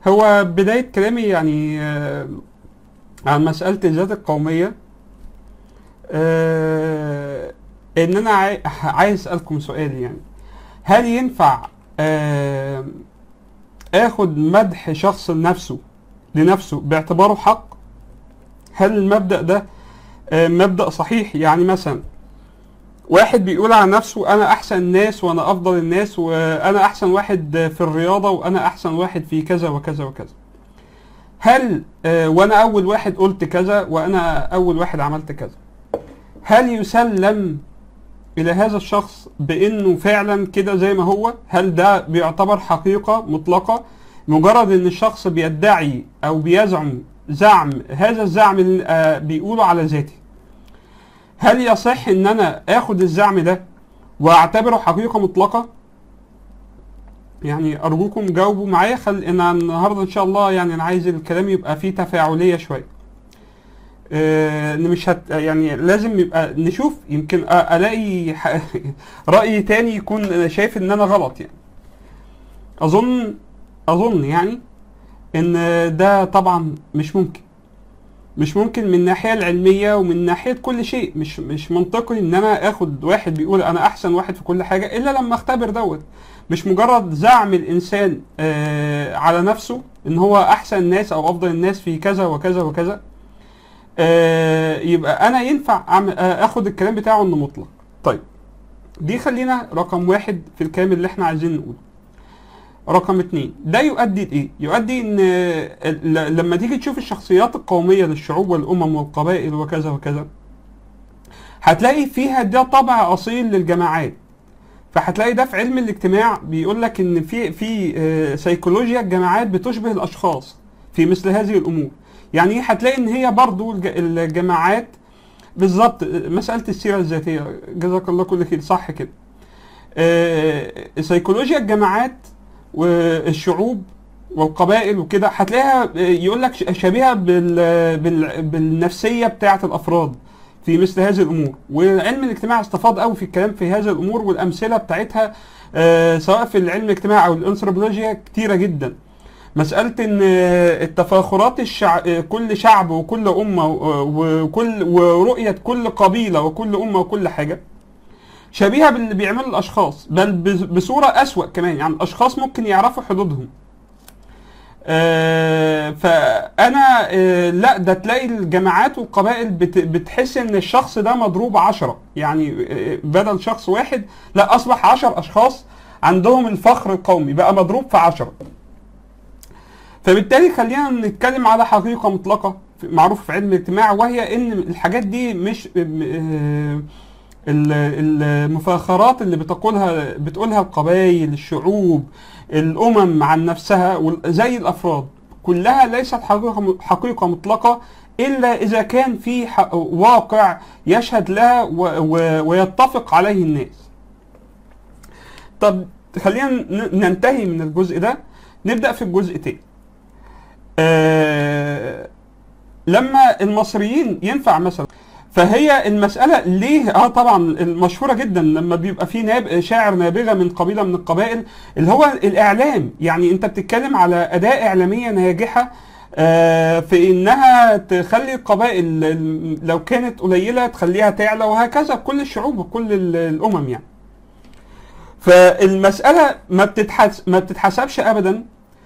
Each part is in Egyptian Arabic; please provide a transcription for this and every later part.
هو بداية كلامي يعني آه، عن مسألة الذات القومية آه، إن أنا عاي- عايز أسألكم سؤال يعني هل ينفع آه، آخد مدح شخص لنفسه لنفسه باعتباره حق؟ هل المبدأ ده آه، مبدأ صحيح؟ يعني مثلا واحد بيقول عن نفسه انا احسن الناس وانا افضل الناس وانا احسن واحد في الرياضه وانا احسن واحد في كذا وكذا وكذا هل آه، وانا اول واحد قلت كذا وانا اول واحد عملت كذا هل يسلم الى هذا الشخص بانه فعلا كده زي ما هو هل ده بيعتبر حقيقه مطلقه مجرد ان الشخص بيدعي او بيزعم زعم هذا الزعم اللي آه، بيقوله على ذاته هل يصح ان انا اخد الزعم ده واعتبره حقيقه مطلقه يعني ارجوكم جاوبوا معايا خل ان النهارده ان شاء الله يعني انا عايز الكلام يبقى فيه تفاعليه شويه آه، ان مش هت يعني لازم يبقى نشوف يمكن أ- الاقي ح- راي تاني يكون انا شايف ان انا غلط يعني اظن اظن يعني ان ده طبعا مش ممكن مش ممكن من الناحيه العلميه ومن ناحيه كل شيء مش مش منطقي ان انا اخد واحد بيقول انا احسن واحد في كل حاجه الا لما اختبر دوت مش مجرد زعم الانسان آه على نفسه ان هو احسن الناس او افضل الناس في كذا وكذا وكذا آه يبقى انا ينفع أعمل آه اخد الكلام بتاعه انه مطلق طيب دي خلينا رقم واحد في الكلام اللي احنا عايزين نقوله رقم اتنين ده يؤدي لايه؟ يؤدي ان آه، ل- لما تيجي تشوف الشخصيات القوميه للشعوب والامم والقبائل وكذا وكذا هتلاقي فيها ده طبع اصيل للجماعات فهتلاقي ده في علم الاجتماع بيقول لك ان في في آه، سيكولوجيا الجماعات بتشبه الاشخاص في مثل هذه الامور يعني إيه؟ هتلاقي ان هي برضو الج- الجماعات بالظبط آه، مساله السيره الذاتيه جزاك الله كل خير صح كده آه، سيكولوجيا الجماعات والشعوب والقبائل وكده هتلاقيها يقول لك شبيهه بال بال بالنفسيه بتاعه الافراد في مثل هذه الامور وعلم الاجتماع استفاض قوي في الكلام في هذه الامور والامثله بتاعتها آه، سواء في العلم الاجتماعي او الانثروبولوجيا كتيره جدا مسألة إن التفاخرات الشع... كل شعب وكل أمة وكل ورؤية كل قبيلة وكل أمة وكل حاجة شبيهه باللي بيعمله الاشخاص بل بس- بصوره اسوأ كمان يعني الاشخاص ممكن يعرفوا حدودهم آه فانا آه لا ده تلاقي الجماعات والقبائل بت بتحس ان الشخص ده مضروب عشرة يعني آه بدل شخص واحد لا اصبح عشر اشخاص عندهم الفخر القومي بقى مضروب في عشرة فبالتالي خلينا نتكلم على حقيقة مطلقة في- معروفة في علم الاجتماع وهي ان الحاجات دي مش آه، ال- المفاخرات اللي بتقولها بتقولها القبائل الشعوب الامم عن نفسها وال- زي الافراد كلها ليست حقيقه حقيقه مطلقه الا اذا كان في ح- واقع يشهد لها و- و- ويتفق عليه الناس طب خلينا ن- ننتهي من الجزء ده نبدا في الجزء تاني آه لما المصريين ينفع مثلا فهي المسألة ليه اه طبعا المشهورة جدا لما بيبقى في ناب شاعر نابغة من قبيلة من القبائل اللي هو الإعلام يعني أنت بتتكلم على أداة إعلامية ناجحة آه، في إنها تخلي القبائل ال- لو كانت قليلة تخليها تعلى وهكذا كل الشعوب وكل ال- الأمم يعني فالمسألة ما بتتحس ما بتتحسبش أبدا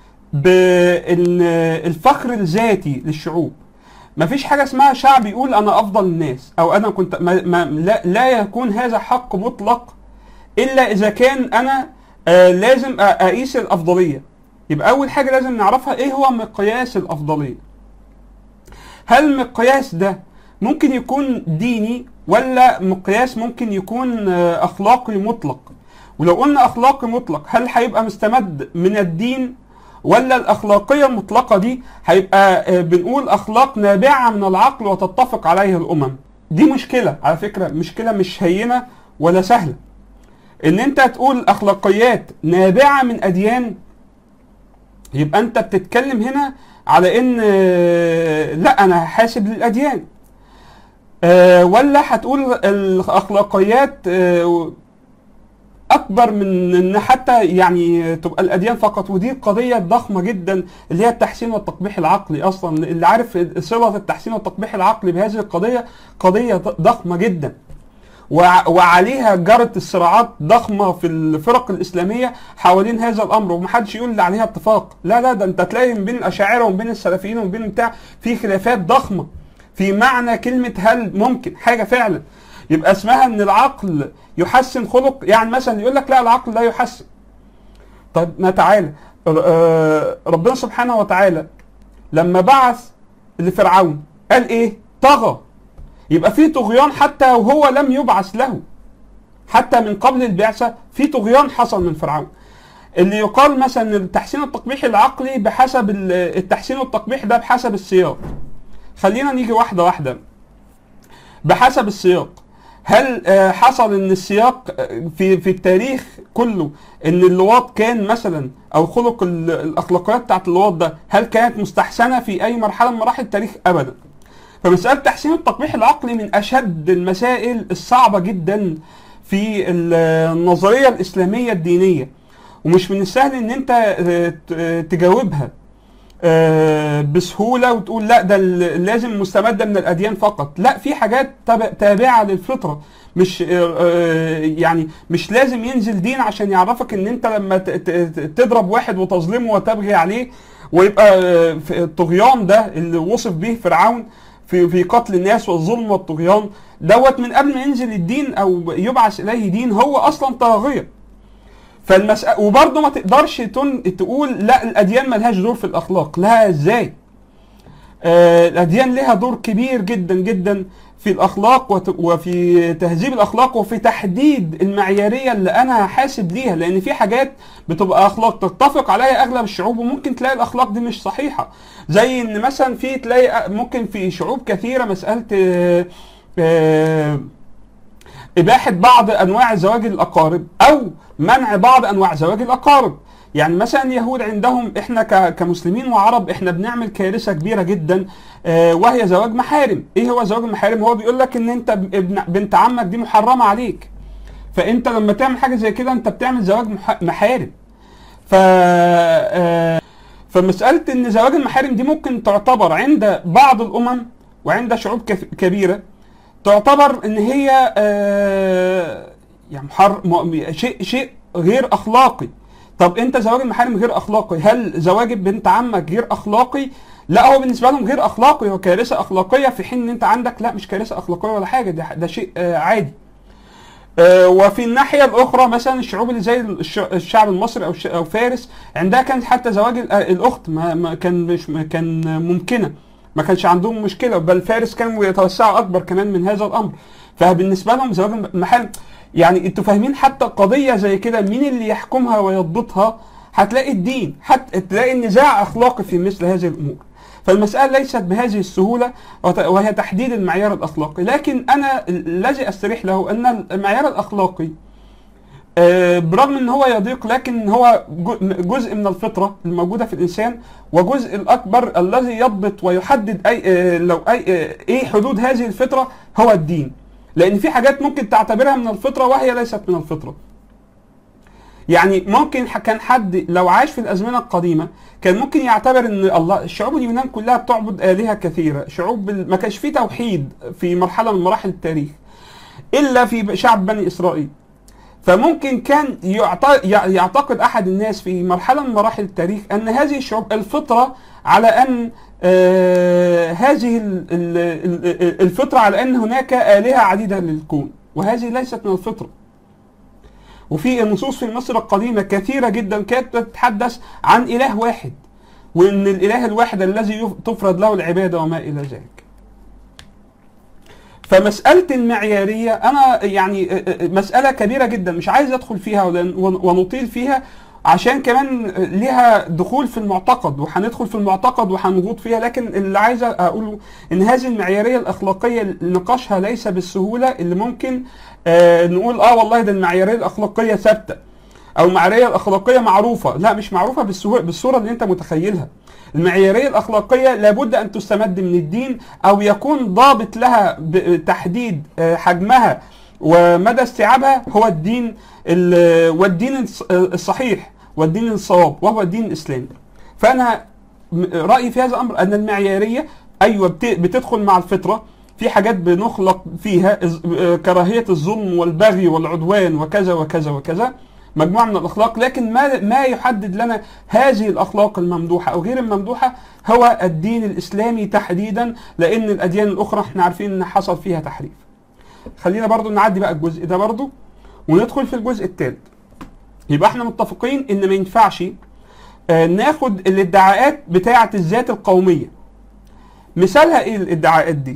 بالفخر الذاتي للشعوب ما فيش حاجة اسمها شعب يقول أنا أفضل الناس أو أنا كنت ما ما لا, لا يكون هذا حق مطلق إلا إذا كان أنا آه لازم أ- أقيس الأفضلية يبقى أول حاجة لازم نعرفها إيه هو مقياس الأفضلية هل المقياس ده ممكن يكون ديني ولا مقياس ممكن يكون آه، أخلاقي مطلق ولو قلنا أخلاقي مطلق هل هيبقى مستمد من الدين ولا الأخلاقية المطلقة دي هيبقى آه، بنقول أخلاق نابعة من العقل وتتفق عليها الأمم دي مشكلة على فكرة مشكلة مش هينة ولا سهلة إن أنت تقول أخلاقيات نابعة من أديان يبقى أنت بتتكلم هنا على إن آه، لا أنا حاسب للأديان آه، ولا هتقول الأخلاقيات آه، اكبر من ان حتى يعني تبقى الاديان فقط ودي قضيه ضخمه جدا اللي هي التحسين والتقبيح العقلي اصلا اللي عارف صله التحسين والتقبيح العقلي بهذه القضيه قضيه ضخمه جدا وع- وعليها جرت الصراعات ضخمه في الفرق الاسلاميه حوالين هذا الامر ومحدش يقول اللي عليها اتفاق لا لا ده انت تلاقي من بين الاشاعره ومن بين السلفيين ومن بين بتاع في خلافات ضخمه في معنى كلمه هل ممكن حاجه فعلا يبقى اسمها ان العقل يحسن خلق يعني مثلا يقول لك لا العقل لا يحسن طب ما تعالى آه، ربنا سبحانه وتعالى لما بعث لفرعون قال ايه طغى يبقى في طغيان حتى وهو لم يبعث له حتى من قبل البعثه في طغيان حصل من فرعون اللي يقال مثلا التحسين التقبيحي العقلي بحسب ال- التحسين والتقبيح ده بحسب السياق خلينا نيجي واحده واحده بحسب السياق هل آه، حصل ان السياق آه، في في التاريخ كله ان اللواط كان مثلا او خلق ال- الاخلاقيات بتاعت اللواط ده هل كانت مستحسنه في اي مرحله من مراحل التاريخ ابدا فمساله تحسين التقبيح العقلي من اشد المسائل الصعبه جدا في ال- النظريه الاسلاميه الدينيه ومش من السهل ان انت آه، ت- آه، تجاوبها آه، بسهوله وتقول لا ده ال- لازم مستمده من الاديان فقط لا في حاجات تاب- تابعه للفطره مش آه، آه، يعني مش لازم ينزل دين عشان يعرفك ان انت لما ت- ت- ت- تضرب واحد وتظلمه وتبغي عليه ويبقى آه، في الطغيان ده اللي وصف به فرعون في في قتل الناس والظلم والطغيان دوت من قبل ما ينزل الدين او يبعث اليه دين هو اصلا طاغيه فالمسألة وبرضه ما تقدرش تن... تقول لا الاديان ملهاش دور في الاخلاق لا ازاي آه الاديان لها دور كبير جدا جدا في الاخلاق وت... وفي تهذيب الاخلاق وفي تحديد المعياريه اللي انا حاسب ليها لان في حاجات بتبقى اخلاق تتفق عليها اغلب الشعوب وممكن تلاقي الاخلاق دي مش صحيحه زي ان مثلا في تلاقي ممكن في شعوب كثيره مساله آه آه إباحة بعض أنواع زواج الأقارب أو منع بعض أنواع زواج الأقارب يعني مثلا اليهود عندهم احنا ك- كمسلمين وعرب احنا بنعمل كارثه كبيره جدا آه، وهي زواج محارم ايه هو زواج المحارم هو بيقول لك ان انت ابن بنت عمك دي محرمه عليك فانت لما تعمل حاجه زي كده انت بتعمل زواج مح- محارم ف آه، فمساله ان زواج المحارم دي ممكن تعتبر عند بعض الامم وعند شعوب كث- كبيره تعتبر ان هي آه، يعني محر م- شيء شيء غير اخلاقي طب انت زواج المحارم غير اخلاقي هل زواج بنت عمك غير اخلاقي لا هو بالنسبه لهم غير اخلاقي هو كارثه اخلاقيه في حين ان انت عندك لا مش كارثه اخلاقيه ولا حاجه ده, ده شيء آه، عادي آه، وفي الناحيه الاخرى مثلا الشعوب اللي زي الش- الشعب المصري او الش- او فارس عندها كانت حتى زواج ال- آه، الاخت ما ما كان مش ما كان ممكنه ما كانش عندهم مشكله بل فارس كانوا يتوسعوا اكبر كمان من هذا الامر فبالنسبه لهم زواج المحارم يعني انتوا فاهمين حتى قضيه زي كده مين اللي يحكمها ويضبطها هتلاقي الدين حتى تلاقي النزاع اخلاقي في مثل هذه الامور فالمسألة ليست بهذه السهولة وت- وهي تحديد المعيار الأخلاقي لكن أنا الذي أستريح له أن المعيار الأخلاقي آه، برغم ان هو يضيق لكن هو جو- جزء من الفطره الموجوده في الانسان وجزء الاكبر الذي يضبط ويحدد اي آه، لو اي آه، ايه حدود هذه الفطره هو الدين لان في حاجات ممكن تعتبرها من الفطره وهي ليست من الفطره يعني ممكن ح- كان حد لو عاش في الازمنه القديمه كان ممكن يعتبر ان الله الشعوب اليونان كلها بتعبد الهه كثيره شعوب ال- ما كانش في توحيد في مرحله من مراحل التاريخ الا في شعب بني اسرائيل فممكن كان يعت- يع- يعتقد احد الناس في مرحله من مراحل التاريخ ان هذه الشعوب الفطره على ان آه هذه ال- ال- ال- الفطره على ان هناك الهه عديده للكون وهذه ليست من الفطره وفي النصوص في مصر القديمه كثيره جدا كانت تتحدث عن اله واحد وان الاله الواحد الذي يف- تفرض له العباده وما الى ذلك فمسألة المعيارية أنا يعني آه، آه، مسألة كبيرة جدا مش عايز أدخل فيها ولن- ون- ونطيل فيها عشان كمان ليها دخول في المعتقد وهندخل في المعتقد وهنغوط فيها لكن اللي عايز أقوله إن هذه المعيارية الأخلاقية نقاشها ليس بالسهولة اللي ممكن آه، نقول آه والله ده المعيارية الأخلاقية ثابتة أو المعيارية الأخلاقية معروفة لا مش معروفة بالسهولة بالصورة اللي أنت متخيلها المعيارية الأخلاقية لابد أن تستمد من الدين أو يكون ضابط لها بتحديد آه، حجمها ومدى استيعابها هو الدين ال- والدين الص- الصحيح والدين الصواب وهو الدين الاسلامي فانا م- رايي في هذا الامر ان المعياريه ايوه بت- بتدخل مع الفطره في حاجات بنخلق فيها إز- آه، كراهيه الظلم والبغي والعدوان وكذا وكذا وكذا مجموعه من الاخلاق لكن ما ما يحدد لنا هذه الاخلاق الممدوحه او غير الممدوحه هو الدين الاسلامي تحديدا لان الاديان الاخرى احنا عارفين ان حصل فيها تحريف خلينا برضو نعدي بقى الجزء ده برضو وندخل في الجزء الثالث يبقى احنا متفقين ان ما ينفعش آه، ناخد الادعاءات بتاعه الذات القوميه مثالها ايه الادعاءات دي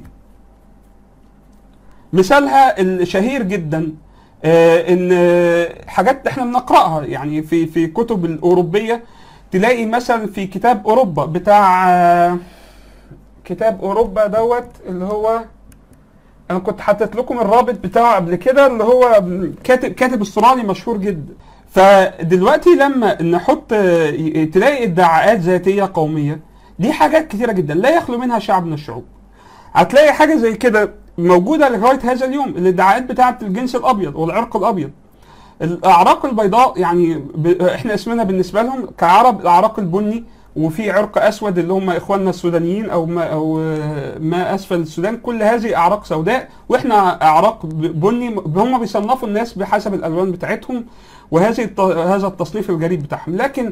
مثالها الشهير جدا آه، ان آه، حاجات احنا بنقراها يعني في في كتب الاوروبيه تلاقي مثلا في كتاب اوروبا بتاع آه، كتاب اوروبا دوت اللي هو انا كنت حاطط لكم الرابط بتاعه قبل كده اللي هو كاتب كاتب استرالي مشهور جدا فدلوقتي لما نحط آه، تلاقي ادعاءات ذاتيه قوميه دي حاجات كتيره جدا لا يخلو منها شعب من الشعوب هتلاقي حاجه زي كده موجوده لغايه هذا اليوم الادعاءات بتاعه الجنس الابيض والعرق الابيض الاعراق البيضاء يعني ب... احنا اسمنا بالنسبه لهم كعرب الاعراق البني وفي عرق اسود اللي هم اخواننا السودانيين او ما او آه، ما اسفل السودان كل هذه اعراق سوداء واحنا اعراق ب- بني هم بيصنفوا الناس بحسب الالوان بتاعتهم وهذه الت... هذا التصنيف الجريء بتاعهم لكن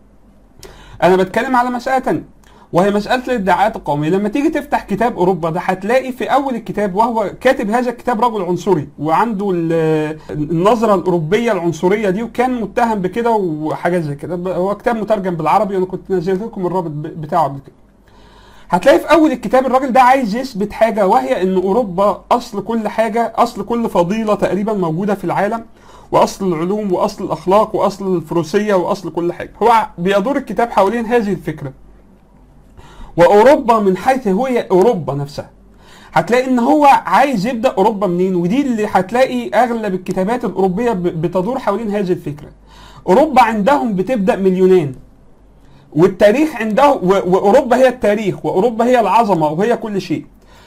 انا بتكلم على مساله تانية وهي مساله الادعاءات القوميه لما تيجي تفتح كتاب اوروبا ده هتلاقي في اول الكتاب وهو كاتب هذا الكتاب رجل عنصري وعنده ال- النظره الاوروبيه العنصريه دي وكان متهم بكده وحاجات زي كده هو كتاب مترجم بالعربي وانا كنت نزلت لكم الرابط ب- بتاعه قبل كده هتلاقي في اول الكتاب الراجل ده عايز يثبت حاجه وهي ان اوروبا اصل كل حاجه اصل كل فضيله تقريبا موجوده في العالم واصل العلوم واصل الاخلاق واصل الفروسيه واصل كل حاجه هو بيدور الكتاب حوالين هذه الفكره واوروبا من حيث هي اوروبا نفسها هتلاقي ان هو عايز يبدا اوروبا منين ودي اللي هتلاقي اغلب الكتابات الاوروبيه ب- بتدور حوالين هذه الفكره اوروبا عندهم بتبدا من اليونان والتاريخ عنده و- واوروبا هي التاريخ واوروبا هي العظمه وهي كل شيء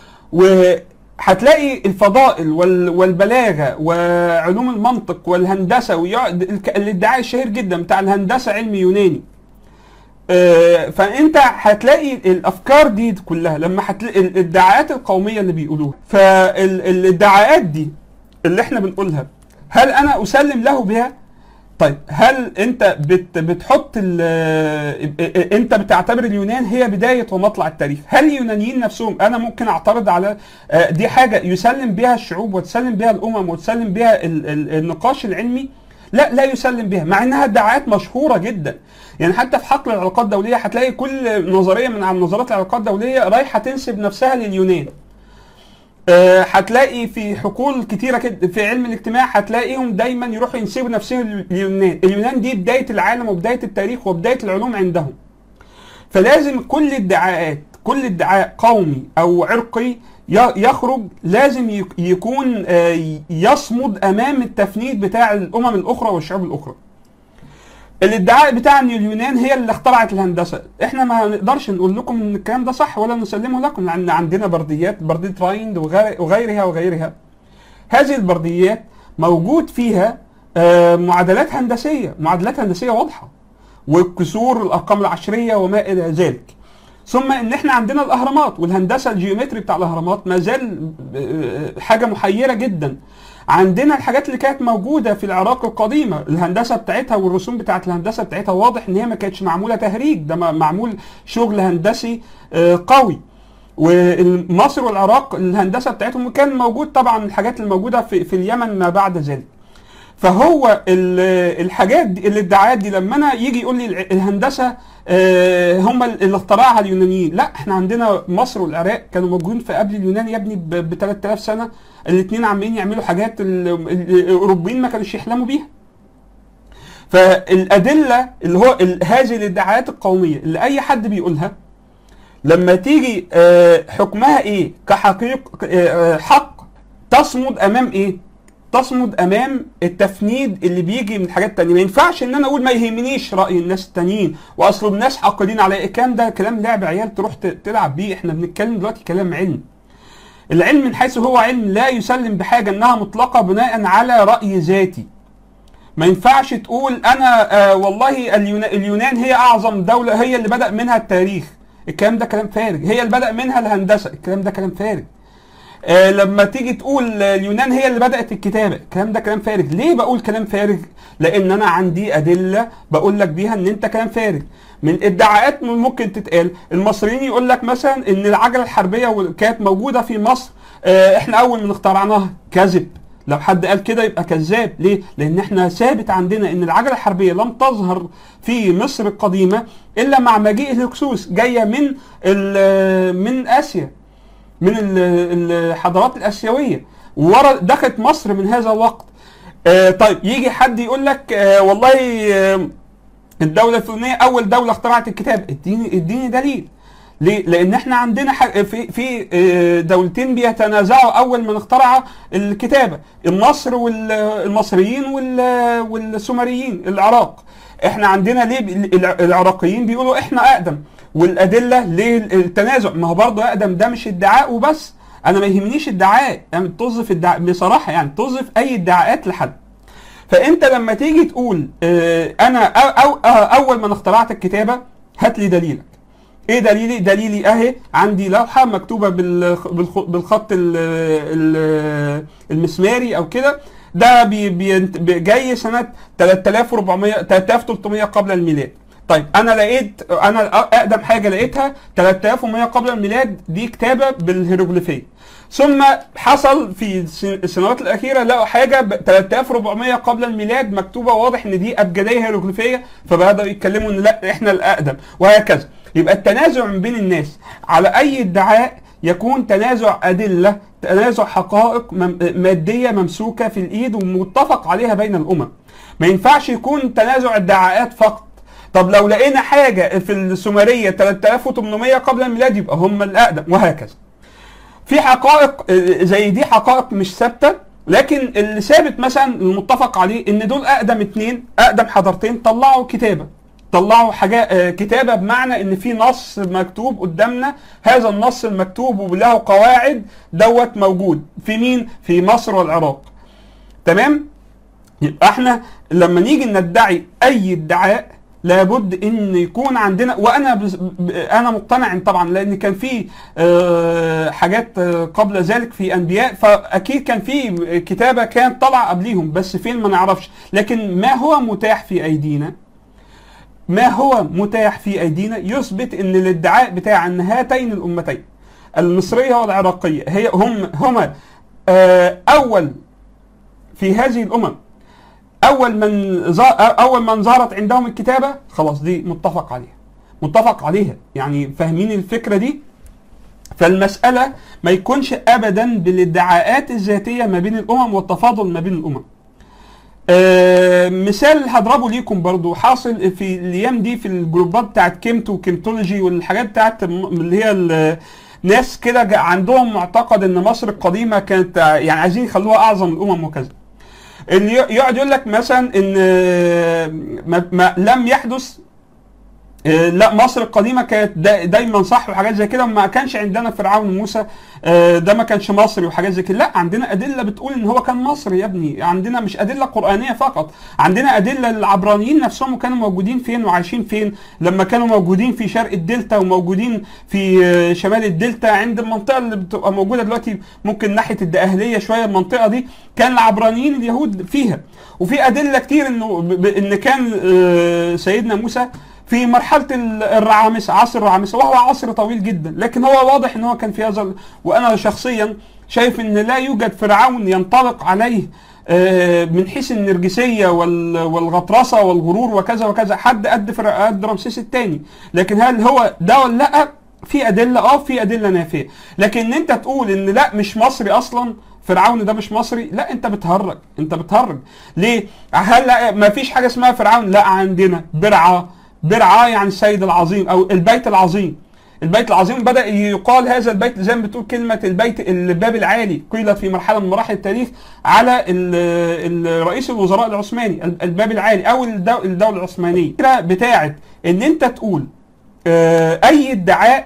وهتلاقي الفضائل وال- والبلاغه وعلوم المنطق والهندسه ويع- الك- الادعاء الشهير جدا بتاع الهندسه علم يوناني آه، فانت هتلاقي الافكار دي كلها لما هتلاقي الادعاءات القوميه اللي بيقولوها فالادعاءات دي اللي احنا بنقولها هل انا اسلم له بها طيب هل انت بت بتحط ال- انت بتعتبر اليونان هي بدايه ومطلع التاريخ هل اليونانيين نفسهم انا ممكن اعترض على آه، دي حاجه يسلم بها الشعوب وتسلم بها الامم وتسلم بها ال- ال- النقاش العلمي لا لا يسلم بها مع انها ادعاءات مشهوره جدا يعني حتى في حقل العلاقات الدوليه هتلاقي كل نظريه من عن نظريات العلاقات الدوليه رايحه تنسب نفسها لليونان آه، هتلاقي في حقول كتيره كده في علم الاجتماع هتلاقيهم دايما يروحوا ينسبوا نفسهم لليونان اليونان دي بدايه العالم وبدايه التاريخ وبدايه العلوم عندهم فلازم كل ادعاءات كل ادعاء قومي او عرقي ي- يخرج لازم يك- يكون آه، يصمد امام التفنيد بتاع الامم الاخرى والشعوب الاخرى الادعاء بتاع ان اليونان هي اللي اخترعت الهندسه احنا ما نقدرش نقول لكم ان الكلام ده صح ولا نسلمه لكم لان عندنا برديات برديه رايند وغير- وغيرها وغيرها هذه البرديات موجود فيها آه، معادلات هندسيه معادلات هندسيه واضحه والكسور الارقام العشريه وما الى ذلك ثم ان احنا عندنا الاهرامات والهندسه الجيومتري بتاع الاهرامات ما زال آه، حاجه محيره جدا عندنا الحاجات اللي كانت موجوده في العراق القديمه الهندسه بتاعتها والرسوم بتاعت الهندسه بتاعتها واضح ان هي ما كانتش معموله تهريج ده م- معمول شغل هندسي آه، قوي ومصر والعراق الهندسه بتاعتهم كان موجود طبعا الحاجات اللي موجوده في, في اليمن ما بعد ذلك فهو ال- الحاجات دي الادعاءات دي لما انا يجي يقول لي الع- الهندسه آه، هم اللي اخترعها اليونانيين لا احنا عندنا مصر والعراق كانوا موجودين في قبل اليونان يا ابني ب 3000 سنه الاثنين عمالين يعملوا حاجات ال- ال- الاوروبيين ما كانوش يحلموا بيها فالادله اللي هو ال- هذه الادعاءات القوميه اللي اي حد بيقولها لما تيجي آه، حكمها ايه كحقيق آه، حق تصمد امام ايه تصمد امام التفنيد اللي بيجي من حاجات تانية ما ينفعش ان انا اقول ما يهمنيش راي الناس التانيين واصل الناس حاقدين على الكلام ده كلام لعب عيال تروح ت- تلعب بيه احنا بنتكلم دلوقتي كلام علم العلم من حيث هو علم لا يسلم بحاجه انها مطلقه بناء على راي ذاتي ما ينفعش تقول انا آه والله اليونا- اليونان هي اعظم دوله هي اللي بدا منها التاريخ الكلام ده كلام فارغ هي اللي بدا منها الهندسه الكلام ده كلام فارغ آه لما تيجي تقول آه، اليونان هي اللي بدات الكتابه الكلام ده كلام فارغ ليه بقول كلام فارغ لان انا عندي ادله بقول لك بيها ان انت كلام فارغ من ادعاءات ممكن تتقال المصريين يقول لك مثلا ان العجله الحربيه كانت موجوده في مصر آه، احنا اول من اخترعناها كذب لو حد قال كده يبقى كذاب ليه لان احنا ثابت عندنا ان العجله الحربيه لم تظهر في مصر القديمه الا مع مجيء الهكسوس جايه من ال- من اسيا من ال- الحضارات الاسيويه ورا دخلت مصر من هذا الوقت آه طيب يجي حد يقول لك آه والله آه الدوله الفلانيه اول دوله اخترعت الكتاب اديني اديني دليل ليه؟ لان احنا عندنا ح- في في آه، دولتين بيتنازعوا اول من اخترع الكتابه مصر والمصريين والسومريين العراق احنا عندنا ليه ب- الع- العراقيين بيقولوا احنا اقدم والادله ليه التنازع ما هو برضه اقدم ده مش ادعاء وبس انا ما يهمنيش ادعاء يعني توظف ادعاء بصراحه يعني توظف اي ادعاءات لحد فانت لما تيجي تقول اه انا أو أو أو اول من اخترعت الكتابه هات لي دليلك ايه دليلي دليلي اهي عندي لوحه مكتوبه بالخ- بالخ- بالخط ال- ال- المسماري او كده ده بي بي بي- جاي سنه 3400 3300 قبل الميلاد طيب انا لقيت انا اقدم حاجه لقيتها 3100 قبل الميلاد دي كتابه بالهيروغليفيه ثم حصل في الس- السنوات الاخيره لقوا حاجه ب 3400 قبل الميلاد مكتوبه واضح ان دي ابجديه هيروغليفيه فبداوا يتكلموا ان لا احنا الاقدم وهكذا يبقى التنازع من بين الناس على اي ادعاء يكون تنازع ادله تنازع حقائق مم- ماديه ممسوكه في الايد ومتفق عليها بين الامم ما ينفعش يكون تنازع ادعاءات فقط طب لو لقينا حاجه في السومريه 3800 قبل الميلاد يبقى هم الاقدم وهكذا في حقائق آه، زي دي حقائق مش ثابته لكن اللي ثابت مثلا المتفق عليه ان دول اقدم اتنين اقدم حضارتين طلعوا كتابه طلعوا حاجه آه، كتابه بمعنى ان في نص مكتوب قدامنا هذا النص المكتوب وله قواعد دوت موجود في مين في مصر والعراق تمام يبقى احنا لما نيجي ندعي اي ادعاء لابد ان يكون عندنا وانا بز... ب- انا مقتنع طبعا لان كان في آه، حاجات آه، قبل ذلك في انبياء فاكيد كان في كتابه كانت طالعه قبليهم بس فين ما نعرفش لكن ما هو متاح في ايدينا ما هو متاح في ايدينا يثبت ان الادعاء بتاع ان هاتين الامتين المصريه والعراقيه هي هم هما آه، اول في هذه الامم اول من زا- اول من ظهرت عندهم الكتابه خلاص دي متفق عليها متفق عليها يعني فاهمين الفكره دي فالمساله ما يكونش ابدا بالادعاءات الذاتيه ما بين الامم والتفاضل ما بين الامم آه مثال هضربه ليكم برضو حاصل في الايام دي في الجروبات بتاعت كيمت وكيمتولوجي والحاجات بتاعت الم- اللي هي ال- ناس كده جا- عندهم معتقد ان مصر القديمه كانت آه، يعني عايزين يخلوها اعظم الامم وكذا اللي ي- يقعد يقول لك مثلا ان آه، ما ما لم يحدث آه، لا مصر القديمه كانت دا دايما صح وحاجات زي كده وما كانش عندنا فرعون موسى آه، ده ما كانش مصري وحاجات زي كده لا عندنا ادله بتقول ان هو كان مصري يا ابني عندنا مش ادله قرانيه فقط عندنا ادله العبرانيين نفسهم كانوا موجودين فين وعايشين فين لما كانوا موجودين في شرق الدلتا وموجودين في آه، شمال الدلتا عند المنطقه اللي بتبقى موجوده دلوقتي ممكن ناحيه الدقهليه شويه المنطقه دي كان العبرانيين اليهود فيها وفي ادله كتير انه ب- ب- ان كان آه، سيدنا موسى في مرحله ال- الرعامسه عصر الرعامسه وهو عصر طويل جدا لكن هو واضح ان هو كان في هذا ال- وانا شخصيا شايف ان لا يوجد فرعون ينطبق عليه آه، من حيث النرجسيه وال- والغطرسه والغرور وكذا وكذا حد قد فرع قد رمسيس الثاني لكن هل هو ده ولا لا في ادله اه في ادله نافيه لكن ان انت تقول ان لا مش مصري اصلا فرعون ده مش مصري لا انت بتهرج انت بتهرج ليه هل لا ما فيش حاجه اسمها فرعون لا عندنا برعه برعه يعني السيد العظيم او البيت العظيم البيت العظيم بدا يقال هذا البيت زي ما بتقول كلمه البيت الباب العالي قيلت في مرحله من مراحل التاريخ على ال- ال- رئيس الوزراء العثماني الباب العالي او الدو- الدوله العثمانيه الفكره بتاعت ان انت تقول آه، اي ادعاء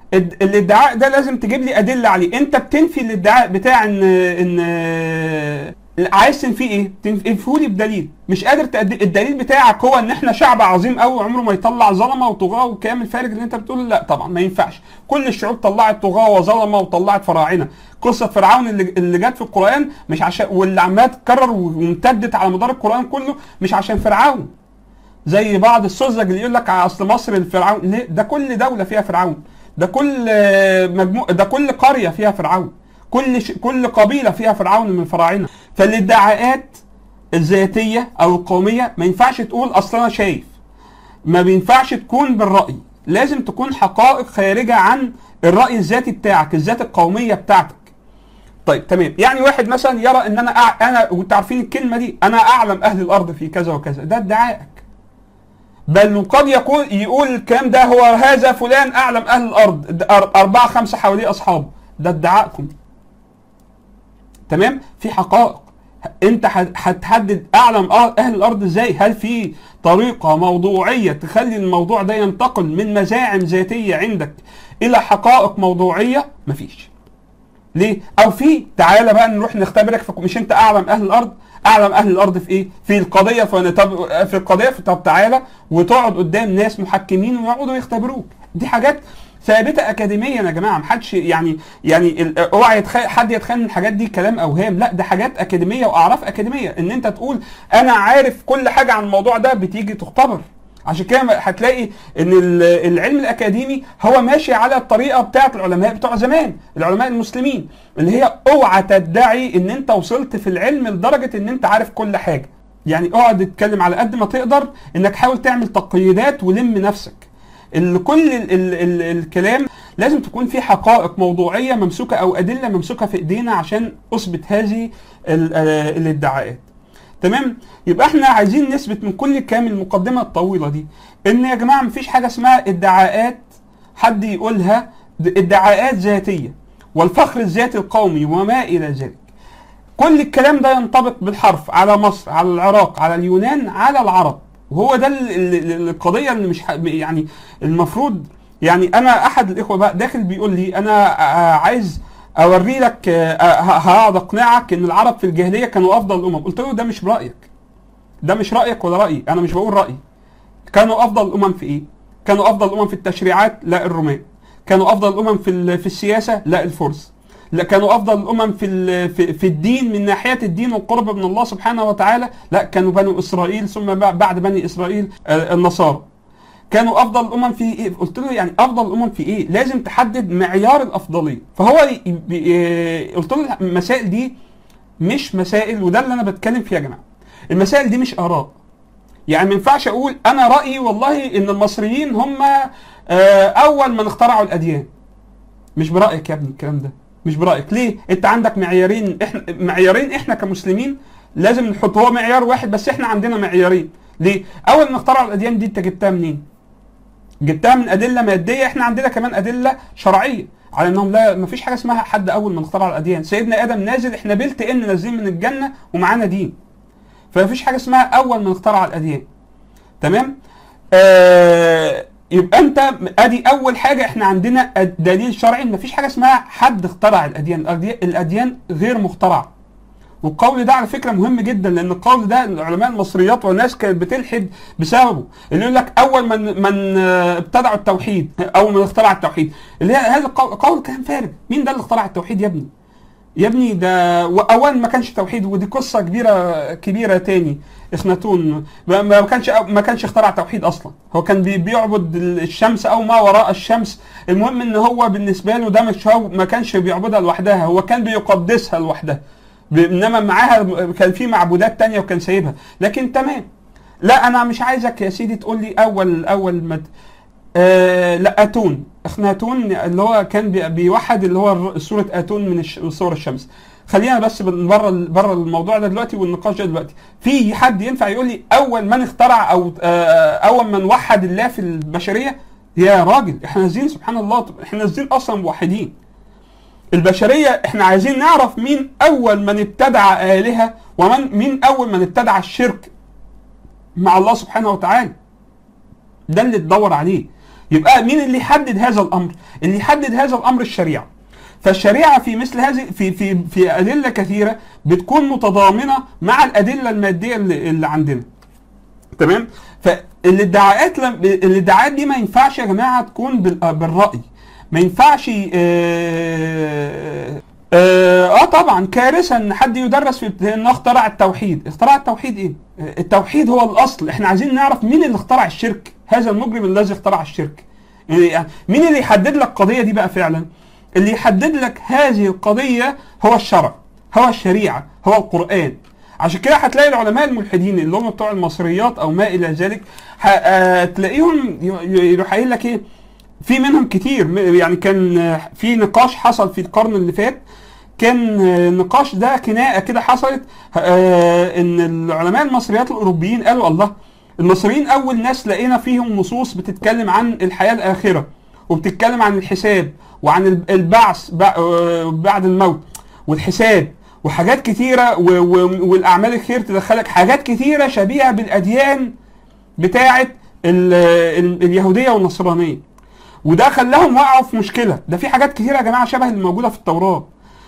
الد- الادعاء ده لازم تجيب لي ادله عليه انت بتنفي الادعاء بتاع ان ان عايز تنفيه ايه تنفيه لي بدليل مش قادر تأدي الدليل بتاعك هو ان احنا شعب عظيم قوي عمره ما يطلع ظلمه وطغاه والكلام الفارغ اللي انت بتقوله لا طبعا ما ينفعش كل الشعوب طلعت طغاه وظلمه وطلعت فراعنه قصه فرعون اللي, اللي جت في القران مش عشان واللي عماله تتكرر وامتدت على مدار القران كله مش عشان فرعون زي بعض السذج اللي يقول لك اصل مصر الفرعون ليه؟ ده كل دوله فيها فرعون ده كل آه، مجموع ده كل قريه فيها فرعون كل ش... كل قبيله فيها فرعون من الفراعنه فالادعاءات الذاتيه او القوميه ما ينفعش تقول اصل انا شايف ما بينفعش تكون بالراي لازم تكون حقائق خارجه عن الراي الذاتي بتاعك الذات القوميه بتاعتك طيب تمام يعني واحد مثلا يرى ان انا أع... انا وانتوا عارفين الكلمه دي انا اعلم اهل الارض في كذا وكذا ده ادعائك بل قد يقول يقول الكلام ده هو هذا فلان اعلم اهل الارض ده أر- اربعه خمسه حواليه اصحابه ده ادعائكم تمام في حقائق انت هت- هتحدد اعلم أه- اهل الارض ازاي هل في طريقه موضوعيه تخلي الموضوع ده ينتقل من مزاعم ذاتيه عندك الى حقائق موضوعيه مفيش ليه او في تعالى بقى نروح نختبرك في مش انت اعلم اهل الارض اعلم اهل الارض في ايه في القضيه فانا طب في القضيه طب تعالى وتقعد قدام ناس محكمين ويقعدوا يختبروك دي حاجات ثابته اكاديميا يا جماعه محدش يعني يعني ال- اوعى يتخيل حد يتخيل ان الحاجات دي كلام اوهام لا ده حاجات اكاديميه واعراف اكاديميه ان انت تقول انا عارف كل حاجه عن الموضوع ده بتيجي تختبر عشان كده هتلاقي ان ال- العلم الاكاديمي هو ماشي على الطريقه بتاعه العلماء بتوع زمان العلماء المسلمين اللي هي اوعى تدعي ان انت وصلت في العلم لدرجه ان انت عارف كل حاجه يعني اقعد اتكلم على قد ما تقدر انك حاول تعمل تقييدات ولم نفسك ال- كل ال ال ال الكلام لازم تكون في حقائق موضوعيه ممسوكه او ادله ممسوكه في ايدينا عشان اثبت هذه ال- آه، الادعاءات تمام يبقى احنا عايزين نثبت من كل الكلام المقدمه الطويله دي ان يا جماعه مفيش حاجه اسمها ادعاءات حد يقولها د- ادعاءات ذاتيه والفخر الذاتي القومي وما الى ذلك كل الكلام ده ينطبق بالحرف على مصر على العراق على اليونان على العرب وهو ده ال- ال- ال- القضيه اللي مش ح- يعني المفروض يعني انا احد الاخوه بقى داخل بيقول لي انا آه، عايز اوري لك آه، آه، هقعد اقنعك ان العرب في الجاهليه كانوا افضل الامم قلت له ده مش رايك ده مش رايك ولا رايي انا مش بقول رايي كانوا افضل الامم في ايه كانوا افضل الامم في التشريعات لا الرومان كانوا افضل الامم في ال- في السياسه لا الفرس لا كانوا افضل الامم في ال- في, في الدين من ناحيه الدين والقرب من الله سبحانه وتعالى لا كانوا بنو اسرائيل ثم بع- بعد بني اسرائيل آه، النصارى كانوا افضل الامم في ايه قلت له يعني افضل الامم في ايه لازم تحدد معيار الافضليه فهو ي- بي- آه، قلت له المسائل دي مش مسائل وده اللي انا بتكلم فيه يا جماعه المسائل دي مش اراء يعني ما ينفعش اقول انا رايي والله ان المصريين هم آه، اول من اخترعوا الاديان مش برايك يا ابني الكلام ده مش برايك ليه انت عندك معيارين احنا معيارين احنا كمسلمين لازم نحط هو معيار واحد بس احنا عندنا معيارين ليه اول ما اخترعوا الاديان دي انت جبتها منين جبتها من ادله ماديه احنا عندنا كمان ادله شرعيه على انهم لا ما فيش حاجه اسمها حد اول من اخترع الاديان سيدنا ادم نازل احنا بلت ان نازلين من الجنه ومعانا دين فما فيش حاجه اسمها اول من اخترع الاديان تمام آه يبقى انت ادي اول حاجه احنا عندنا دليل شرعي ان مفيش حاجه اسمها حد اخترع الاديان الأدي- الاديان غير مخترعه والقول ده على فكره مهم جدا لان القول ده العلماء المصريات والناس كانت بتلحد بسببه اللي يقول لك اول من من آه، ابتدعوا التوحيد اول من اخترع التوحيد اللي هي هذا القول قول كلام فارغ مين ده اللي اخترع التوحيد يا ابني يا ابني ده واولا ما كانش توحيد ودي قصه كبيره كبيره تاني اخناتون ما ما كانش ما كانش اخترع توحيد اصلا هو كان بي- بيعبد الشمس او ما وراء الشمس المهم ان هو بالنسبه له ده مش هو ما كانش بيعبدها لوحدها هو كان بيقدسها لوحدها ب- انما معاها كان في معبودات تانية وكان سايبها لكن تمام لا انا مش عايزك يا سيدي تقول لي اول اول ما ت- آه لا اتون اخناتون اللي هو كان بي- بيوحد اللي هو الر- سوره اتون من الش- صور الشمس خلينا بس بره بره الموضوع ده دلوقتي والنقاش ده دلوقتي في حد ينفع يقول لي اول من اخترع او آه اول من وحد الله في البشريه يا راجل احنا نازلين سبحان الله احنا نازلين اصلا موحدين البشريه احنا عايزين نعرف مين اول من ابتدع الهه ومن مين اول من ابتدع الشرك مع الله سبحانه وتعالى ده اللي تدور عليه يبقى مين اللي يحدد هذا الامر اللي يحدد هذا الامر الشريعه فالشريعه في مثل هذه في في في ادله كثيره بتكون متضامنه مع الادله الماديه اللي, اللي عندنا تمام فالادعاءات لم... الادعاءات دي ما ينفعش يا جماعه تكون بال... بالراي ما ينفعش آه... آه, اه طبعا كارثه ان حد يدرس في ابتدائي انه اخترع التوحيد، اختراع التوحيد ايه؟ آه، التوحيد هو الاصل، احنا عايزين نعرف مين اللي اخترع الشرك، هذا المجرم الذي اخترع الشرك. يعني مين اللي يحدد لك القضيه دي بقى فعلا؟ اللي يحدد لك هذه القضيه هو الشرع، هو الشريعه، هو القران. عشان كده هتلاقي العلماء الملحدين اللي هم بتوع المصريات او ما الى ذلك هتلاقيهم يروح قايل لك ايه؟ في منهم كتير يعني كان في نقاش حصل في القرن اللي فات كان النقاش ده خناقه كده حصلت ان العلماء المصريات الاوروبيين قالوا الله المصريين اول ناس لقينا فيهم نصوص بتتكلم عن الحياه الاخره وبتتكلم عن الحساب وعن البعث بعد الموت والحساب وحاجات كتيره والاعمال الخير تدخلك حاجات كتيره شبيهه بالاديان بتاعه اليهوديه والنصرانيه وده خلاهم وقعوا في مشكله ده في حاجات كتيره يا جماعه شبه اللي موجوده في التوراه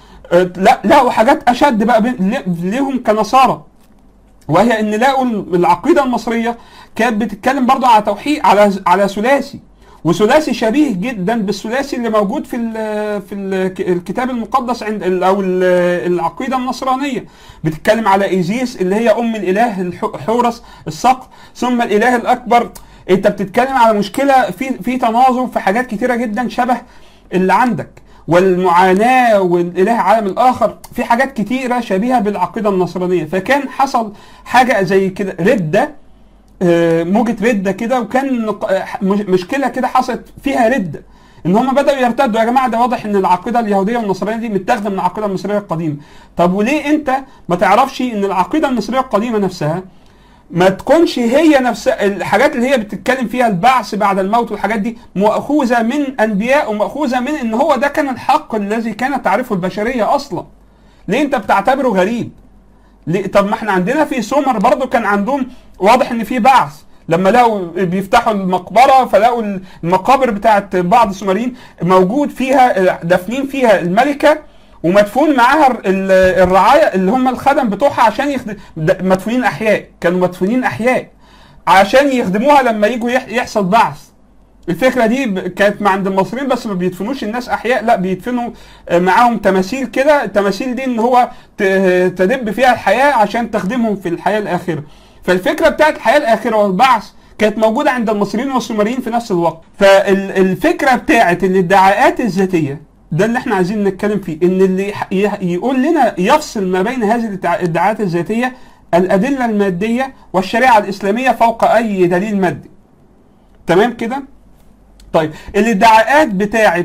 لا لا وحاجات اشد بقى ليهم كنصارى وهي ان لقوا العقيده المصريه كانت بتتكلم برضه على توحيد على على ثلاثي وثلاثي شبيه جدا بالثلاثي اللي موجود في ال في ال الكتاب المقدس عند او العقيده النصرانيه بتتكلم على ايزيس اللي هي ام الاله حورس الصقر ثم الاله الاكبر انت بتتكلم على مشكله في في تناظر في حاجات كتيره جدا شبه اللي عندك والمعاناه والاله عالم الاخر في حاجات كتيره شبيهه بالعقيده النصرانيه فكان حصل حاجه زي كده رده موجه رده كده وكان مشكله كده حصلت فيها رده ان هم بداوا يرتدوا يا جماعه ده واضح ان العقيده اليهوديه والنصرانيه دي متاخده من العقيده المصريه القديمه طب وليه انت ما تعرفش ان العقيده المصريه القديمه نفسها ما تكونش هي نفس الحاجات اللي هي بتتكلم فيها البعث بعد الموت والحاجات دي مأخوذة من أنبياء ومأخوذة من إن هو ده كان الحق الذي كانت تعرفه البشرية أصلا. ليه أنت بتعتبره غريب؟ ليه؟ طب ما احنا عندنا في سومر برضو كان عندهم واضح إن في بعث. لما لقوا بيفتحوا المقبرة فلقوا المقابر بتاعت بعض السومريين موجود فيها دافنين فيها الملكة ومدفون معاها الرعايه اللي هم الخدم بتوعها عشان يخدم مدفونين احياء كانوا مدفونين احياء عشان يخدموها لما يجوا يحصل بعث الفكره دي كانت مع عند المصريين بس ما بيدفنوش الناس احياء لا بيدفنوا معاهم تماثيل كده التماثيل دي ان هو تدب فيها الحياه عشان تخدمهم في الحياه الاخره فالفكره بتاعت الحياه الاخره والبعث كانت موجوده عند المصريين والسومريين في نفس الوقت فالفكره بتاعت الادعاءات الذاتيه ده اللي احنا عايزين نتكلم فيه ان اللي يقول لنا يفصل ما بين هذه الادعاءات الذاتيه الادله الماديه والشريعه الاسلاميه فوق اي دليل مادي تمام كده طيب الادعاءات بتاعه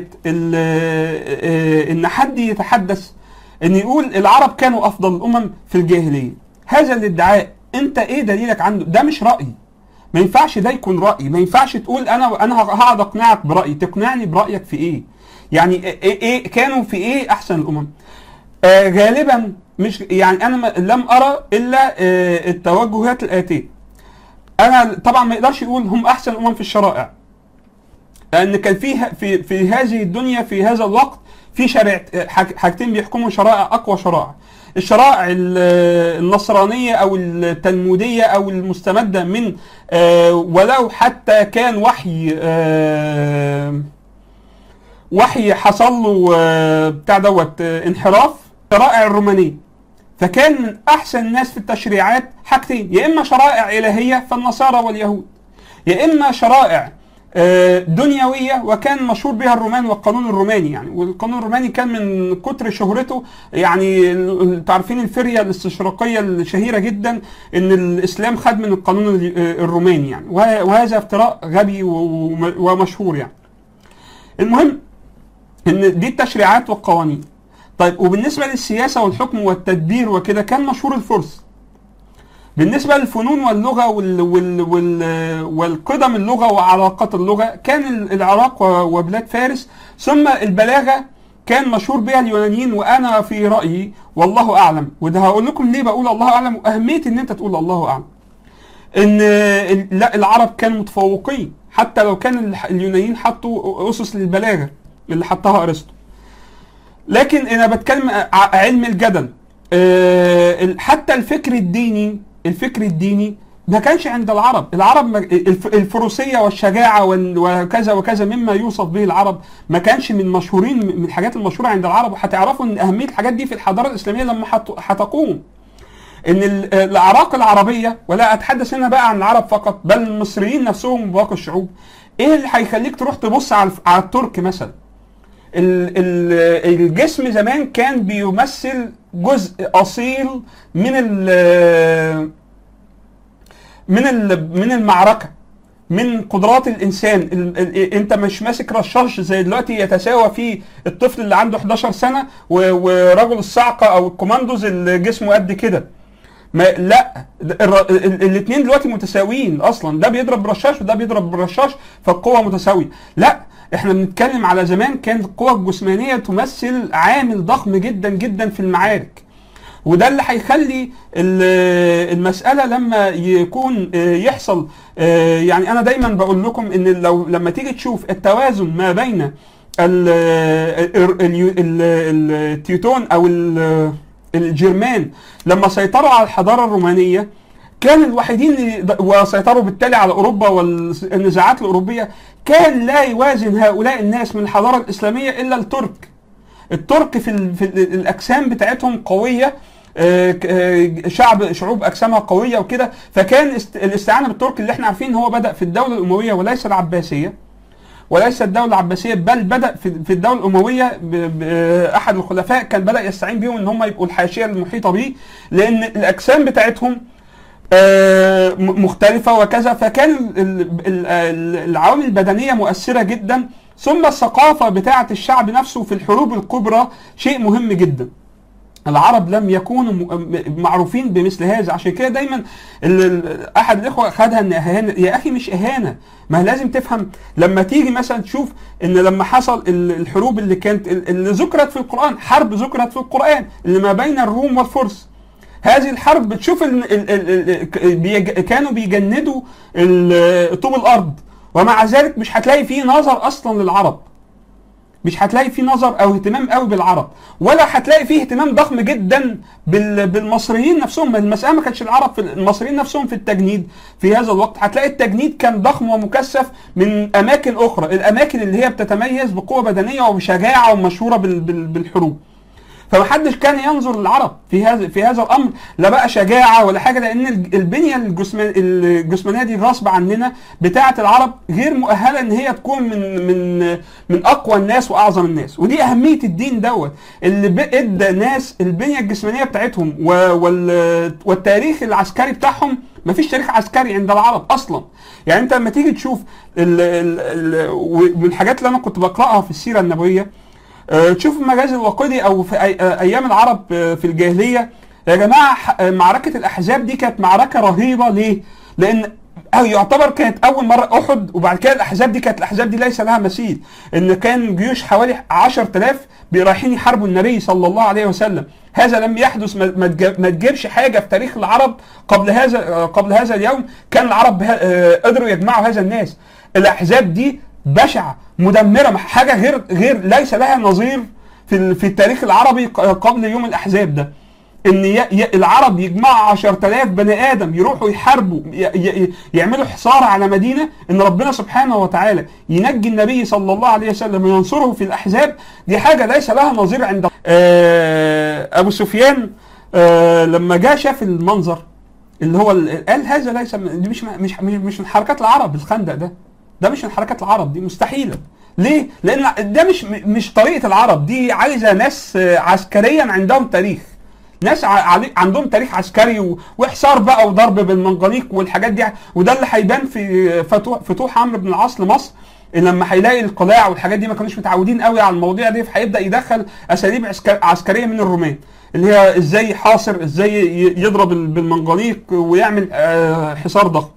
ان حد يتحدث ان يقول العرب كانوا افضل الامم في الجاهليه هذا الادعاء انت ايه دليلك عنه ده مش راي ما ينفعش ده يكون راي ما ينفعش تقول انا انا هقعد اقنعك برايي تقنعني برايك في ايه يعني إيه, ايه كانوا في ايه احسن الامم آه غالبا مش يعني انا لم ارى الا آه التوجهات الاتيه انا طبعا ما يقدرش يقول هم احسن الامم في الشرائع لان كان في في في هذه الدنيا في هذا الوقت في شريعة حاجتين بيحكموا شرائع اقوى شرائع الشرائع النصرانيه او التلموديه او المستمده من آه ولو حتى كان وحي آه وحي حصل له بتاع دوت انحراف شرائع الرومانيه فكان من احسن الناس في التشريعات حاجتين يا اما شرائع الهيه فالنصارى واليهود يا اما شرائع دنيويه وكان مشهور بها الرومان والقانون الروماني يعني والقانون الروماني كان من كتر شهرته يعني تعرفين الفريه الاستشراقيه الشهيره جدا ان الاسلام خد من القانون الروماني يعني وهذا افتراء غبي ومشهور يعني المهم ان دي التشريعات والقوانين طيب وبالنسبه للسياسه والحكم والتدبير وكده كان مشهور الفرس بالنسبه للفنون واللغه وال وال وال والقدم اللغه وعلاقات اللغه كان العراق وبلاد فارس ثم البلاغه كان مشهور بها اليونانيين وانا في رايي والله اعلم وده هقول لكم ليه بقول الله اعلم واهميه ان انت تقول الله اعلم ان لا العرب كانوا متفوقين حتى لو كان الح- اليونانيين حطوا اسس للبلاغه اللي حطها ارسطو لكن انا بتكلم ع- علم الجدل آه، ال- حتى الفكر الديني الفكر الديني ما كانش عند العرب العرب ما- الف- الفروسيه والشجاعه وال- وكذا وكذا مما يوصف به العرب ما كانش من مشهورين من الحاجات المشهوره عند العرب وهتعرفوا ان اهميه الحاجات دي في الحضاره الاسلاميه لما هت- هتقوم ان ال- الاعراق العربيه ولا اتحدث هنا بقى عن العرب فقط بل المصريين نفسهم وباقي الشعوب ايه اللي هيخليك تروح تبص على الف- على الترك مثلا ال- ال- الجسم زمان كان بيمثل جزء اصيل من ال من ال من المعركه من قدرات الانسان ال ال انت مش ماسك رشاش زي دلوقتي يتساوى فيه الطفل اللي عنده 11 سنه و- ورجل الصاعقه او الكوماندوز اللي جسمه قد كده ما لا الاثنين دلوقتي متساويين اصلا ده بيضرب برشاش وده بيضرب برشاش فالقوه متساويه لا احنا بنتكلم على زمان كانت القوه الجسمانيه تمثل عامل ضخم جدا جدا في المعارك وده اللي هيخلي ال- المساله لما يكون آه، يحصل آه، يعني انا دايما بقول لكم ان لو لما تيجي تشوف التوازن ما بين ال- ال- ال- ال- التيوتون او ال- الجرمان لما سيطروا على الحضاره الرومانيه كان الوحيدين اللي- وسيطروا بالتالي على اوروبا والنزاعات الاوروبيه كان لا يوازن هؤلاء الناس من الحضاره الاسلاميه الا الترك الترك في, ال... في ال- الاجسام بتاعتهم قويه آه، ك- آه، شعب شعوب اجسامها قويه وكده فكان است... الاستعانه بالترك اللي احنا عارفين هو بدا في الدوله الامويه وليس العباسيه وليس الدوله العباسيه بل بدا في في الدوله الامويه ب... ب... احد الخلفاء كان بدا يستعين بيهم ان هم يبقوا الحاشيه المحيطه به لان الاجسام بتاعتهم آه، م- مختلفة وكذا فكان ال- ال- ال- العوامل البدنية مؤثرة جدا ثم الثقافة بتاعة الشعب نفسه في الحروب الكبرى شيء مهم جدا العرب لم يكونوا م- معروفين بمثل هذا عشان كده دايما ال- ال- احد الاخوه خدها ان اهانه يا اخي مش اهانه ما لازم تفهم لما تيجي مثلا تشوف ان لما حصل ال- الحروب اللي كانت ال- اللي ذكرت في القران حرب ذكرت في القران اللي ما بين الروم والفرس هذه الحرب بتشوف ال ال ال ال بيج كانوا بيجندوا ال- طوب الارض ومع ذلك مش هتلاقي فيه نظر اصلا للعرب مش هتلاقي فيه نظر او اهتمام قوي بالعرب ولا هتلاقي فيه اهتمام ضخم جدا بال- بالمصريين نفسهم المساله ما كانتش العرب في المصريين نفسهم في التجنيد في هذا الوقت هتلاقي التجنيد كان ضخم ومكثف من اماكن اخرى الاماكن اللي هي بتتميز بقوه بدنيه وبشجاعه ومشهوره بال- بال- بالحروب فمحدش كان ينظر للعرب في هذا في هذا الامر لا بقى شجاعه ولا حاجه لان الج- البنيه الجسمان الجسمانيه دي غصب عننا بتاعه العرب غير مؤهله ان هي تكون من من من اقوى الناس واعظم الناس ودي اهميه الدين دوت اللي ب- ادى ناس البنيه الجسمانيه بتاعتهم و- وال- والتاريخ العسكري بتاعهم مفيش تاريخ عسكري عند العرب اصلا يعني انت لما تيجي تشوف ال ال ال ومن الحاجات اللي انا كنت بقراها في السيره النبويه آه، تشوف المجاز الوقودي او في أي- آه، ايام العرب آه، في الجاهليه يا جماعه ح- آه، معركه الاحزاب دي كانت معركه رهيبه ليه؟ لان أو يعتبر كانت اول مره احد وبعد كده الاحزاب دي كانت الاحزاب دي ليس لها مثيل ان كان جيوش حوالي 10000 رايحين يحاربوا النبي صلى الله عليه وسلم هذا لم يحدث ما- ما تج- ما تجيبش حاجه في تاريخ العرب قبل هذا آه، قبل هذا اليوم كان العرب به- آه، قدروا يجمعوا هذا الناس الاحزاب دي بشعه مدمره حاجه غير غير ليس لها نظير في ال- في التاريخ العربي ق- قبل يوم الاحزاب ده ان ي... ي... العرب يجمعوا 10000 بني ادم يروحوا يحاربوا ي... ي... يعملوا حصار على مدينه ان ربنا سبحانه وتعالى ينجي النبي صلى الله عليه وسلم وينصره في الاحزاب دي حاجه ليس لها نظير عند آه... ابو سفيان آه... لما جاء شاف المنظر اللي هو ال- قال هذا ليس من- دي مش مش مش, مش من حركات العرب الخندق ده ده مش من حركات العرب دي مستحيله ليه؟ لان ده مش مش طريقه العرب دي عايزه ناس آه، عسكريا عندهم تاريخ ناس ع- علي- عندهم تاريخ عسكري و- وحصار بقى وضرب بالمنجنيق والحاجات دي وده اللي هيبان في فتوح فتوح عمرو بن العاص لمصر لما هيلاقي القلاع والحاجات دي ما كانوش متعودين قوي على المواضيع دي فهيبدا يدخل اساليب عسكر- عسكريه من الرومان اللي هي ازاي يحاصر ازاي ي- يضرب ال- بالمنجنيق ويعمل آه، حصار ضخم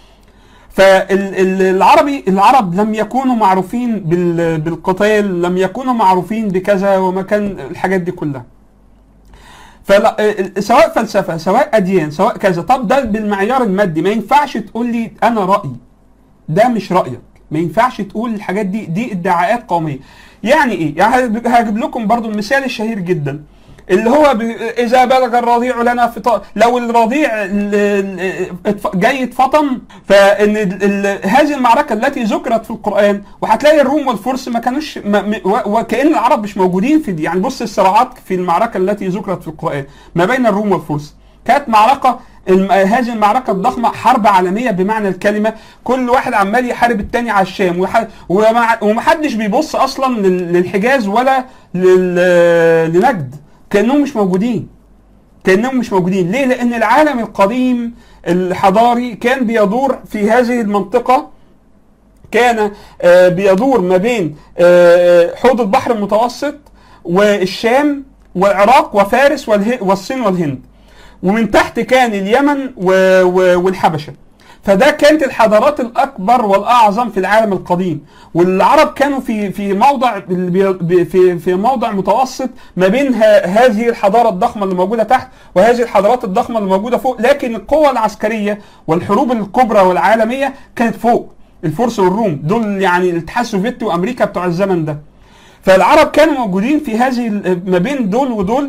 فالعربي العرب لم يكونوا معروفين بال- بالقتال لم يكونوا معروفين بكذا وما كان الحاجات دي كلها فلا ال- سواء فلسفه سواء اديان سواء كذا طب ده بالمعيار المادي ما ينفعش تقول لي انا رايي ده مش رايك ما ينفعش تقول الحاجات دي دي ادعاءات قوميه يعني ايه يعني هجيب- هجيب لكم برضو المثال الشهير جدا اللي هو ب... اذا بلغ الرضيع لنا فطام لو الرضيع ال- ال- اتف- جاي اتفطم فان ال... ال... هذه المعركه التي ذكرت في القران وهتلاقي الروم والفرس ما كانوش ما... م... و... وكان العرب مش موجودين في دي يعني بص الصراعات في المعركه التي ذكرت في القران ما بين الروم والفرس كانت معركه الم... هذه المعركه الضخمه حرب عالميه بمعنى الكلمه كل واحد عمال يحارب التاني على الشام وح... ومع... ومحدش بيبص اصلا لل... للحجاز ولا لل... لنجد كانهم مش موجودين كانهم مش موجودين ليه لان العالم القديم الحضاري كان بيدور في هذه المنطقه كان آه، بيدور ما بين آه، حوض البحر المتوسط والشام والعراق وفارس والهي- والصين والهند ومن تحت كان اليمن و- و- والحبشه فده كانت الحضارات الاكبر والاعظم في العالم القديم والعرب كانوا في في موضع بي- في في موضع متوسط ما بين ه- هذه الحضاره الضخمه اللي موجوده تحت وهذه الحضارات الضخمه اللي موجوده فوق لكن القوى العسكريه والحروب الكبرى والعالميه كانت فوق الفرس والروم دول يعني الاتحاد السوفيتي وامريكا بتوع الزمن ده فالعرب كانوا موجودين في هذه ال- ما بين دول ودول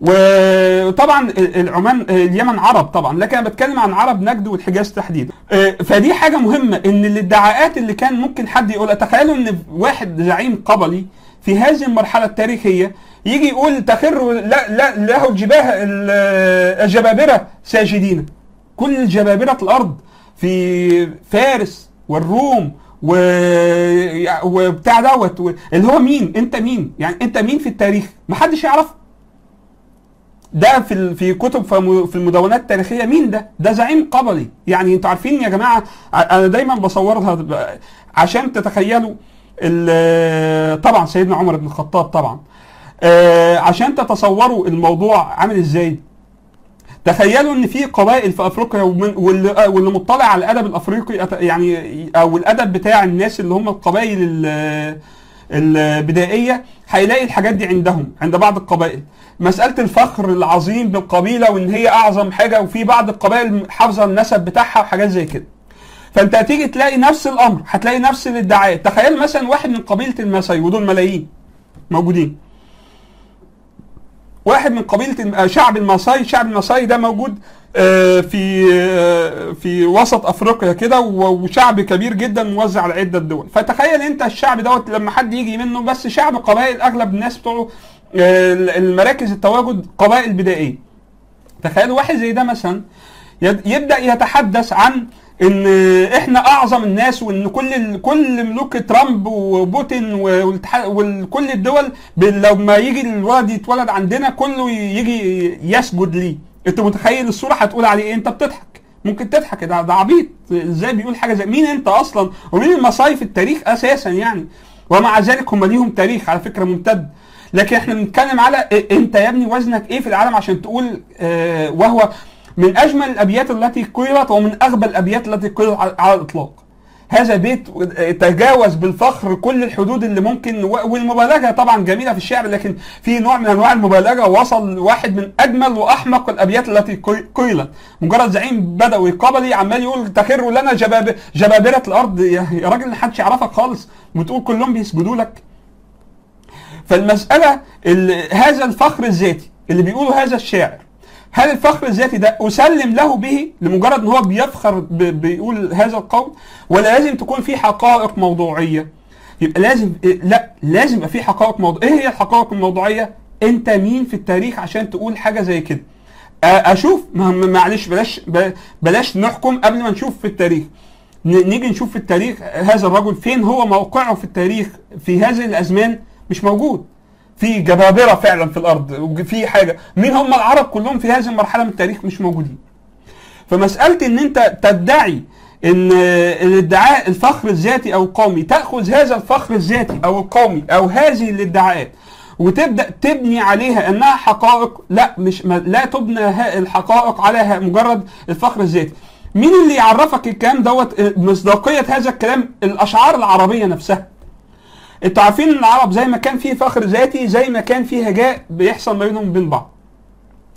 وطبعا العمان اليمن عرب طبعا لكن انا بتكلم عن عرب نجد والحجاز تحديدا آه، فدي حاجه مهمه ان الادعاءات اللي كان ممكن حد يقولها تخيلوا ان واحد زعيم قبلي في هذه المرحله التاريخيه يجي يقول تخر لا لا له الجباه ال- الجبابره ساجدين كل جبابره الارض في فارس والروم و... وبتاع دوت و... اللي هو مين انت مين يعني انت مين في التاريخ محدش يعرفه ده في ال- في كتب فم- في المدونات التاريخيه مين ده؟ ده زعيم قبلي يعني انتوا عارفين يا جماعه ع- انا دايما بصورها ب- عشان تتخيلوا ال- طبعا سيدنا عمر بن الخطاب طبعا آه، عشان تتصوروا الموضوع عامل ازاي تخيلوا ان في قبائل في افريقيا ومن- واللي آه، واللي مطلع على الادب الافريقي أت- يعني او الادب بتاع الناس اللي هم القبائل ال- البدائيه هيلاقي الحاجات دي عندهم عند بعض القبائل مساله الفخر العظيم بالقبيله وان هي اعظم حاجه وفي بعض القبائل حافظه النسب بتاعها وحاجات زي كده فانت هتيجي تلاقي نفس الامر هتلاقي نفس الادعاءات تخيل مثلا واحد من قبيله الماساي ودول ملايين موجودين واحد من قبيله الم- آه، شعب الماساي شعب الماساي ده موجود آه، في آه، في وسط افريقيا كده و- وشعب كبير جدا موزع على عده دول فتخيل انت الشعب دوت لما حد يجي منه بس شعب قبائل اغلب الناس بتوعه آه، المراكز التواجد قبائل بدائيه تخيل واحد زي ده مثلا يد- يبدا يتحدث عن ان احنا اعظم الناس وان كل ال- كل ملوك ترامب وبوتين والاتحاد- وكل الدول ب- لما يجي الولد يتولد عندنا كله يجي يسجد ليه انت متخيل الصوره هتقول عليه ايه انت بتضحك ممكن تضحك ده, ده عبيط ازاي بيقول حاجه زي مين انت اصلا ومين المصايف في التاريخ اساسا يعني ومع ذلك هم ليهم تاريخ على فكره ممتد لكن احنا بنتكلم على إيه انت يا ابني وزنك ايه في العالم عشان تقول آه وهو من اجمل الابيات التي قيلت ومن اغبى الابيات التي قيلت على على الاطلاق هذا بيت تجاوز بالفخر كل الحدود اللي ممكن و- والمبالغه طبعا جميله في الشعر لكن في نوع من انواع المبالغه وصل واحد من اجمل واحمق الابيات التي قي- قيلت مجرد زعيم بدوي قبلي عمال يقول تخر لنا جباب جبابره الارض يا يا راجل محدش يعرفك خالص وتقول كلهم بيسجدوا لك فالمساله ال- هذا الفخر الذاتي اللي بيقوله هذا الشاعر هل الفخر الذاتي ده اسلم له به لمجرد ان هو بيفخر ب- بيقول هذا القول ولا لازم تكون في حقائق موضوعيه يبقى لازم إيه، لا لازم يبقى في حقائق موضوعيه ايه هي الحقائق الموضوعيه انت مين في التاريخ عشان تقول حاجه زي كده آه، اشوف ما- ما- معلش بلاش ب- بلاش نحكم قبل ما نشوف في التاريخ ن- نيجي نشوف في التاريخ هذا الرجل فين هو موقعه في التاريخ في هذه الازمان مش موجود في جبابره فعلا في الارض وفي حاجه مين هم العرب كلهم في هذه المرحله من التاريخ مش موجودين فمساله ان انت تدعي ان الادعاء الفخر الذاتي او القومي تاخذ هذا الفخر الذاتي او القومي او هذه الادعاءات وتبدا تبني عليها انها حقائق لا مش ما لا تبنى ها- الحقائق على ها- مجرد الفخر الذاتي مين اللي يعرفك الكلام دوت مصداقيه هذا الكلام الاشعار العربيه نفسها انتوا عارفين ان العرب زي ما كان فيه فخر ذاتي زي ما كان فيه هجاء بيحصل ما بينهم وبين بعض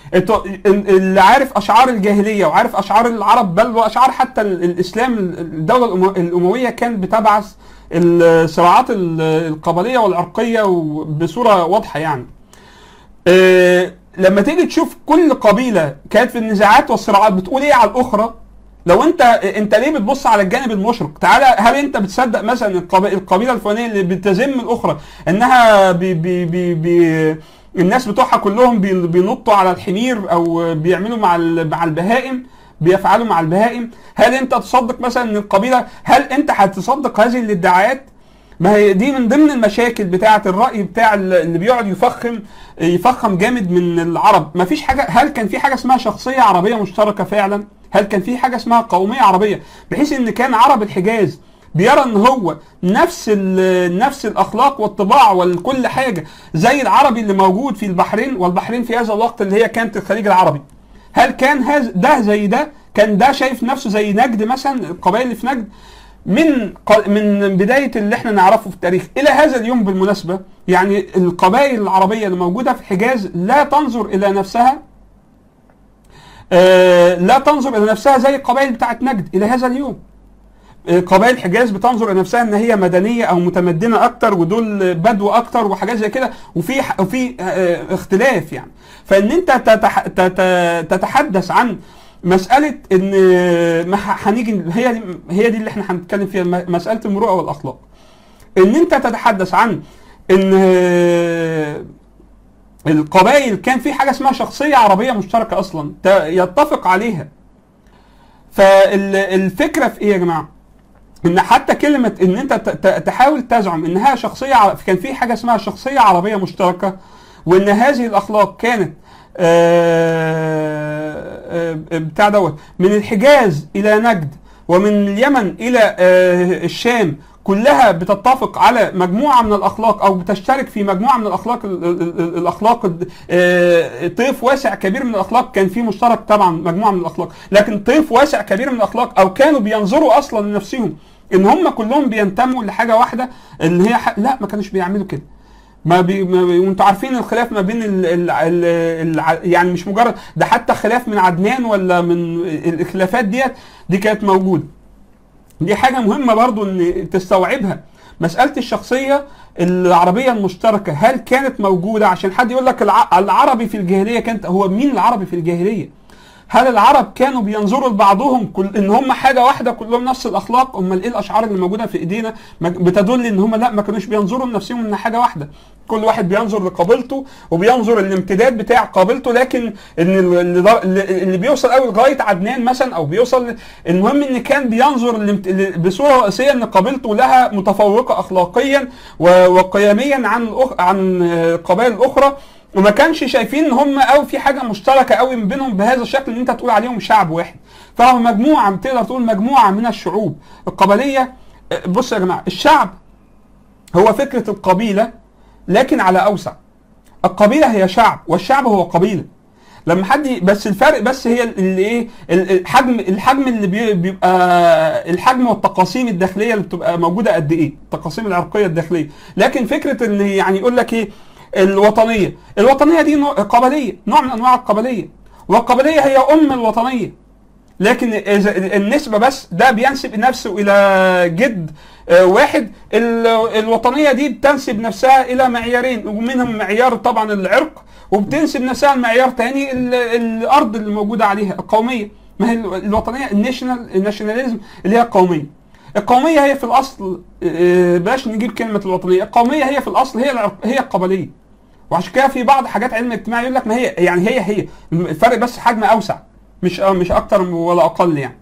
انتوا ال- اللي عارف اشعار الجاهليه وعارف اشعار العرب بل واشعار حتى ال- الاسلام الدوله الأمو- الامويه كانت بتبعث الصراعات ال- القبليه والعرقيه بصوره واضحه يعني. آه، لما تيجي تشوف كل قبيله كانت في النزاعات والصراعات بتقول ايه على الاخرى لو انت انت ليه بتبص على الجانب المشرق تعالى هل انت بتصدق مثلا القب- القبيله الفلانيه اللي بتذم الاخرى انها بي بي بي بي الناس بتوعها كلهم بي- بينطوا على الحمير او بيعملوا مع ال- مع البهائم بيفعلوا مع البهائم هل انت تصدق مثلا ان القبيله هل انت هتصدق هذه الادعاءات ما هي دي من ضمن المشاكل بتاعه الراي بتاع اللي بيقعد يفخم يفخم جامد من العرب ما فيش حاجه هل كان في حاجه اسمها شخصيه عربيه مشتركه فعلا هل كان في حاجه اسمها قوميه عربيه بحيث ان كان عرب الحجاز بيرى ان هو نفس ال- نفس الاخلاق والطباع وكل حاجه زي العربي اللي موجود في البحرين والبحرين في هذا الوقت اللي هي كانت الخليج العربي هل كان هذا ده زي ده كان ده شايف نفسه زي نجد مثلا القبائل اللي في نجد من ق- من بدايه اللي احنا نعرفه في التاريخ الى هذا اليوم بالمناسبه يعني القبائل العربيه اللي موجوده في الحجاز لا تنظر الى نفسها آه، لا تنظر الى نفسها زي القبائل بتاعت نجد الى هذا اليوم آه، قبائل الحجاز بتنظر الى نفسها ان هي مدنيه او متمدنه اكتر ودول بدو اكتر وحاجات زي كده وفي ح- وفي آه، اختلاف يعني فان انت تتح- تت- تتحدث عن مساله ان ما ح- هنيجي هي دي هي دي اللي احنا هنتكلم فيها م- مساله المروءه والاخلاق ان انت تتحدث عن ان آه، القبائل كان في حاجه اسمها شخصيه عربيه مشتركه اصلا ت- يتفق عليها فالفكره في ايه يا جماعه ان حتى كلمه ان انت ت- ت- تحاول تزعم انها شخصيه ع- كان في حاجه اسمها شخصيه عربيه مشتركه وان هذه الاخلاق كانت آه، آه، بتاع دوت من الحجاز الى نجد ومن اليمن الى آه، الشام كلها بتتفق على مجموعه من الاخلاق او بتشترك في مجموعه من الاخلاق ال- ال- ال- الاخلاق الد- آه، طيف واسع كبير من الاخلاق كان في مشترك طبعا مجموعه من الاخلاق لكن طيف واسع كبير من الاخلاق او كانوا بينظروا اصلا لنفسهم ان هم كلهم بينتموا لحاجه واحده اللي هي ح... لا ما كانوش بيعملوا كده ما بي... ما بي... وانتوا عارفين الخلاف ما بين ال... ال... ال... ال... يعني مش مجرد ده حتى خلاف من عدنان ولا من الخلافات ديت دي كانت موجوده دي حاجة مهمة برضو ان تستوعبها مسألة الشخصية العربية المشتركة هل كانت موجودة عشان حد يقول لك الع... العربي في الجاهلية كانت هو مين العربي في الجاهلية هل العرب كانوا بينظروا لبعضهم كل ان هم حاجه واحده كلهم نفس الاخلاق امال ايه الاشعار اللي موجوده في ايدينا ما- بتدل ان هم لا ما كانوش بينظروا لنفسهم ان حاجه واحده كل واحد بينظر لقبيلته وبينظر الامتداد بتاع قبيلته لكن ان اللي, اللي بيوصل قوي لغايه عدنان مثلا او بيوصل المهم ان كان بينظر الامت- ل- بصوره رئيسيه ان قبيلته لها متفوقه اخلاقيا و- وقيميا عن الأخ... عن آه، القبائل الاخرى وما كانش شايفين ان هم قوي في حاجه مشتركه قوي ما بينهم بهذا الشكل ان انت تقول عليهم شعب واحد فهو مجموعه تقدر تقول مجموعه من الشعوب القبليه آه، بصوا يا جماعه الشعب هو فكره القبيله لكن على اوسع القبيله هي شعب والشعب هو قبيله لما حد ي- بس الفرق بس هي اللي ايه ال- الحجم الحجم اللي بي- بيبقى الحجم والتقاسيم الداخليه اللي بتبقى موجوده قد ايه التقاسيم العرقيه الداخليه لكن فكره ان يعني يقول لك ايه الوطنيه الوطنيه دي نوع قبليه نوع من انواع القبليه والقبليه هي ام الوطنيه لكن إذا النسبة بس ده بينسب نفسه إلى جد آه، واحد ال- الوطنية دي بتنسب نفسها إلى معيارين ومنهم معيار طبعا العرق وبتنسب نفسها لمعيار تاني ال- الأرض اللي موجودة عليها القومية ما هي الوطنية الناشونال الناشوناليزم اللي هي القومية القومية هي في الأصل آه، بلاش نجيب كلمة الوطنية القومية هي في الأصل هي العرق هي القبلية وعشان كده في بعض حاجات علم الاجتماع يقول لك ما هي يعني هي هي الفرق بس حجم أوسع مش مش اكتر ولا اقل يعني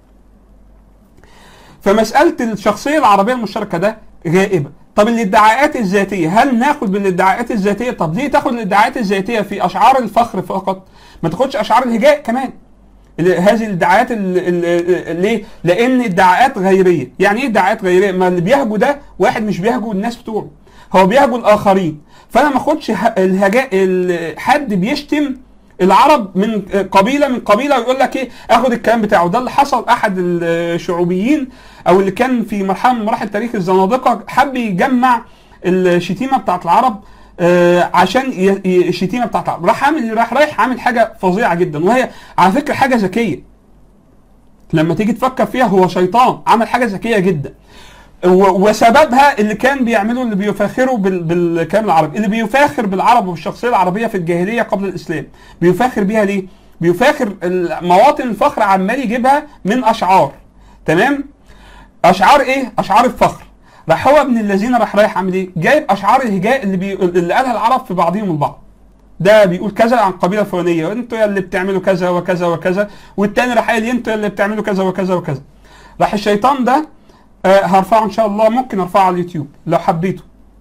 فمساله الشخصيه العربيه المشتركه ده غائبه طب الادعاءات الذاتيه هل ناخد بالادعاءات الذاتيه طب ليه تاخد الادعاءات الذاتيه في اشعار الفخر فقط ما تاخدش اشعار الهجاء كمان ال- هذه الادعاءات ال- ال- ال- ليه؟ لان ادعاءات غيريه، يعني ايه ادعاءات غيريه؟ ما اللي بيهجو ده واحد مش بيهجو الناس بتوعه، هو بيهجو الاخرين، فانا ما اخدش ه- الهجاء ال- حد بيشتم العرب من قبيله من قبيله ويقول لك ايه اخد الكلام بتاعه ده اللي حصل احد الشعوبيين او اللي كان في مرحله من مراحل تاريخ الزنادقه حب يجمع الشتيمه بتاعت العرب آه عشان ي- ي- الشتيمه بتاعت العرب راح عامل راح رايح عامل حاجه فظيعه جدا وهي على فكره حاجه ذكيه لما تيجي تفكر فيها هو شيطان عمل حاجه ذكيه جدا و- وسببها اللي كان بيعمله اللي بيفاخروا بال- بالكلام العربي اللي بيفاخر بالعرب وبالشخصيه العربيه في الجاهليه قبل الاسلام بيفاخر بيها ليه بيفاخر ال- مواطن الفخر عمال يجيبها من اشعار تمام اشعار ايه اشعار الفخر راح هو ابن الذين راح رايح عامل ايه جايب اشعار الهجاء اللي بي... اللي قالها العرب في بعضهم البعض ده بيقول كذا عن قبيله فلانيه انتوا يا اللي بتعملوا كذا وكذا وكذا والتاني راح قايل انتوا يا اللي بتعملوا كذا وكذا وكذا راح الشيطان ده آه هرفعه ان شاء الله ممكن ارفعه على اليوتيوب لو حبيته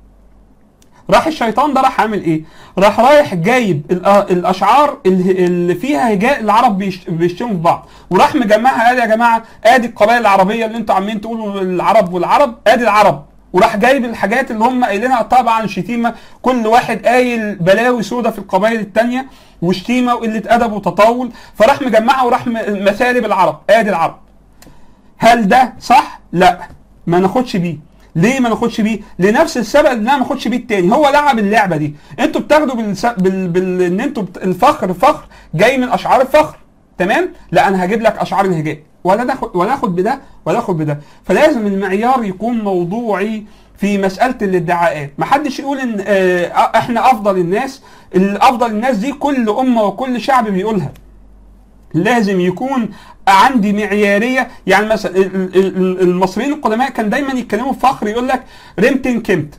راح الشيطان ده راح عامل ايه؟ راح رايح جايب الأ- الاشعار اللي اللي فيها هجاء العرب بيش- بيشتموا في بعض وراح مجمعها قال يا جماعه ادي القبائل العربيه اللي انتوا عمالين تقولوا العرب والعرب ادي العرب وراح جايب الحاجات اللي هم قايلينها طبعا شتيمه كل واحد قايل بلاوي سودة في القبائل التانية وشتيمه وقله ادب وتطاول فراح مجمعها وراح م- مثالب العرب ادي العرب هل ده صح؟ لا ما ناخدش بيه ليه ما ناخدش بيه؟ لنفس السبب ان انا ما اخدش بيه التاني هو لعب اللعبه دي انتوا بتاخدوا بالس... بال... بال... ان انتوا بت... الفخر فخر جاي من اشعار الفخر تمام؟ لا انا هجيب لك اشعار الهجاء ولا ناخد ولا اخد بده ولا اخد بده فلازم المعيار يكون موضوعي في مساله الادعاءات ما حدش يقول ان آه احنا افضل الناس الافضل الناس دي كل امه وكل شعب بيقولها لازم يكون عندي معياريه يعني مثلا ال- ال- ال- المصريين القدماء كان دايما يتكلموا بفخر يقول لك رمتن كمت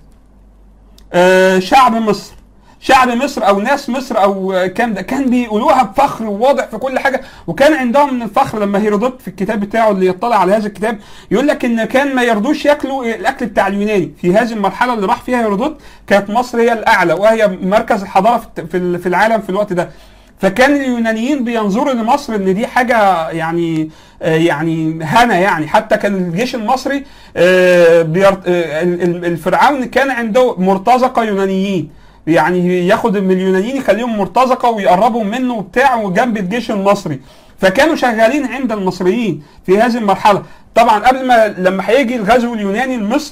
آه شعب مصر شعب مصر او ناس مصر او آه، كام ده كان بيقولوها بفخر وواضح في كل حاجه وكان عندهم من الفخر لما هيرودوت في الكتاب بتاعه اللي يطلع على هذا الكتاب يقول لك ان كان ما يرضوش ياكلوا الاكل بتاع اليوناني في هذه المرحله اللي راح فيها هيرودوت كانت مصر هي الاعلى وهي مركز الحضاره في الت- في ال- في العالم في الوقت ده فكان اليونانيين بينظروا لمصر ان دي حاجه يعني آه، يعني هنا يعني حتى كان الجيش المصري آه، بير- آه، ال- ال- الفرعون كان عنده مرتزقه يونانيين يعني ياخد من اليونانيين يخليهم مرتزقه ويقربوا منه وبتاع وجنب الجيش المصري فكانوا شغالين عند المصريين في هذه المرحله طبعا قبل ما لما هيجي الغزو اليوناني لمصر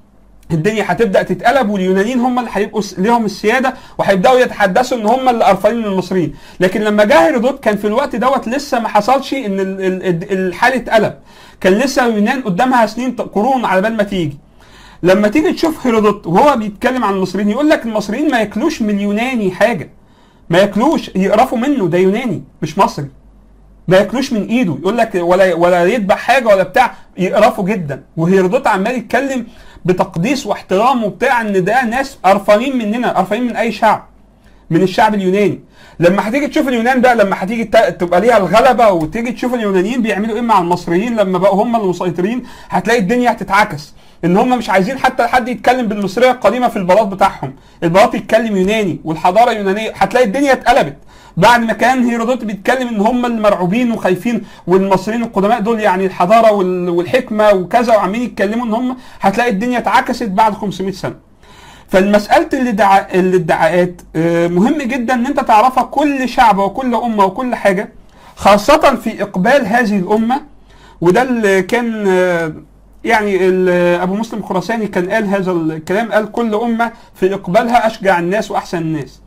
الدنيا هتبدا تتقلب واليونانيين هم اللي هيبقوا س- ليهم السياده وهيبداوا يتحدثوا ان هم اللي قرفانين من المصريين لكن لما جه هيرودوت كان في الوقت دوت لسه ما حصلش ان ال- ال- ال- الحال اتقلب كان لسه اليونان قدامها سنين ط- قرون على بال ما تيجي لما تيجي تشوف هيرودوت وهو بيتكلم عن المصريين يقول لك المصريين ما ياكلوش من اليوناني حاجه ما ياكلوش يقرفوا منه ده يوناني مش مصري ما ياكلوش من ايده يقول لك ولا ولا يذبح حاجه ولا بتاع يقرفوا جدا وهيرودوت عمال يتكلم بتقديس واحترام وبتاع ان ده ناس قرفانين مننا قرفانين من اي شعب من الشعب اليوناني لما هتيجي تشوف اليونان بقى لما هتيجي ت- تبقى ليها الغلبه وتيجي تشوف اليونانيين بيعملوا ايه مع المصريين لما بقوا هم المسيطرين هتلاقي الدنيا هتتعكس ان هم مش عايزين حتى حد يتكلم بالمصريه القديمه في البلاط بتاعهم البلاط يتكلم يوناني والحضاره يونانيه هتلاقي الدنيا اتقلبت بعد ما كان هيرودوت بيتكلم ان هم اللي مرعوبين وخايفين والمصريين القدماء دول يعني الحضاره وال- والحكمه وكذا وعمالين يتكلموا ان هم هتلاقي الدنيا اتعكست بعد 500 سنه فالمسألة الادعاء الادعاءات آه، مهم جدا ان انت تعرفها كل شعب وكل امة وكل حاجة خاصة في اقبال هذه الامة وده اللي كان آه، يعني ال- ابو مسلم الخراساني كان قال هذا الكلام قال كل امة في اقبالها اشجع الناس واحسن الناس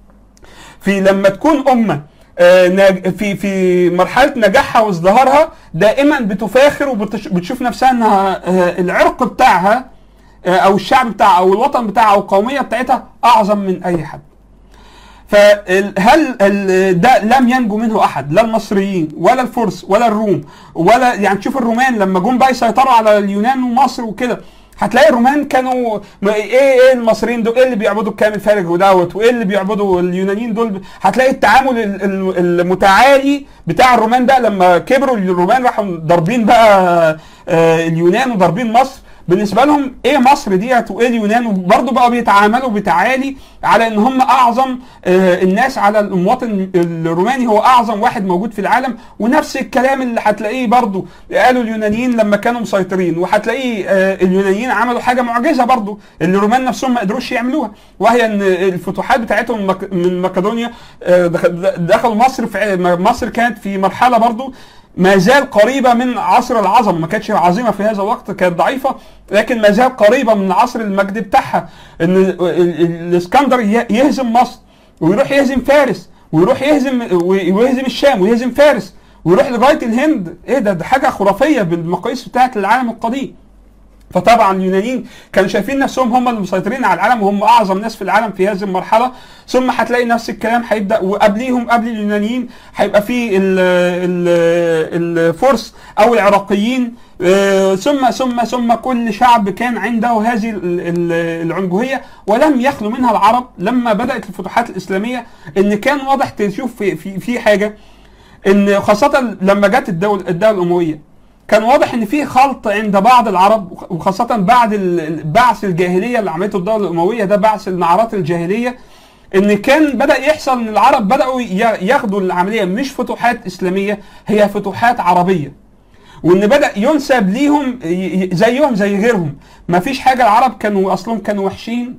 في لما تكون امه آه، ناج- في في مرحله نجاحها وازدهارها دائما بتفاخر وبتشوف نفسها انها آه، العرق بتاعها آه، او الشعب بتاعها او الوطن بتاعها او القوميه بتاعتها اعظم من اي حد. فهل ال- ده لم ينجو منه احد لا المصريين ولا الفرس ولا الروم ولا يعني تشوف الرومان لما جم بقى يسيطروا على اليونان ومصر وكده هتلاقي الرومان كانوا م- ايه ايه المصريين دول ايه اللي بيعبدوا الكامل فارغ ودوت وايه اللي بيعبدوا اليونانيين دول هتلاقي التعامل ال- ال- المتعالي بتاع الرومان بقى لما كبروا الرومان راحوا ضاربين بقى آه، اليونان وضاربين مصر بالنسبه لهم ايه مصر ديت وايه اليونان وبرضه بقوا بيتعاملوا بتعالي على ان هم اعظم آه، الناس على المواطن الروماني هو اعظم واحد موجود في العالم ونفس الكلام اللي هتلاقيه برضه قالوا اليونانيين لما كانوا مسيطرين وهتلاقيه آه، اليونانيين عملوا حاجه معجزه برضه اللي الرومان نفسهم ما قدروش يعملوها وهي ان الفتوحات بتاعتهم مك- من مقدونيا آه، دخل- دخلوا مصر في مصر كانت في مرحله برضه ما زال قريبة من عصر العظمة ما كانتش عظيمة في هذا الوقت كانت ضعيفة لكن ما زال قريبة من عصر المجد بتاعها ان ال- ال- الاسكندر ي- يهزم مصر ويروح يهزم فارس ويروح يهزم ويهزم الشام ويهزم فارس ويروح لغاية الهند ايه ده ده حاجة خرافية بالمقاييس بتاعت العالم القديم فطبعا اليونانيين كانوا شايفين نفسهم هم اللي مسيطرين على العالم وهم اعظم ناس في العالم في هذه المرحله ثم هتلاقي نفس الكلام هيبدا وقبليهم قبل اليونانيين هيبقى في ال- ال- الفرس او العراقيين آه، ثم ثم ثم كل شعب كان عنده هذه ال- ال- العنجهيه ولم يخلو منها العرب لما بدات الفتوحات الاسلاميه ان كان واضح تشوف في في, في حاجه ان خاصه لما جت الدوله الدوله الامويه كان واضح ان في خلط عند بعض العرب وخاصه بعد ال- بعث الجاهليه اللي عملته الدوله الامويه ده بعث النعرات الجاهليه ان كان بدا يحصل ان العرب بداوا ي- ياخدوا العمليه مش فتوحات اسلاميه هي فتوحات عربيه وان بدا ينسب ليهم ي- ي- زيهم زي غيرهم ما فيش حاجه العرب كانوا اصلهم كانوا وحشين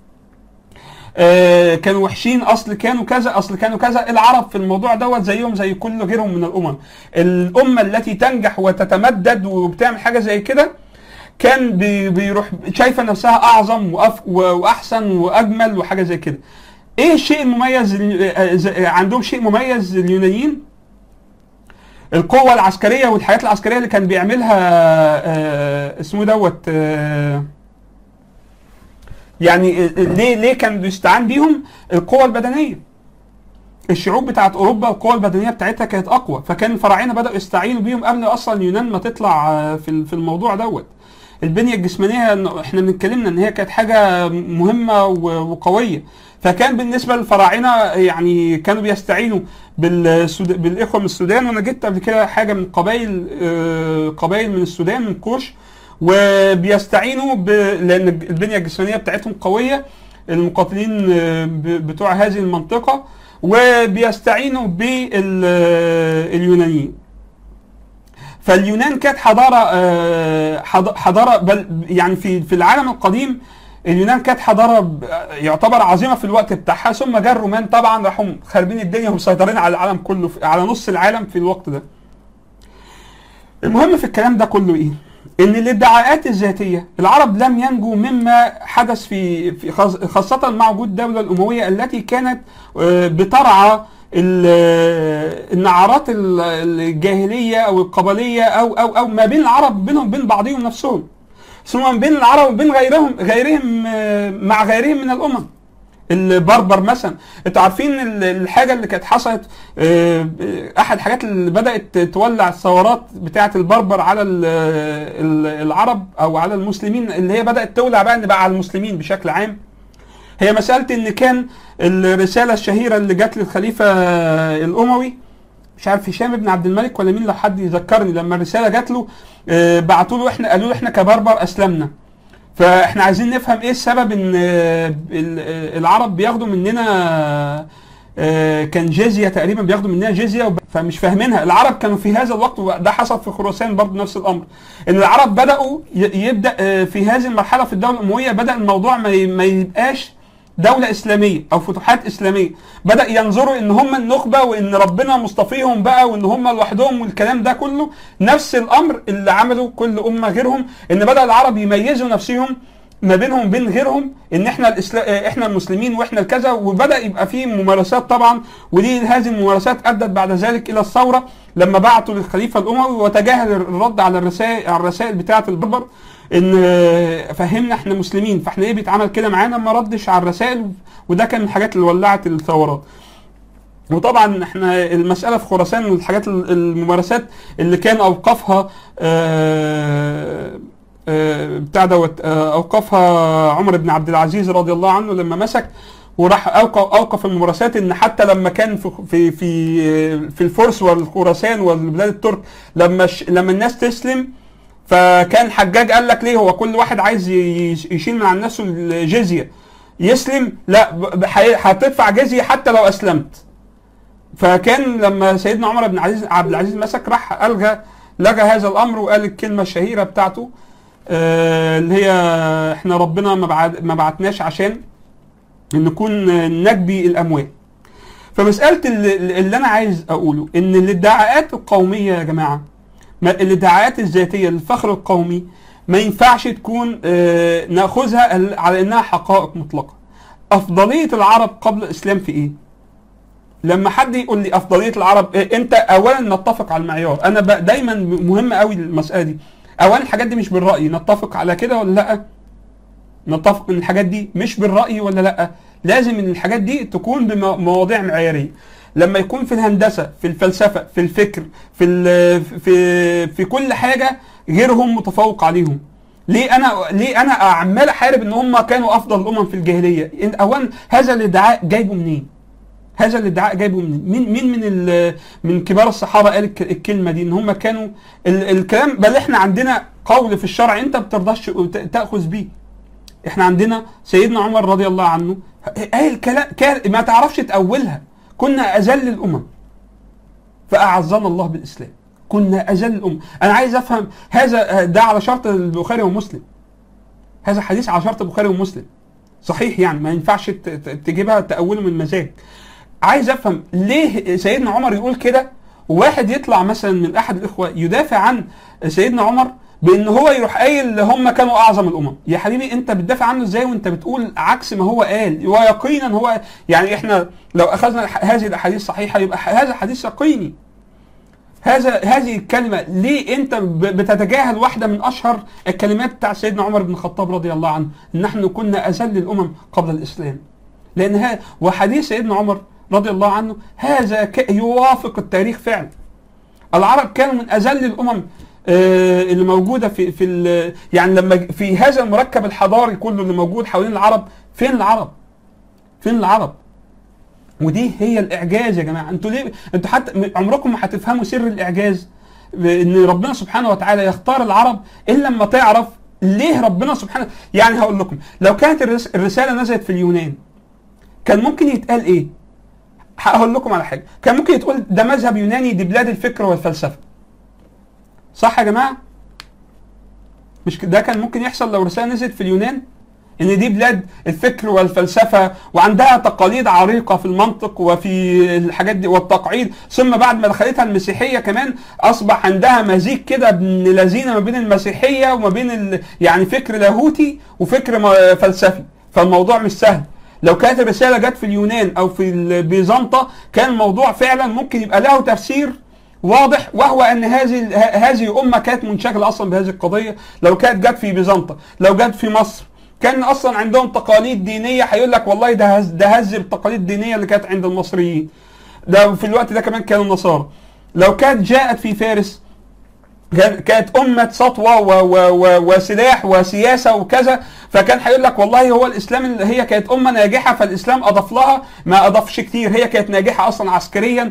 آه، كانوا وحشين اصل كانوا كذا اصل كانوا كذا العرب في الموضوع دوت زيهم زي كل غيرهم من الامم الامه التي تنجح وتتمدد وبتعمل حاجه زي كده كان بي- بيروح شايفه نفسها اعظم وأف و- واحسن واجمل وحاجه زي كده ايه الشيء المميز ال- آه، ز- آه، عندهم شيء مميز اليونانيين القوه العسكريه والحاجات العسكريه اللي كان بيعملها آه، اسمه دوت آه، يعني ليه ليه كان بيستعان بيهم القوة البدنية الشعوب بتاعت اوروبا القوة البدنية بتاعتها كانت اقوى فكان الفراعنة بدأوا يستعينوا بيهم قبل اصلا اليونان ما تطلع آه، في ال- في الموضوع دوت البنية الجسمانية إنه احنا بنتكلمنا ان هي كانت حاجة مهمة و- وقوية فكان بالنسبة للفراعنة يعني كانوا بيستعينوا بالسود... بالاخوة من السودان وانا جبت قبل كده حاجة من قبائل آه، قبائل من السودان من كوش وبيستعينوا ب... لان البنيه الجسمانيه بتاعتهم قويه المقاتلين آه، ب- بتوع هذه المنطقه وبيستعينوا باليونانيين فاليونان كانت حضاره آه، حض- حضاره بل يعني في في العالم القديم اليونان كانت حضاره ب- يعتبر عظيمه في الوقت بتاعها ثم جاء الرومان طبعا راحوا خاربين الدنيا ومسيطرين على العالم كله على نص العالم في الوقت ده المهم في الكلام ده كله ايه؟ ان الادعاءات الذاتيه العرب لم ينجوا مما حدث في في خاص- خاصه مع وجود الدوله الامويه التي كانت آه، بترعى ال- آه، النعرات ال- الجاهليه او القبليه او او او ما بين العرب بينهم بين بعضهم نفسهم ثم ما بين العرب وبين غيرهم غيرهم آه، مع غيرهم من الامم البربر مثلا انتوا عارفين ال- الحاجه اللي كانت حصلت آه، احد الحاجات اللي بدات تولع الثورات بتاعه البربر على ال- ال- العرب او على المسلمين اللي هي بدات تولع بقى ان بقى على المسلمين بشكل عام هي مساله ان كان الرساله الشهيره اللي جت للخليفه الاموي مش عارف هشام بن عبد الملك ولا مين لو حد يذكرني لما الرساله جات له آه، بعتوا له احنا قالوا له احنا كبربر اسلمنا فاحنا عايزين نفهم ايه السبب ان آه، ال- آه، العرب بياخدوا مننا آه، كان جزيه تقريبا بياخدوا مننا جزيه وب- فمش فاهمينها العرب كانوا في هذا الوقت وده حصل في خراسان برضه نفس الامر ان العرب بداوا ي- يبدا آه، في هذه المرحله في الدوله الامويه بدا الموضوع ما ي- ما يبقاش دولة إسلامية أو فتوحات إسلامية بدأ ينظروا إن هم النخبة وإن ربنا مصطفيهم بقى وإن هم لوحدهم والكلام ده كله نفس الأمر اللي عمله كل أمة غيرهم إن بدأ العرب يميزوا نفسهم ما بينهم بين غيرهم ان احنا الإسلا... احنا المسلمين واحنا الكذا وبدا يبقى فيه ممارسات طبعا ودي هذه الممارسات ادت بعد ذلك الى الثوره لما بعتوا للخليفه الاموي وتجاهل الرد على الرسائل على الرسائل بتاعه البربر ان آه، فهمنا احنا مسلمين فاحنا ليه بيتعمل كده معانا ما ردش على الرسائل وده كان من الحاجات اللي ولعت الثورات وطبعا احنا المساله في خراسان من الحاجات ال- الممارسات اللي كان اوقفها آه، آه، بتاع دوت آه، اوقفها عمر بن عبد العزيز رضي الله عنه لما مسك وراح اوقف اوقف الممارسات ان حتى لما كان في في في في الفرس والخراسان والبلاد الترك لما ش- لما الناس تسلم فكان حجاج قال لك ليه هو كل واحد عايز ي- يشيل من عن نفسه الجزيه يسلم لا ب- ب- هي- هتدفع جزيه حتى لو اسلمت فكان لما سيدنا عمر بن عزيز عبد العزيز مسك راح الغى لغى هذا الامر وقال الكلمه الشهيره بتاعته آه، اللي هي احنا ربنا ما بعد ما بعتناش عشان نكون نجبي الاموال فمساله اللي, اللي انا عايز اقوله ان الادعاءات القوميه يا جماعه ما الادعاءات الذاتيه للفخر القومي ما ينفعش تكون آه، ناخذها ال- على انها حقائق مطلقه افضليه العرب قبل الاسلام في ايه لما حد يقول لي افضليه العرب إيه انت اولا نتفق على المعيار انا ب- دايما مهم قوي المساله دي اولا الحاجات دي مش بالراي نتفق على كده ولا لا نتفق ان الحاجات دي مش بالراي ولا لا لازم ان الحاجات دي تكون بمواضيع معياريه لما يكون في الهندسه في الفلسفه في الفكر في ال- في في كل حاجه غيرهم متفوق عليهم ليه انا ليه انا عمال احارب ان هم كانوا افضل الامم في الجاهليه إن- اولا هذا الادعاء جايبه منين هذا الادعاء جايبه من مين مين من ال- من كبار الصحابه قال الك- الكلمه دي ان هم كانوا ال- الكلام بل احنا عندنا قول في الشرع انت بترضاش ت- تاخذ بيه احنا عندنا سيدنا عمر رضي الله عنه قال كلام كان- ما تعرفش تاولها كنا اذل الامم فاعزنا الله بالاسلام كنا اذل الامم انا عايز افهم هذا ده على شرط البخاري ومسلم هذا حديث على شرط البخاري ومسلم صحيح يعني ما ينفعش ت- ت- تجيبها تأوله من مزاج عايز افهم ليه سيدنا عمر يقول كده وواحد يطلع مثلا من احد الاخوه يدافع عن سيدنا عمر بان هو يروح قايل هم كانوا اعظم الامم يا حبيبي انت بتدافع عنه ازاي وانت بتقول عكس ما هو قال ويقينا هو يعني احنا لو اخذنا الح- هذه الاحاديث الصحيحه يبقى ح- هذا حديث يقيني هذا هذه الكلمه ليه انت ب- بتتجاهل واحده من اشهر الكلمات بتاع سيدنا عمر بن الخطاب رضي الله عنه نحن كنا اذل الامم قبل الاسلام لان ها وحديث سيدنا عمر رضي الله عنه هذا ك- يوافق التاريخ فعلا العرب كانوا من اذل الامم آه، اللي موجوده في في ال- يعني لما ج- في هذا المركب الحضاري كله اللي موجود حوالين العرب فين العرب؟ فين العرب؟ ودي هي الاعجاز يا جماعه انتوا ليه انتوا حتى م- عمركم ما هتفهموا سر الاعجاز ان ربنا سبحانه وتعالى يختار العرب الا لما تعرف ليه ربنا سبحانه يعني هقول لكم لو كانت الرس- الرساله نزلت في اليونان كان ممكن يتقال ايه؟ هقول لكم على حاجه كان ممكن يتقول ده مذهب يوناني دي بلاد الفكر والفلسفه صح يا جماعه مش ك- ده كان ممكن يحصل لو رساله نزلت في اليونان ان دي بلاد الفكر والفلسفه وعندها تقاليد عريقه في المنطق وفي الحاجات دي والتقعيد ثم بعد ما دخلتها المسيحيه كمان اصبح عندها مزيج كده ابن لذينه ما بين المسيحيه وما بين ال... يعني فكر لاهوتي وفكر م- فلسفي فالموضوع مش سهل لو كانت الرساله جت في اليونان او في البيزنطه كان الموضوع فعلا ممكن يبقى له تفسير واضح وهو ان هذه ه- هذه امه كانت منشغله اصلا بهذه القضيه لو كانت جت في بيزنطه لو جت في مصر كان اصلا عندهم تقاليد دينيه هيقول لك والله ده هز ده هز التقاليد الدينيه اللي كانت عند المصريين ده في الوقت ده كمان كانوا النصارى لو كانت جاءت في فارس كان- كانت أمة سطوة و و و وسلاح وسياسة وكذا فكان هيقول لك والله هو الإسلام اللي هي كانت أمة ناجحة فالإسلام أضاف لها ما أضافش كتير هي كانت ناجحة أصلا عسكريا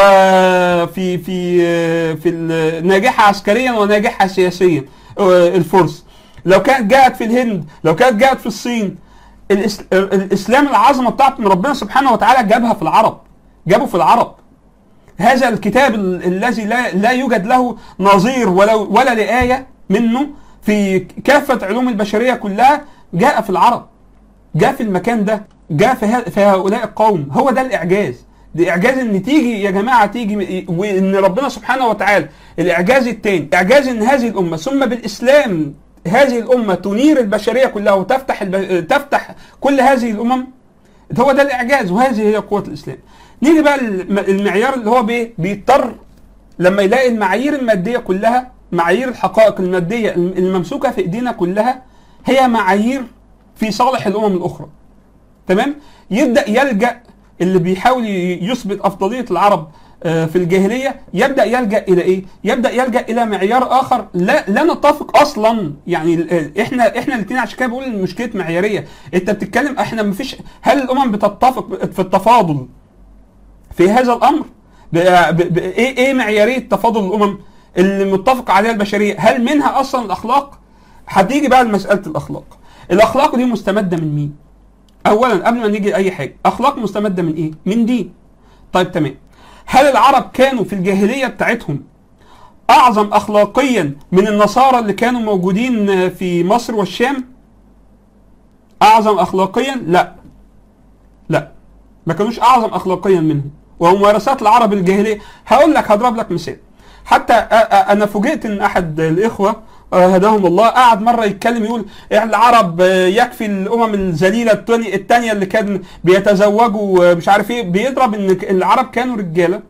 وفي في في ال- ناجحة عسكريا وناجحة سياسيا آه، الفرس لو كانت جاءت في الهند لو كانت جاءت في الصين الإس- الإسلام العظمة بتاعت من ربنا سبحانه وتعالى جابها في العرب جابه في العرب هذا الكتاب ال- الذي لا لا يوجد له نظير ولا ولا لآية منه في كافة علوم البشرية كلها جاء في العرب جاء في المكان ده جاء في, ه- في هؤلاء القوم هو ده الإعجاز ده إعجاز إن تيجي يا جماعة تيجي وإن ربنا سبحانه وتعالى الإعجاز الثاني إعجاز إن هذه الأمة ثم بالإسلام هذه الأمة تنير البشرية كلها وتفتح الب... تفتح كل هذه الأمم هو ده الاعجاز وهذه هي قوه الاسلام نيجي بقى للم- المعيار اللي هو بيه بيضطر لما يلاقي المعايير الماديه كلها معايير الحقائق الماديه الم- الممسوكه في ايدينا كلها هي معايير في صالح الامم الاخرى تمام يبدا يلجا اللي بيحاول ي- يثبت افضليه العرب آه، في الجاهليه يبدا يلجا الى ايه؟ يبدا يلجا الى معيار اخر لا لا نتفق اصلا يعني ال- احنا احنا الاثنين عشان كده بقول إن مشكله معياريه انت بتتكلم احنا مفيش هل الامم بتتفق في التفاضل في هذا الامر؟ ب- ب- ب- ايه ايه معياريه تفاضل الامم اللي متفق عليها البشريه؟ هل منها اصلا الاخلاق؟ هتيجي بقى لمساله الاخلاق. الاخلاق دي مستمده من مين؟ اولا قبل ما نيجي اي حاجه اخلاق مستمده من ايه من دين طيب تمام هل العرب كانوا في الجاهليه بتاعتهم اعظم اخلاقيا من النصارى اللي كانوا موجودين في مصر والشام اعظم اخلاقيا لا لا ما كانوش اعظم اخلاقيا منهم وممارسات العرب الجاهليه هقول لك هضرب لك مثال حتى أ- أ- انا فوجئت ان احد الاخوه آه، هداهم الله قعد مره يتكلم يقول يعني العرب آه، يكفي الامم الذليله التاني- التانيه اللي كان بيتزوجوا آه، مش عارف ايه بيضرب ان ك- العرب كانوا رجاله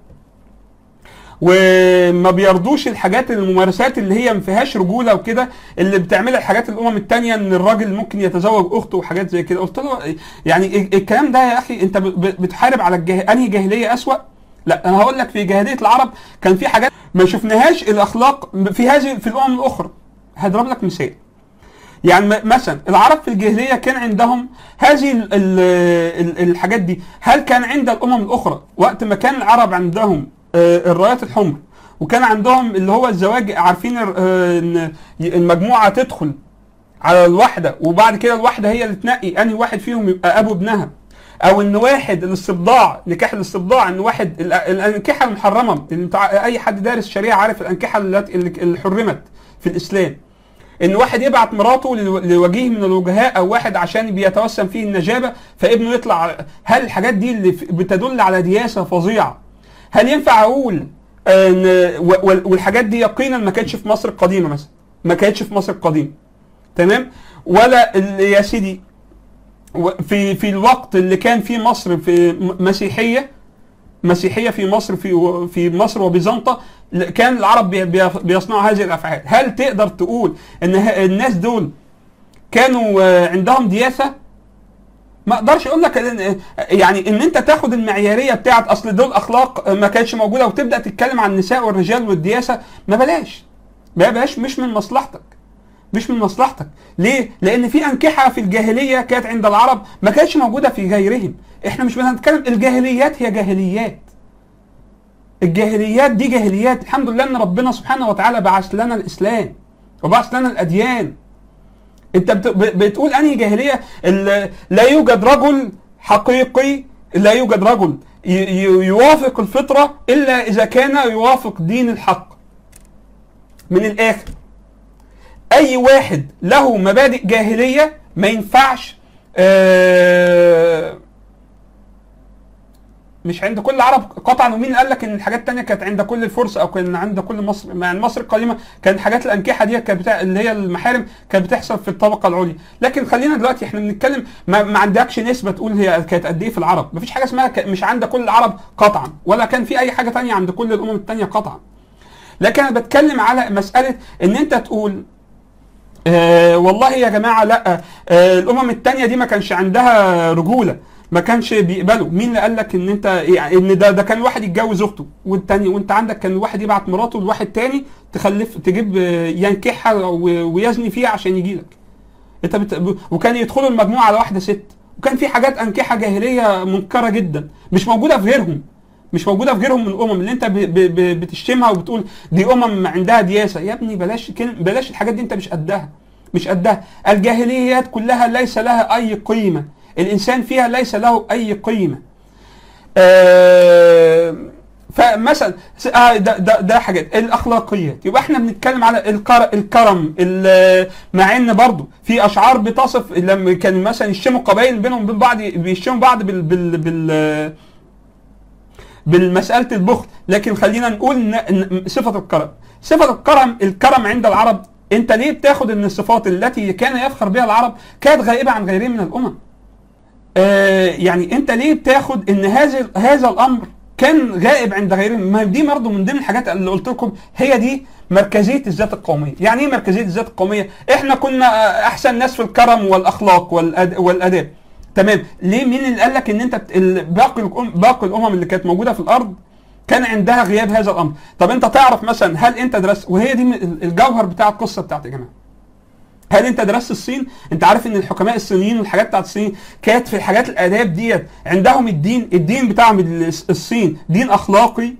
وما بيرضوش الحاجات الممارسات اللي هي ما فيهاش رجوله وكده اللي بتعملها الحاجات الامم التانية ان الراجل ممكن يتزوج اخته وحاجات زي كده قلت له يعني ال- الكلام ده يا اخي انت ب- ب- بتحارب على الجاه... انهي جاهليه اسوأ لا انا هقول لك في جاهليه العرب كان في حاجات ما شفناهاش الاخلاق في هذه في الامم الاخرى هضرب لك مثال يعني م- مثلا العرب في الجاهليه كان عندهم هذه ال ال ال الحاجات دي هل كان عند الامم الاخرى وقت ما كان العرب عندهم آه، الرايات الحمر وكان عندهم اللي هو الزواج عارفين ال- آه، ان المجموعه تدخل على الواحده وبعد كده الواحده هي اللي تنقي انهي واحد فيهم يبقى ابو ابنها او ان واحد الاستبضاع نكاح الاستبضاع ان واحد ال- الانكحه المحرمه اللي انت ع- اي حد دارس شريعه عارف الانكحه التي- اللي اللي حرمت في الاسلام ان واحد يبعت مراته للو- لوجيه من الوجهاء او واحد عشان بيتوسم فيه النجابه فابنه يطلع هل الحاجات دي اللي ف- بتدل على دياسه فظيعه هل ينفع اقول ان و- وال- والحاجات دي يقينا ما كانتش في مصر القديمه مثلا ما كانتش في مصر القديمه تمام ولا ال- يا سيدي و- في في الوقت اللي كان فيه مصر في م- مسيحيه مسيحيه في مصر في في مصر وبيزنطه ل- كان العرب بي- بي- بيصنعوا هذه الافعال هل تقدر تقول ان ه- الناس دول كانوا آه، عندهم دياثه ما اقدرش اقول لك إن- يعني ان انت تاخد المعياريه بتاعت اصل دول اخلاق ما كانتش موجوده وتبدا تتكلم عن النساء والرجال والدياسه ما بلاش ما بلاش مش من مصلحتك مش من مصلحتك ليه لان في انكحه في الجاهليه كانت عند العرب ما كانتش موجوده في غيرهم احنا مش بنتكلم الجاهليات هي جاهليات الجاهليات دي جاهليات الحمد لله ان ربنا سبحانه وتعالى بعث لنا الاسلام وبعث لنا الاديان انت بت- ب- بتقول انهي جاهليه ال- لا يوجد رجل حقيقي لا يوجد رجل ي- ي- يوافق الفطره الا اذا كان يوافق دين الحق من الاخر اي واحد له مبادئ جاهليه ما ينفعش آه، مش عند كل العرب قطعا ومين قال لك ان الحاجات التانية كانت عند كل الفرس او كان عند كل مصر مع مصر القديمه كانت حاجات الانكحه دي كانت بتاع اللي هي المحارم كانت بتحصل في الطبقه العليا لكن خلينا دلوقتي احنا بنتكلم ما, ما عندكش نسبه تقول هي كانت قد ايه في العرب مفيش حاجه اسمها ك- مش عند كل العرب قطعا ولا كان في اي حاجه تانية عند كل الامم التانية قطعا لكن انا بتكلم على مساله ان انت تقول آه والله يا جماعه لا آه الامم التانية دي ما كانش عندها رجوله ما كانش بيقبلوا مين اللي قال لك ان انت يعني ان ده ده كان واحد يتجوز اخته والتاني وانت عندك كان واحد يبعت مراته لواحد تاني تخلف تجيب آه، ينكحها و- ويزني فيها عشان يجي لك انت بت... وكان يدخلوا المجموعه على واحده ست وكان في حاجات انكحه جاهليه منكره جدا مش موجوده في غيرهم مش موجوده في غيرهم من الامم اللي انت ب... ب... ب... بتشتمها وبتقول دي امم عندها دياسه يا ابني بلاش كلم... بلاش الحاجات دي انت مش قدها مش قدها الجاهليات كلها ليس لها اي قيمه الانسان فيها ليس له اي قيمه آه، فمثلا س- آه، ده, ده, ده حاجات الاخلاقيات يبقى احنا بنتكلم على الكر الكرم ال- مع ان برضو في اشعار بتصف لما كان مثلا يشتموا قبائل بينهم وبين بعض بيشتموا بعض بال بال, بال بالمسألة البخل لكن خلينا نقول إن إن صفة الكرم صفة الكرم الكرم عند العرب انت ليه بتاخد ان الصفات التي كان يفخر بها العرب كانت غائبة عن غيرهم من الامم آه يعني انت ليه بتاخد ان هذا هذا الامر كان غائب عند غيرهم ما دي برضه من ضمن الحاجات اللي قلت لكم هي دي مركزيه الذات القوميه يعني ايه مركزيه الذات القوميه احنا كنا آه، احسن ناس في الكرم والاخلاق والأد... والاداب تمام ليه مين اللي قال لك ان انت بت... ال- باقي الأم... باقي الامم اللي كانت موجوده في الارض كان عندها غياب هذا الامر طب انت تعرف مثلا هل انت درست وهي دي من- الجوهر بتاع القصه بتاعت يا جماعه هل انت درست الصين؟ انت عارف ان الحكماء الصينيين والحاجات بتاعت الصين كانت في الحاجات الاداب ديت عندهم الدين الدين بتاعهم ال- الصين دين اخلاقي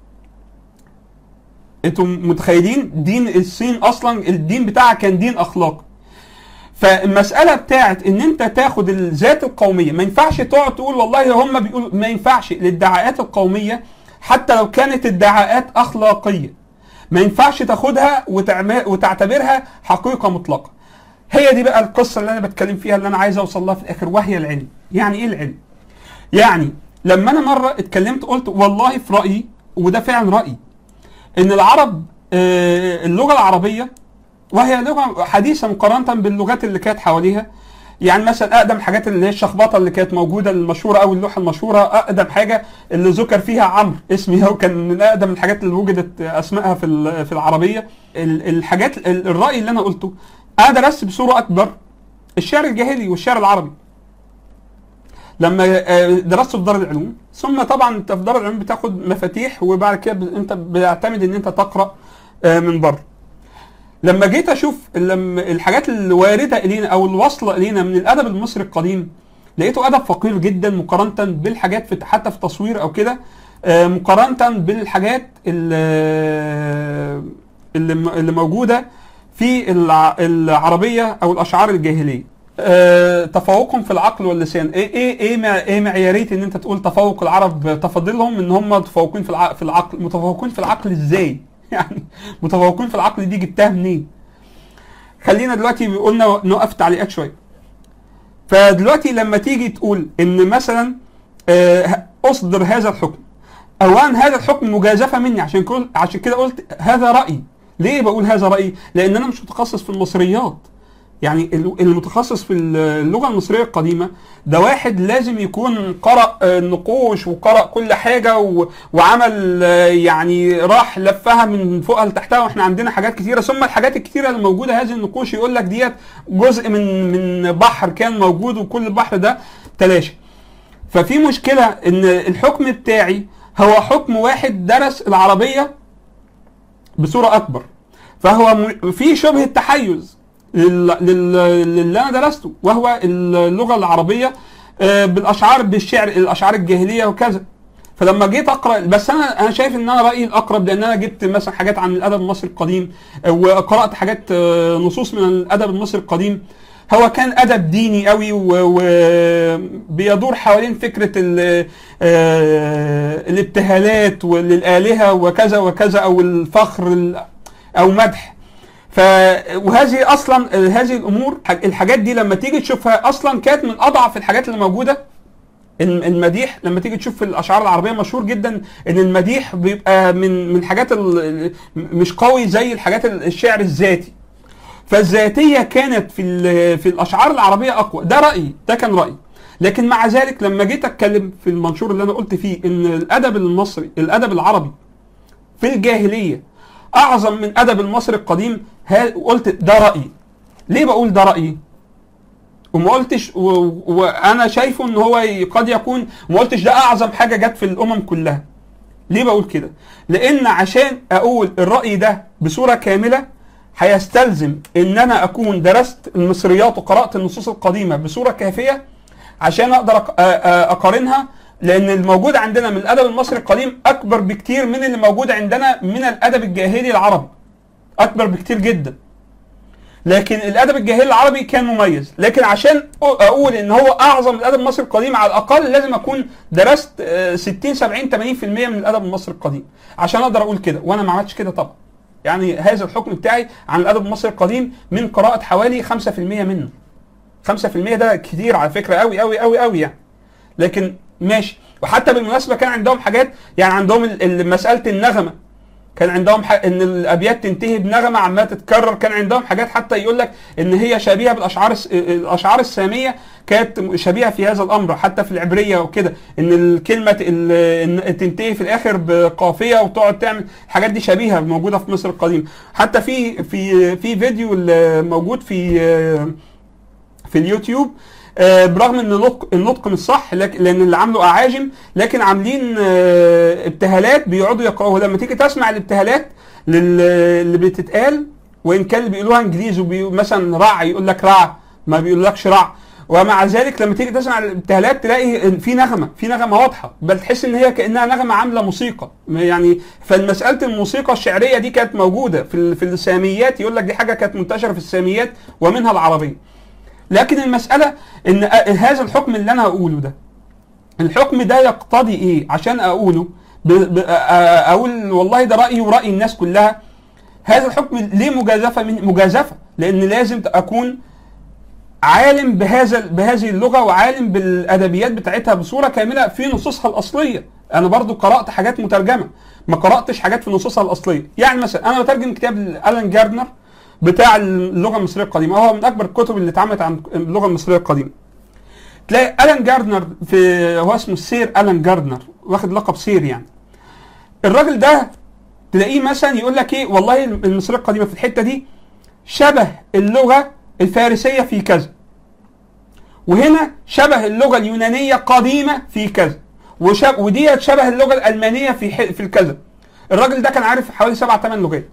انتم متخيلين دين الصين اصلا الدين بتاعها كان دين اخلاقي فالمساله بتاعت ان انت تاخد الذات القوميه ما ينفعش تقعد تقول والله هم بيقولوا ما ينفعش الادعاءات القوميه حتى لو كانت ادعاءات اخلاقيه ما ينفعش تاخدها وتعم- وتعتبرها حقيقه مطلقه هي دي بقى القصه اللي انا بتكلم فيها اللي انا عايز اوصل لها في الاخر وهي العلم يعني ايه العلم يعني لما انا مره اتكلمت قلت والله في رايي وده فعلا رايي ان العرب آه، اللغه العربيه وهي لغه حديثه مقارنه باللغات اللي كانت حواليها يعني مثلا اقدم الحاجات اللي هي الشخبطه اللي كانت موجوده المشهوره او اللوحه المشهوره اقدم حاجه اللي ذكر فيها عمرو اسمي هو كان من اقدم الحاجات اللي وجدت اسمائها في ال- في العربيه ال- الحاجات ال- الراي اللي انا قلته انا درست بصوره اكبر الشعر الجاهلي والشعر العربي لما آه، درسته في دار العلوم ثم طبعا انت في دار العلوم بتاخد مفاتيح وبعد كده ب- انت بتعتمد ان انت تقرا آه، من بره لما جيت اشوف لما الحاجات الوارده الينا او الواصله الينا من الادب المصري القديم لقيته ادب فقير جدا مقارنه بالحاجات في حتى في تصوير او كده آه، مقارنه بالحاجات اللي اللي م- اللي موجوده في الع- العربيه او الاشعار الجاهليه آه، تفوقهم في العقل واللسان ايه ايه ايه مع- ايه معياريه ان انت تقول تفوق العرب تفضلهم ان هم متفوقين في الع- في العقل متفوقين في العقل ازاي يعني متفوقين في العقل دي جبتها منين خلينا دلوقتي قلنا نقف تعليقات شويه فدلوقتي لما تيجي تقول ان مثلا آه، اصدر هذا الحكم اولا هذا الحكم مجازفه مني عشان كل عشان كده قلت هذا رايي ليه بقول هذا رايي لان انا مش متخصص في المصريات يعني ال- المتخصص في اللغه المصريه القديمه ده واحد لازم يكون قرأ آه، النقوش وقرأ كل حاجه و- وعمل آه، يعني راح لفها من فوقها لتحتها واحنا عندنا حاجات كتيره ثم الحاجات الكتيره اللي موجوده هذه النقوش يقول لك ديت جزء من من بحر كان موجود وكل البحر ده تلاشى ففي مشكله ان الحكم بتاعي هو حكم واحد درس العربيه بصوره اكبر فهو م- في شبه التحيز لل- لل- للي انا درسته وهو اللغه العربيه آه، بالاشعار بالشعر الاشعار الجاهليه وكذا فلما جيت اقرا بس انا انا شايف ان انا رايي الاقرب لان انا جبت مثلا حاجات عن الادب المصري القديم آه، وقرات حاجات آه، نصوص من الادب المصري القديم هو كان ادب ديني قوي وبيدور حوالين فكره ال- آه، الابتهالات للالهه وكذا وكذا او الفخر ال- او مدح ف وهذه اصلا هذه الامور الحاجات دي لما تيجي تشوفها اصلا كانت من اضعف الحاجات اللي موجوده الم- المديح لما تيجي تشوف في الاشعار العربيه مشهور جدا ان المديح بيبقى من من حاجات ال- مش قوي زي الحاجات ال- الشعر الذاتي فالذاتيه كانت في ال- في الاشعار العربيه اقوى ده رايي ده كان رايي لكن مع ذلك لما جيت اتكلم في المنشور اللي انا قلت فيه ان الادب المصري الادب العربي في الجاهليه اعظم من ادب المصري القديم ها- قلت ده رايي ليه بقول ده رايي وما قلتش و- وانا شايفه ان هو ي- قد يكون ما قلتش ده اعظم حاجه جت في الامم كلها ليه بقول كده لان عشان اقول الراي ده بصوره كامله هيستلزم ان انا اكون درست المصريات وقرات النصوص القديمه بصوره كافيه عشان اقدر أق- أ- أ- اقارنها لان الموجود عندنا من الادب المصري القديم اكبر بكتير من اللي موجود عندنا من الادب الجاهلي العربي اكبر بكتير جدا لكن الادب الجاهلي العربي كان مميز لكن عشان أ- اقول ان هو اعظم الادب المصري القديم على الاقل لازم اكون درست آه، 60 70 80% من الادب المصري القديم عشان اقدر اقول كده وانا ما عملتش كده طبعا يعني هذا الحكم بتاعي عن الادب المصري القديم من قراءه حوالي 5% منه 5% ده كتير على فكره قوي قوي قوي قوي يعني لكن ماشي وحتى بالمناسبه كان عندهم حاجات يعني عندهم ال- ال- مساله النغمه كان عندهم ح... ان الابيات تنتهي بنغمه عماله تتكرر كان عندهم حاجات حتى يقول لك ان هي شبيهه بالاشعار الس... الاشعار الساميه كانت شبيهه في هذا الامر حتى في العبريه وكده ان الكلمه ت- ال... إن تنتهي في الاخر بقافيه وتقعد تعمل الحاجات دي شبيهه موجوده في مصر القديم حتى في في في فيديو اللي موجود في في اليوتيوب آه، برغم ان النطق النطق مش صح لكن لان اللي عامله اعاجم لكن عاملين آه، ابتهالات بيقعدوا يقراوها لما تيجي تسمع الابتهالات لل- اللي بتتقال وان كان اللي بيقولوها انجليزي وبي- مثلا رع يقول لك رع ما بيقولكش رع ومع ذلك لما تيجي تسمع الابتهالات تلاقي إن في نغمه في نغمه واضحه بل تحس ان هي كانها نغمه عامله موسيقى يعني فالمساله الموسيقى الشعريه دي كانت موجوده في ال- في الساميات يقول لك دي حاجه كانت منتشره في الساميات ومنها العربيه لكن المسألة إن أ- هذا الحكم اللي أنا هقوله ده الحكم ده يقتضي إيه عشان أقوله ب... ب... أ- أ- أقول والله ده رأيي ورأي الناس كلها هذا الحكم ليه مجازفة من مجازفة لأن لازم أكون عالم بهذا بهذه اللغه وعالم بالادبيات بتاعتها بصوره كامله في نصوصها الاصليه انا برضو قرات حاجات مترجمه ما قراتش حاجات في نصوصها الاصليه يعني مثلا انا بترجم كتاب الان جاردنر بتاع اللغه المصريه القديمه هو من اكبر الكتب اللي اتعملت عن اللغه المصريه القديمه تلاقي الان جاردنر في هو اسمه السير الان جاردنر واخد لقب سير يعني الراجل ده تلاقيه مثلا يقول لك ايه والله المصريه القديمه في الحته دي شبه اللغه الفارسيه في كذا وهنا شبه اللغه اليونانيه قديمه في كذا وشب... وديت شبه اللغه الالمانيه في ح... في الكذا الراجل ده كان عارف حوالي سبع ثمان لغات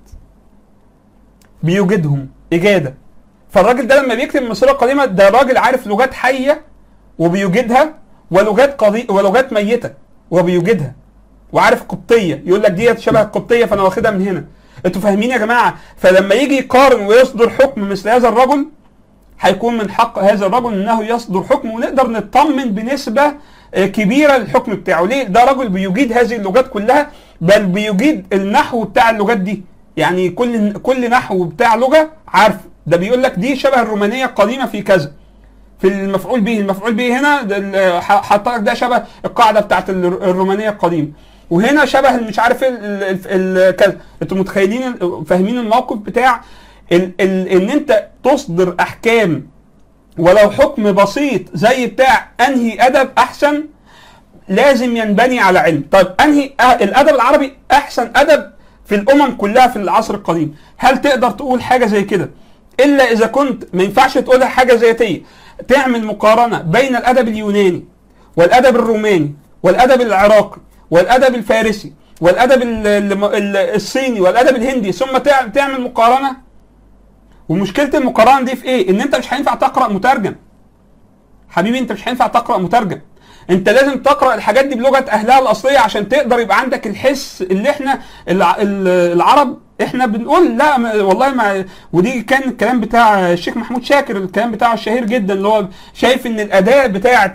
بيوجدهم اجاده فالراجل ده لما بيكتب المصريه القديمه ده راجل عارف لغات حيه وبيوجدها ولغات قضي... ولغات ميته وبيوجدها وعارف قبطيه يقول لك ديت شبه القبطيه فانا واخدها من هنا انتوا فاهمين يا جماعه فلما يجي يقارن ويصدر حكم مثل هذا الرجل هيكون من حق هذا الرجل انه يصدر حكم ونقدر نطمن بنسبه كبيره للحكم بتاعه ليه ده رجل بيجيد هذه اللغات كلها بل بيجيد النحو بتاع اللغات دي يعني كل كل نحو بتاع لغه عارف ده بيقول لك دي شبه الرومانيه القديمه في كذا في المفعول به المفعول به هنا حط لك ده شبه القاعده بتاعت الرومانيه القديمه وهنا شبه مش عارف ال كذا انتوا متخيلين فاهمين الموقف بتاع ال ال ان انت تصدر احكام ولو حكم بسيط زي بتاع انهي ادب احسن لازم ينبني على علم طيب انهي الادب العربي احسن ادب في الامم كلها في العصر القديم هل تقدر تقول حاجه زي كده الا اذا كنت ما ينفعش تقولها حاجه ذاتيه تعمل مقارنه بين الادب اليوناني والادب الروماني والادب العراقي والادب الفارسي والادب الصيني والادب الهندي ثم تعمل مقارنه ومشكله المقارنه دي في ايه؟ ان انت مش هينفع تقرا مترجم. حبيبي انت مش هينفع تقرا مترجم. انت لازم تقرا الحاجات دي بلغه اهلها الاصليه عشان تقدر يبقى عندك الحس اللي احنا العرب احنا بنقول لا والله ما ودي كان الكلام بتاع الشيخ محمود شاكر الكلام بتاعه الشهير جدا اللي هو شايف ان الاداه بتاعه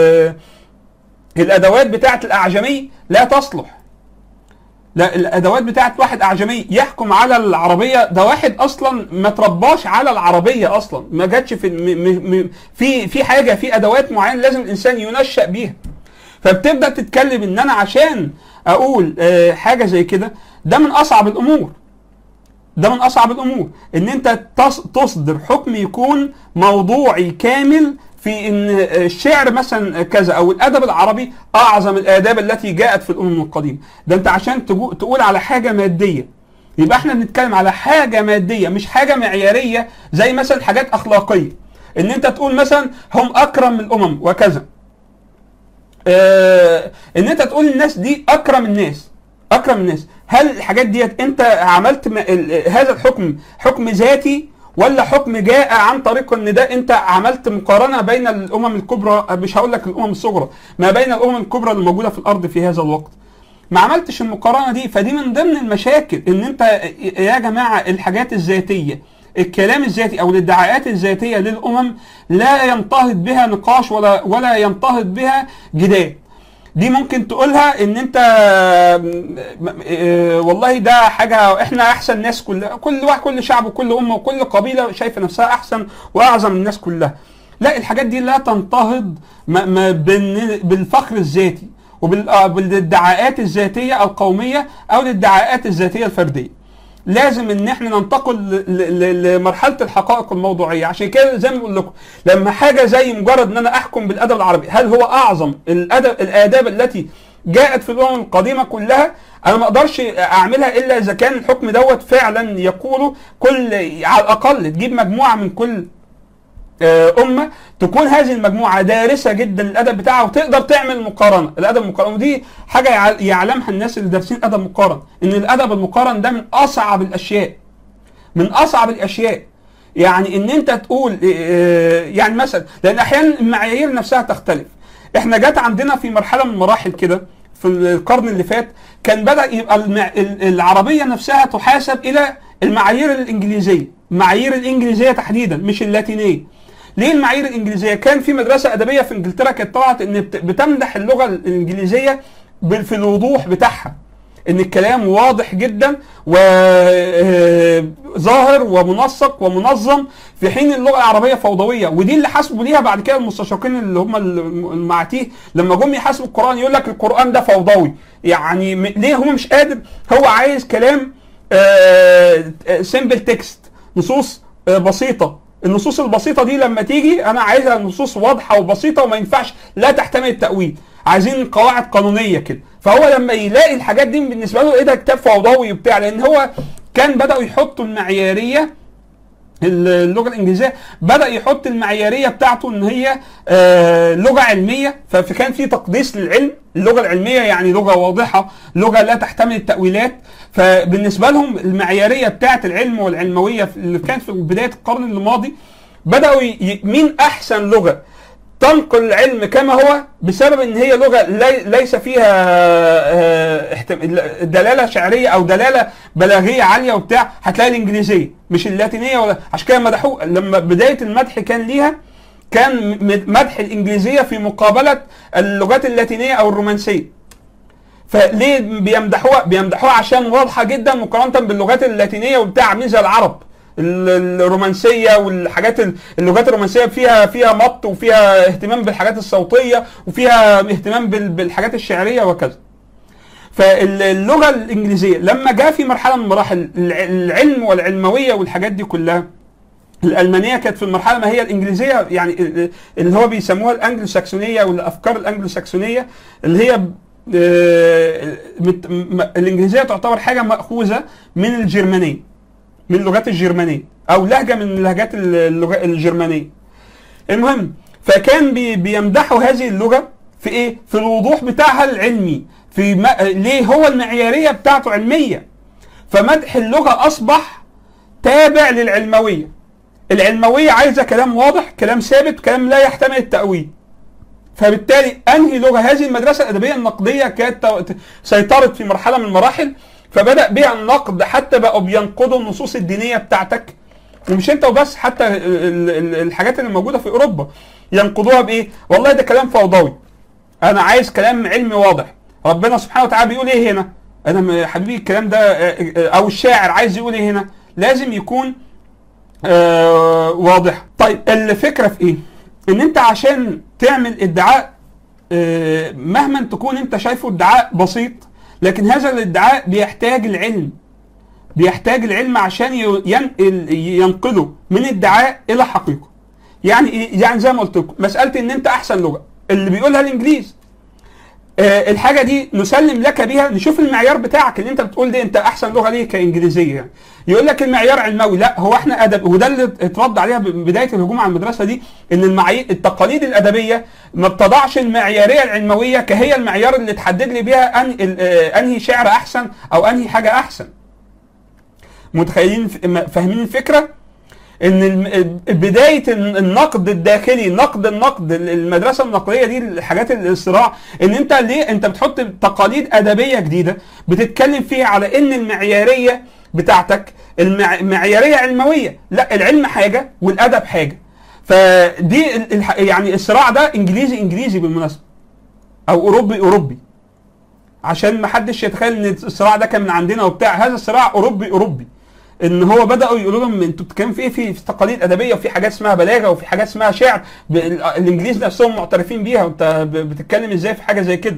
الادوات بتاعه الاعجمي لا تصلح لا الادوات بتاعت واحد اعجمي يحكم على العربيه ده واحد اصلا ما ترباش على العربيه اصلا ما جاتش في م م في في حاجه في ادوات معينه لازم الانسان ينشا بيها فبتبدا تتكلم ان انا عشان اقول آه حاجه زي كده ده من اصعب الامور ده من اصعب الامور ان انت تصدر حكم يكون موضوعي كامل في ان الشعر مثلا كذا او الادب العربي اعظم الاداب التي جاءت في الامم القديمه ده انت عشان تقول على حاجه ماديه يبقى احنا بنتكلم على حاجه ماديه مش حاجه معياريه زي مثلا حاجات اخلاقيه ان انت تقول مثلا هم اكرم من الامم وكذا اه ان انت تقول الناس دي اكرم الناس اكرم الناس هل الحاجات ديت انت عملت هذا الحكم حكم ذاتي ولا حكم جاء عن طريق ان ده انت عملت مقارنه بين الامم الكبرى مش هقول لك الامم الصغرى ما بين الامم الكبرى اللي موجوده في الارض في هذا الوقت ما عملتش المقارنه دي فدي من ضمن المشاكل ان انت يا جماعه الحاجات الذاتيه الكلام الذاتي او الادعاءات الذاتيه للامم لا ينتهض بها نقاش ولا ولا ينتهض بها جدال دي ممكن تقولها ان انت والله ده حاجه احنا احسن ناس كلها كل واحد كل شعب وكل امه وكل قبيله شايفه نفسها احسن واعظم الناس كلها لا الحاجات دي لا تنتهض بالفخر الذاتي وبالادعاءات الذاتيه القوميه او الادعاءات الذاتيه الفرديه لازم ان احنا ننتقل لمرحله الحقائق الموضوعيه عشان كده زي ما بقول لكم لما حاجه زي مجرد ان انا احكم بالادب العربي هل هو اعظم الادب الاداب التي جاءت في الامم القديمه كلها انا ما اقدرش اعملها الا اذا كان الحكم دوت فعلا يقوله كل على الاقل تجيب مجموعه من كل امه تكون هذه المجموعه دارسه جدا الادب بتاعها وتقدر تعمل مقارنه الادب المقارن ودي حاجه يعلمها الناس اللي دارسين ادب مقارن ان الادب المقارن ده من اصعب الاشياء من اصعب الاشياء يعني ان انت تقول يعني مثلا لان احيانا المعايير نفسها تختلف احنا جت عندنا في مرحله من المراحل كده في القرن اللي فات كان بدا يبقى العربيه نفسها تحاسب الى المعايير الانجليزيه المعايير الانجليزيه تحديدا مش اللاتينيه ليه المعايير الانجليزيه؟ كان في مدرسه ادبيه في انجلترا كانت طلعت ان بتمدح اللغه الانجليزيه في الوضوح بتاعها. ان الكلام واضح جدا وظاهر ومنسق ومنظم في حين اللغه العربيه فوضويه ودي اللي حاسبوا ليها بعد كده المستشرقين اللي هم المعاتيه لما جم يحاسبوا القران يقول لك القران ده فوضوي يعني م- ليه هو مش قادر هو عايز كلام سيمبل تكست نصوص آه، بسيطه النصوص البسيطه دي لما تيجي انا عايزها نصوص واضحه وبسيطه وما ينفعش لا تحتمل التاويل عايزين قواعد قانونيه كده فهو لما يلاقي الحاجات دي بالنسبه له ايه ده كتاب فوضوي وبتاع لان هو كان بداوا يحطوا المعياريه اللغه الانجليزيه بدا يحط المعياريه بتاعته ان هي آه، لغه علميه فكان في تقديس للعلم اللغه العلميه يعني لغه واضحه لغه لا تحتمل التاويلات فبالنسبه لهم المعياريه بتاعه العلم والعلمويه اللي كانت في بدايه القرن الماضي بداوا ي... مين احسن لغه تنقل العلم كما هو بسبب ان هي لغه لي ليس فيها آه، احتم- دلاله شعريه او دلاله بلاغيه عاليه وبتاع هتلاقي الانجليزيه مش اللاتينيه ولا عشان كده مدحوه لما بدايه المدح كان ليها كان م- مدح الانجليزيه في مقابله اللغات اللاتينيه او الرومانسيه فليه بيمدحوها بيمدحوها عشان واضحه جدا مقارنه باللغات اللاتينيه وبتاع عاملين زي العرب ال- الرومانسيه والحاجات ال- اللغات الرومانسيه فيها فيها مط وفيها اهتمام بالحاجات الصوتيه وفيها اهتمام بال- بالحاجات الشعريه وكذا فاللغه الانجليزيه لما جاء في مرحله من مراحل الع- العلم والعلمويه والحاجات دي كلها الالمانيه كانت في المرحله ما هي الانجليزيه يعني ال- اللي هو بيسموها الانجلو ساكسونيه والافكار الانجلو ساكسونيه اللي هي آه، مت- م- الانجليزيه تعتبر حاجه ماخوذه من الجرمانيه من اللغات الجرمانيه او لهجه من اللهجات اللغة الجرمانيه المهم فكان بي بيمدحوا هذه اللغه في ايه في الوضوح بتاعها العلمي في ما ليه هو المعياريه بتاعته علميه فمدح اللغه اصبح تابع للعلمويه العلمويه عايزه كلام واضح كلام ثابت كلام لا يحتمل التاويل فبالتالي انهي لغه هذه المدرسه الادبيه النقديه كانت تو- سيطرت في مرحله من المراحل فبدا بيع النقد حتى بقوا بينقدوا النصوص الدينيه بتاعتك ومش انت وبس حتى ال- ال- الحاجات اللي موجوده في اوروبا ينقضوها بايه؟ والله ده كلام فوضوي انا عايز كلام علمي واضح ربنا سبحانه وتعالى بيقول ايه هنا؟ انا م- حبيبي الكلام ده آه، آه، او الشاعر عايز يقول ايه هنا؟ لازم يكون آه واضح طيب الفكره في ايه؟ ان انت عشان تعمل ادعاء آه، مهما تكون انت شايفه ادعاء بسيط لكن هذا الادعاء بيحتاج العلم بيحتاج العلم عشان ي- ينقل ينقله من ادعاء الى حقيقه يعني ايه يعني زي ما قلت لكم مساله ان انت احسن لغه اللي بيقولها الانجليز آه، الحاجه دي نسلم لك بيها نشوف المعيار بتاعك اللي انت بتقول دي انت احسن لغه ليه كانجليزيه يعني يقول لك المعيار علموي لا هو احنا ادب وده اللي اترد عليها بدايه الهجوم على المدرسه دي ان المعايير التقاليد الادبيه ما بتضعش المعياريه العلمويه كهي المعيار اللي تحدد لي بيها أن ال- آه، انهي شعر احسن او انهي حاجه احسن متخيلين فاهمين الفكره ان الم- بدايه النقد الداخلي نقد النقد المدرسه النقديه دي الحاجات الصراع ان انت ليه انت بتحط تقاليد ادبيه جديده بتتكلم فيها على ان المعياريه بتاعتك المع- معياريه علمويه لا العلم حاجه والادب حاجه فدي ال- الح- يعني الصراع ده انجليزي انجليزي بالمناسبه او اوروبي اوروبي عشان ما حدش يتخيل ان الصراع ده كان من عندنا وبتاع هذا الصراع اوروبي اوروبي ان هو بداوا يقولوا لهم انتوا بتتكلموا في ايه في في تقاليد ادبيه وفي حاجات اسمها بلاغه وفي حاجات اسمها شعر ب- ال- الانجليز نفسهم معترفين بيها وانت ب- بتتكلم ازاي في حاجه زي كده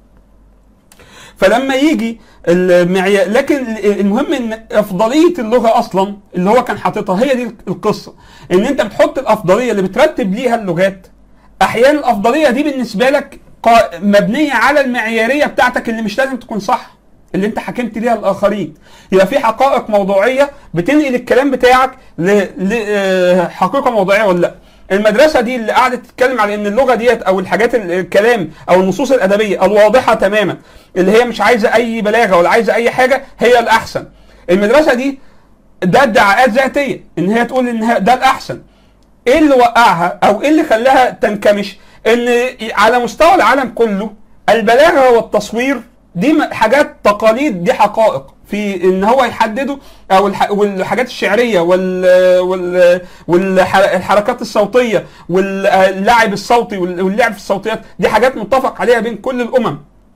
فلما يجي المعيار لكن المهم ان افضليه اللغه اصلا اللي هو كان حاططها هي دي القصه ان انت بتحط الافضليه اللي بترتب ليها اللغات احيانا الافضليه دي بالنسبه لك قا- مبنيه على المعياريه بتاعتك اللي مش لازم تكون صح اللي انت حكمت ليها الاخرين يبقى في حقائق موضوعيه بتنقل الكلام بتاعك لحقيقه موضوعيه ولا لا المدرسه دي اللي قعدت تتكلم على ان اللغه ديت او الحاجات ال- الكلام او النصوص الادبيه الواضحه تماما اللي هي مش عايزه اي بلاغه ولا عايزه اي حاجه هي الاحسن المدرسه دي ده ادعاءات ذاتيه ان هي تقول ان هي- ده الاحسن ايه اللي وقعها او ايه اللي خلاها تنكمش ان على مستوى العالم كله البلاغه والتصوير دي م- حاجات تقاليد دي حقائق في ان هو يحدده او الح- والحاجات الشعريه وال وال والحركات الصوتيه واللعب الصوتي وال- واللعب في الصوتيات دي حاجات متفق عليها بين كل الامم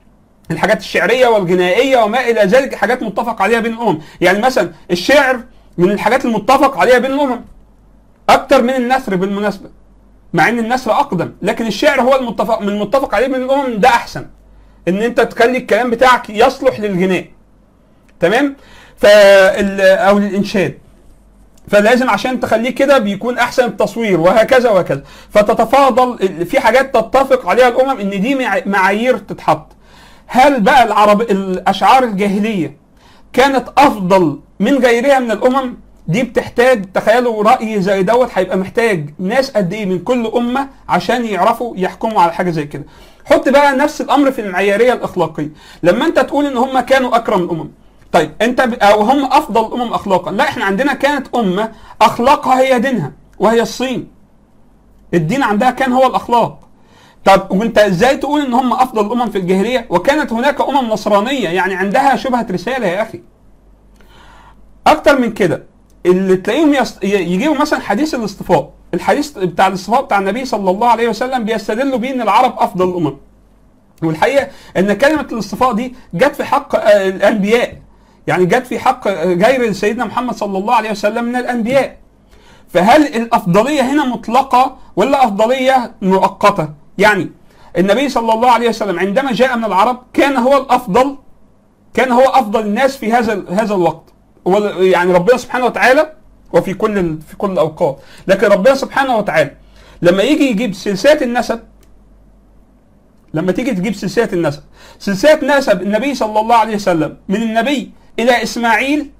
الحاجات الشعريه والغنائيه وما الى ذلك حاجات متفق عليها بين الامم يعني مثلا الشعر من الحاجات المتفق عليها بين الامم اكتر من النثر بالمناسبه مع ان النثر اقدم لكن الشعر هو المتفق من المتفق عليه بين الامم ده احسن ان انت تخلي الكلام بتاعك يصلح للغناء تمام فال او للانشاد فلازم عشان تخليه كده بيكون احسن التصوير وهكذا وهكذا فتتفاضل في حاجات تتفق عليها الامم ان دي مع- معايير تتحط هل بقى العرب الاشعار الجاهليه كانت افضل من غيرها من الامم دي بتحتاج تخيلوا راي زي دوت هيبقى محتاج ناس قد ايه من كل امه عشان يعرفوا يحكموا على حاجه زي كده حط بقى نفس الامر في المعياريه الاخلاقيه لما انت تقول ان هم كانوا اكرم الامم طيب انت ب... او هم افضل الامم اخلاقا لا احنا عندنا كانت امه اخلاقها هي دينها وهي الصين الدين عندها كان هو الاخلاق طب وانت ازاي تقول ان هم افضل الامم في الجاهليه وكانت هناك امم نصرانيه يعني عندها شبهه رساله يا اخي اكتر من كده اللي تلاقيهم يست... ي- يجيبوا مثلا حديث الاصطفاء الحديث بتاع الاصطفاء بتاع النبي صلى الله عليه وسلم بيستدلوا بيه ان العرب افضل الامم والحقيقه ان كلمه الاصطفاء دي جت في حق آه، الانبياء يعني جت في حق آه، غير سيدنا محمد صلى الله عليه وسلم من الانبياء فهل الافضليه هنا مطلقه ولا افضليه مؤقته يعني النبي صلى الله عليه وسلم عندما جاء من العرب كان هو الافضل كان هو افضل الناس في هذا هذا الوقت هو يعني ربنا سبحانه وتعالى وفي كل ال- في كل الاوقات لكن ربنا سبحانه وتعالى لما يجي يجيب سلسله النسب لما تيجي تجيب سلسله النسب سلسله نسب النبي صلى الله عليه وسلم من النبي الى اسماعيل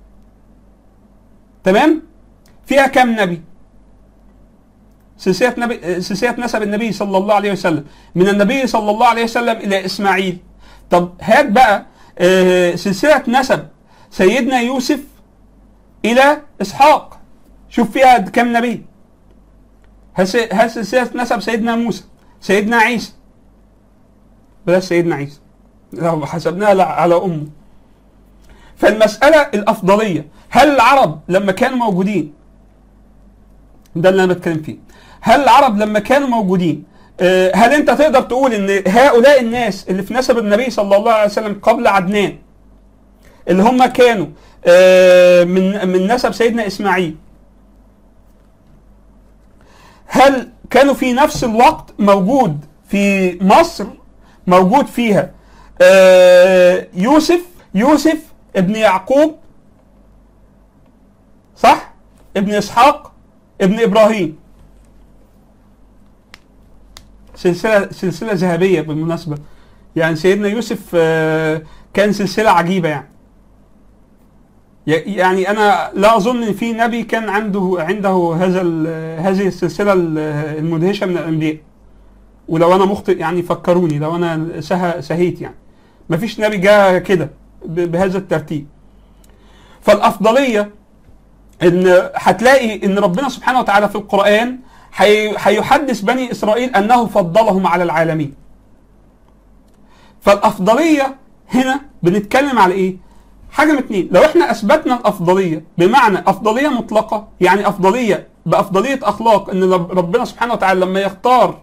تمام فيها كم نبي سلسله نبي سلسله نسب النبي صلى الله عليه وسلم من النبي صلى الله عليه وسلم الى اسماعيل طب هات بقى آه، سلسله نسب سيدنا يوسف الى اسحاق شوف فيها كم نبي هات هات سلسله نسب سيدنا موسى سيدنا عيسى بلاش سيدنا عيسى لو حسبناها لا- على امه فالمساله الافضليه هل العرب لما كانوا موجودين ده اللي انا بتكلم فيه هل العرب لما كانوا موجودين آه، هل انت تقدر تقول ان هؤلاء الناس اللي في نسب النبي صلى الله عليه وسلم قبل عدنان اللي هم كانوا آه، من من نسب سيدنا اسماعيل هل كانوا في نفس الوقت موجود في مصر موجود فيها آه، يوسف يوسف ابن يعقوب صح ابن اسحاق ابن ابراهيم سلسله سلسله ذهبيه بالمناسبه يعني سيدنا يوسف آه، كان سلسله عجيبه يعني ي- يعني انا لا اظن ان في نبي كان عنده عنده هذا ال- هذه السلسله ال- المدهشه من الانبياء ولو انا مخطئ يعني فكروني لو انا سه سهيت يعني مفيش نبي جاء كده ب- بهذا الترتيب فالافضليه ان هتلاقي ان ربنا سبحانه وتعالى في القران هي- هيحدث بني اسرائيل انه فضلهم على العالمين فالافضليه هنا بنتكلم على ايه حاجه من اتنين لو احنا اثبتنا الافضليه بمعنى افضليه مطلقه يعني افضليه بافضليه اخلاق ان رب- ربنا سبحانه وتعالى لما يختار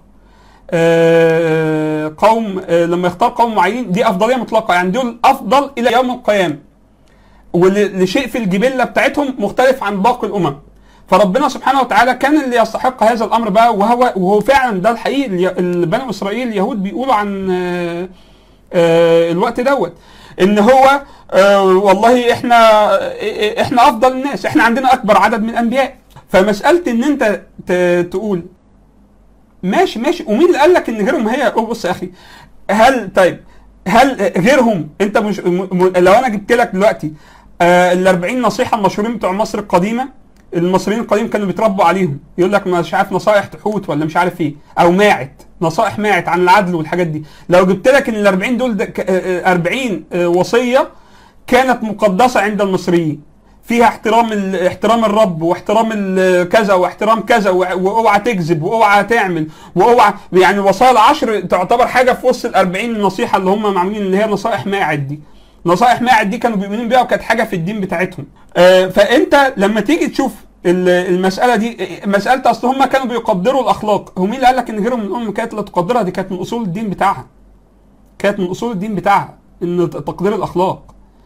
آه، قوم آه، لما يختار قوم معينين دي افضليه مطلقه يعني دول افضل الى يوم القيامه ولشيء في الجبله بتاعتهم مختلف عن باقي الامم فربنا سبحانه وتعالى كان اللي يستحق هذا الامر بقى وهو وهو فعلا ده الحقيقي الي- بني اسرائيل اليهود بيقولوا عن آه، آه، الوقت دوت ان هو آه، والله احنا آه، احنا افضل الناس احنا عندنا اكبر عدد من الانبياء فمساله ان انت ت- تقول ماشي ماشي ومين اللي قال لك ان غيرهم هي أوه بص يا اخي هل طيب هل غيرهم انت مش م... م... لو انا جبت لك دلوقتي آه ال 40 نصيحه المشهورين بتوع مصر القديمه المصريين القديم كانوا بيتربوا عليهم يقول لك مش عارف نصائح تحوت ولا مش عارف ايه او ماعت نصائح ماعت عن العدل والحاجات دي لو جبت لك ان ال 40 دول ده ك- آه، آه، 40 آه، وصيه كانت مقدسه عند المصريين فيها احترام ال- احترام الرب واحترام ال- كذا واحترام كذا وع- واوعى تكذب واوعى تعمل واوعى يعني الوصايا العشر تعتبر حاجه في وسط ال 40 نصيحه اللي هم معمولين اللي هي نصائح ماعد دي نصائح ماعد دي كانوا بيؤمنون بيها وكانت حاجه في الدين بتاعتهم آه، فانت لما تيجي تشوف ال- المساله دي آه، مساله اصل هم كانوا بيقدروا الاخلاق هو مين اللي قال لك ان غيرهم من الامم كانت لا تقدرها دي كانت من اصول الدين بتاعها كانت من اصول الدين بتاعها ان تقدير الاخلاق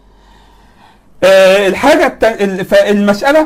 آه، الحاجه الت- ال- فالمساله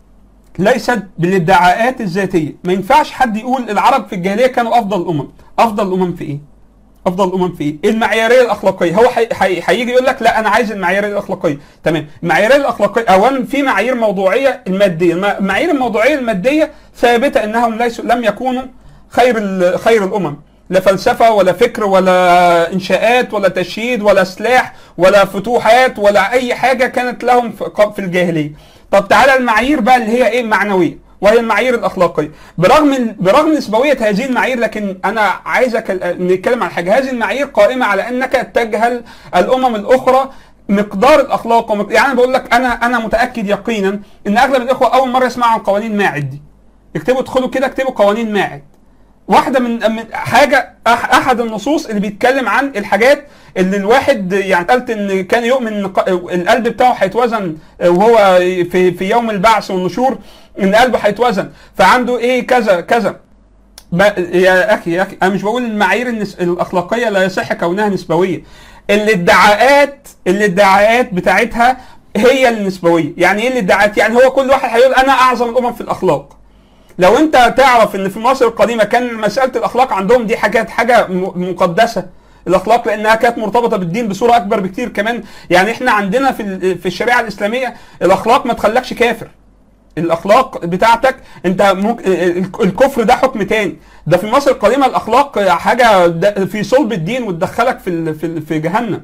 ليست بالادعاءات الذاتيه ما ينفعش حد يقول العرب في الجاهليه كانوا افضل الامم افضل الامم في ايه افضل الامم في ايه المعياريه الاخلاقيه هو حي- حي- هيجي يقول لك لا انا عايز المعايير الاخلاقيه تمام المعايير الاخلاقيه اولا في معايير موضوعيه الماديه الم- المعايير الموضوعيه الماديه ثابته انهم ليسوا لم يكونوا خير ال- خير الامم لا فلسفه ولا فكر ولا انشاءات ولا تشييد ولا سلاح ولا فتوحات ولا اي حاجه كانت لهم في ق- في الجاهليه طب تعالى المعايير بقى اللي هي ايه معنويه وهي المعايير الاخلاقيه برغم برغم نسبويه هذه المعايير لكن انا عايز أكل- نتكلم عن حاجه هذه المعايير قائمه على انك تجهل الامم الاخرى مقدار الاخلاق ومق... يعني انا بقول لك انا انا متاكد يقينا ان اغلب الاخوه اول مره يسمعوا عن قوانين ماعد دي اكتبوا ادخلوا كده اكتبوا قوانين ماعد واحده من من حاجه أح احد النصوص اللي بيتكلم عن الحاجات اللي الواحد يعني قالت ان كان يؤمن ان ق- القلب بتاعه هيتوزن وهو في في يوم البعث والنشور ان قلبه هيتوزن فعنده ايه كذا كذا ما يا اخي يا اخي انا مش بقول المعايير النس... الاخلاقيه لا يصح كونها نسبويه الادعاءات الادعاءات بتاعتها هي النسبويه يعني ايه الادعاءات يعني هو كل واحد هيقول انا اعظم الامم في الاخلاق لو انت تعرف ان في مصر القديمه كان مساله الاخلاق عندهم دي حاجات حاجه م- مقدسه الاخلاق لانها كانت مرتبطه بالدين بصوره اكبر بكتير كمان يعني احنا عندنا في ال- في الشريعه الاسلاميه الاخلاق ما تخلكش كافر الاخلاق بتاعتك انت ممكن الكفر ده حكم تاني ده في مصر القديمه الاخلاق حاجه د- في صلب الدين وتدخلك في ال- في ال- في جهنم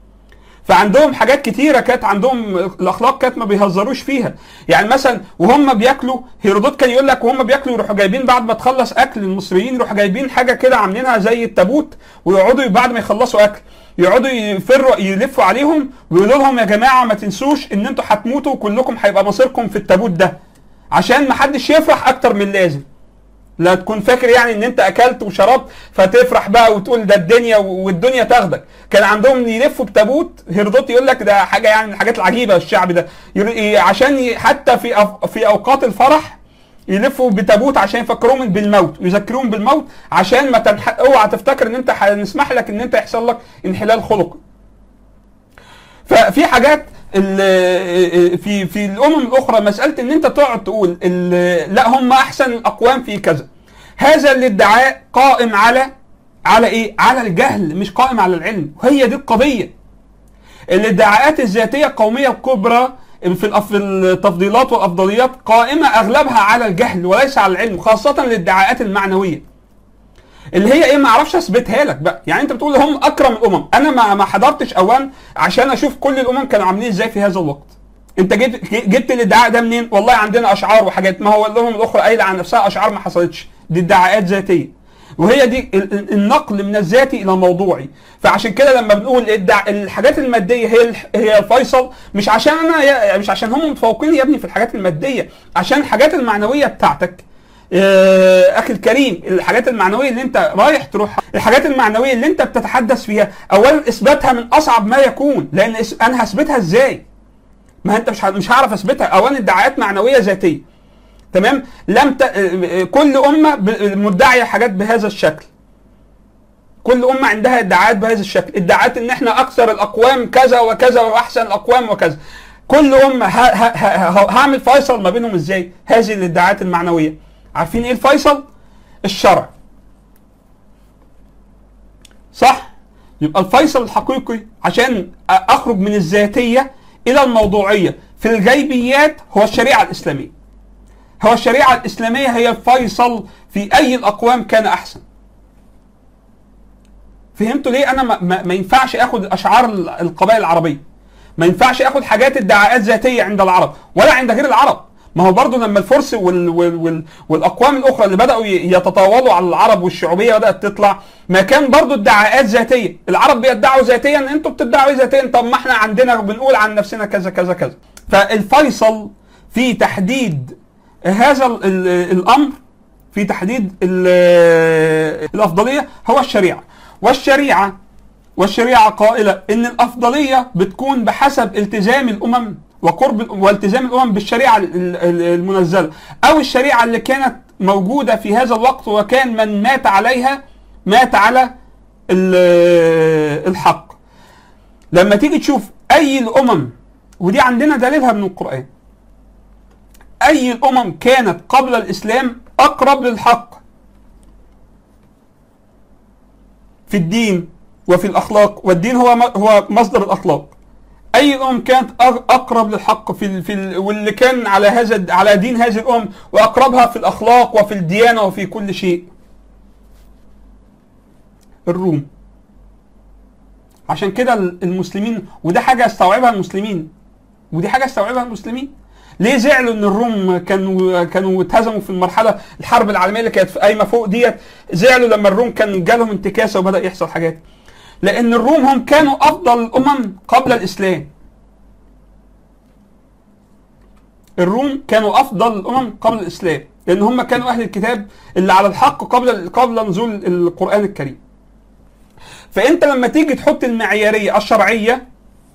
فعندهم حاجات كتيره كانت عندهم الاخلاق كانت ما بيهزروش فيها يعني مثلا وهم بياكلوا هيرودوت كان يقول لك وهم بياكلوا يروحوا جايبين بعد ما تخلص اكل المصريين يروحوا جايبين حاجه كده عاملينها زي التابوت ويقعدوا بعد ما يخلصوا اكل يقعدوا يفروا يلفوا عليهم ويقولوا لهم يا جماعه ما تنسوش ان انتوا هتموتوا وكلكم هيبقى مصيركم في التابوت ده عشان ما حدش يفرح اكتر من اللازم لا تكون فاكر يعني ان انت اكلت وشربت فتفرح بقى وتقول ده الدنيا والدنيا تاخدك كان عندهم يلفوا بتابوت هيرودوت يقول لك ده حاجه يعني من الحاجات العجيبه الشعب ده ير- عشان ي- حتى في أف- في اوقات الفرح يلفوا بتابوت عشان يفكروهم بالموت ويذكروهم بالموت عشان ما تنح... اوعى تفتكر ان انت هنسمح لك ان انت يحصل لك انحلال خلقي ففي حاجات ال- في في الامم الاخرى مساله ان انت تقعد تقول ال- لا هم احسن الاقوام في كذا هذا الادعاء قائم على على ايه على الجهل مش قائم على العلم هي دي القضيه الادعاءات الذاتيه القوميه الكبرى في الأف- في التفضيلات والافضليات قائمه اغلبها على الجهل وليس على العلم خاصه الادعاءات المعنويه اللي هي ايه ما اعرفش اثبتها لك بقى يعني انت بتقول هم اكرم الامم انا ما ما حضرتش اوان عشان اشوف كل الامم كانوا عاملين ازاي في هذا الوقت انت جبت جبت الادعاء ده منين والله عندنا اشعار وحاجات ما هو الامم الاخرى قايله عن نفسها اشعار ما حصلتش دي ادعاءات ذاتيه وهي دي ال- ال- النقل من الذاتي الى الموضوعي فعشان كده لما بنقول الدع... الحاجات الماديه هي الح- هي الفيصل مش عشان انا يا- مش عشان هم متفوقين يا ابني في الحاجات الماديه عشان الحاجات المعنويه بتاعتك آه، اخي الكريم الحاجات المعنويه اللي انت رايح تروح الحاجات المعنويه اللي انت بتتحدث فيها اولا اثباتها من اصعب ما يكون لان اس- انا هثبتها ازاي ما انت مش ه- مش هعرف اثبتها اولا ادعاءات معنويه ذاتيه تمام لم ت... آه، كل امه ب- مدعيه حاجات بهذا الشكل كل امه عندها ادعاءات بهذا الشكل ادعاءات ان احنا اكثر الاقوام كذا وكذا واحسن الاقوام وكذا كل امه ه... ه... ه... ه... هعمل فيصل ما بينهم ازاي هذه الادعاءات المعنويه عارفين ايه الفيصل الشرع صح يبقى الفيصل الحقيقي عشان اخرج من الذاتيه الى الموضوعيه في الغيبيات هو الشريعه الاسلاميه هو الشريعه الاسلاميه هي الفيصل في اي الاقوام كان احسن فهمتوا ليه انا ما, ما, ما ينفعش اخد اشعار ال- القبائل العربيه ما ينفعش اخد حاجات ادعاءات ذاتيه عند العرب ولا عند غير العرب ما هو برضه لما الفرس وال وال وال والاقوام الاخرى اللي بداوا ي- يتطاولوا على العرب والشعوبيه بدات تطلع ما كان برضه ادعاءات ذاتيه العرب بيدعوا ذاتيا ان انتوا بتدعوا إيه ذاتيا طب ما احنا عندنا بنقول عن نفسنا كذا كذا كذا فالفيصل في تحديد هذا ال- ال- الامر في تحديد ال- الافضليه هو الشريعه والشريعه والشريعه قائله ان الافضليه بتكون بحسب التزام الامم وقرب والتزام الامم بالشريعه ال- ال- المنزله او الشريعه اللي كانت موجوده في هذا الوقت وكان من مات عليها مات على ال- الحق لما تيجي تشوف اي الامم ودي عندنا دليلها من القران اي الامم كانت قبل الاسلام اقرب للحق في الدين وفي الاخلاق والدين هو هو مصدر الاخلاق اي الامم كانت أق- اقرب للحق في ال في ال واللي كان على هذا على دين هذه الامم واقربها في الاخلاق وفي الديانه وفي كل شيء الروم عشان كده المسلمين وده حاجه استوعبها المسلمين ودي حاجه استوعبها المسلمين ليه زعلوا ان الروم كانوا كانوا اتهزموا في المرحله الحرب العالميه اللي كانت قايمه فوق ديت زعلوا لما الروم كان جالهم انتكاسه وبدا يحصل حاجات لان الروم هم كانوا افضل الامم قبل الاسلام الروم كانوا افضل الامم قبل الاسلام لان هم كانوا اهل الكتاب اللي على الحق قبل قبل نزول القران الكريم فانت لما تيجي تحط المعياريه الشرعيه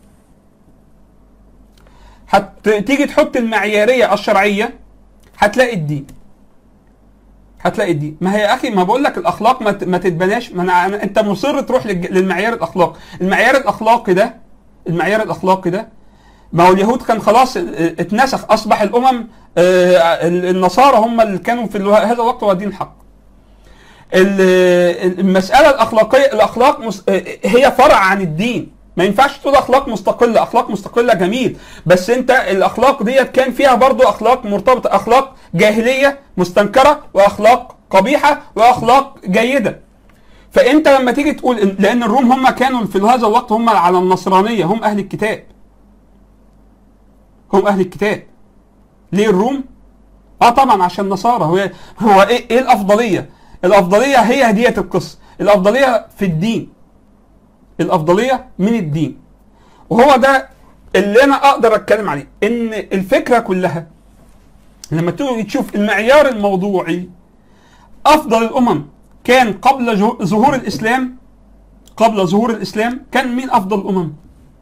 هتيجي تحط المعياريه الشرعيه هتلاقي الدين هتلاقي الدين ما هي يا اخي ما بقول لك الاخلاق ما ت- ما تتبناش ما أنا أنا انت مصر تروح للج- للمعيار الاخلاقي المعيار الاخلاقي ده المعيار الاخلاقي ده ما هو اليهود كان خلاص اه، اتنسخ اصبح الامم اه، النصارى هم اللي كانوا في الو- هذا الوقت هو دين الحق ال- المساله الاخلاقيه الاخلاق مس- اه، هي فرع عن الدين ما ينفعش تقول اخلاق مستقله اخلاق مستقله جميل بس انت الاخلاق ديت كان فيها برضو اخلاق مرتبطه اخلاق جاهليه مستنكره واخلاق قبيحه واخلاق جيده فانت لما تيجي تقول إن- لان الروم هم كانوا في هذا الوقت هم على النصرانيه هم اهل الكتاب هم اهل الكتاب ليه الروم اه طبعا عشان نصارى هو هو ايه ايه الافضليه الافضليه هي هديه القصه الافضليه في الدين الافضليه من الدين وهو ده اللي انا اقدر اتكلم عليه ان الفكره كلها لما تيجي تشوف المعيار الموضوعي افضل الامم كان قبل جو- ظهور الاسلام قبل ظهور الاسلام كان مين افضل الامم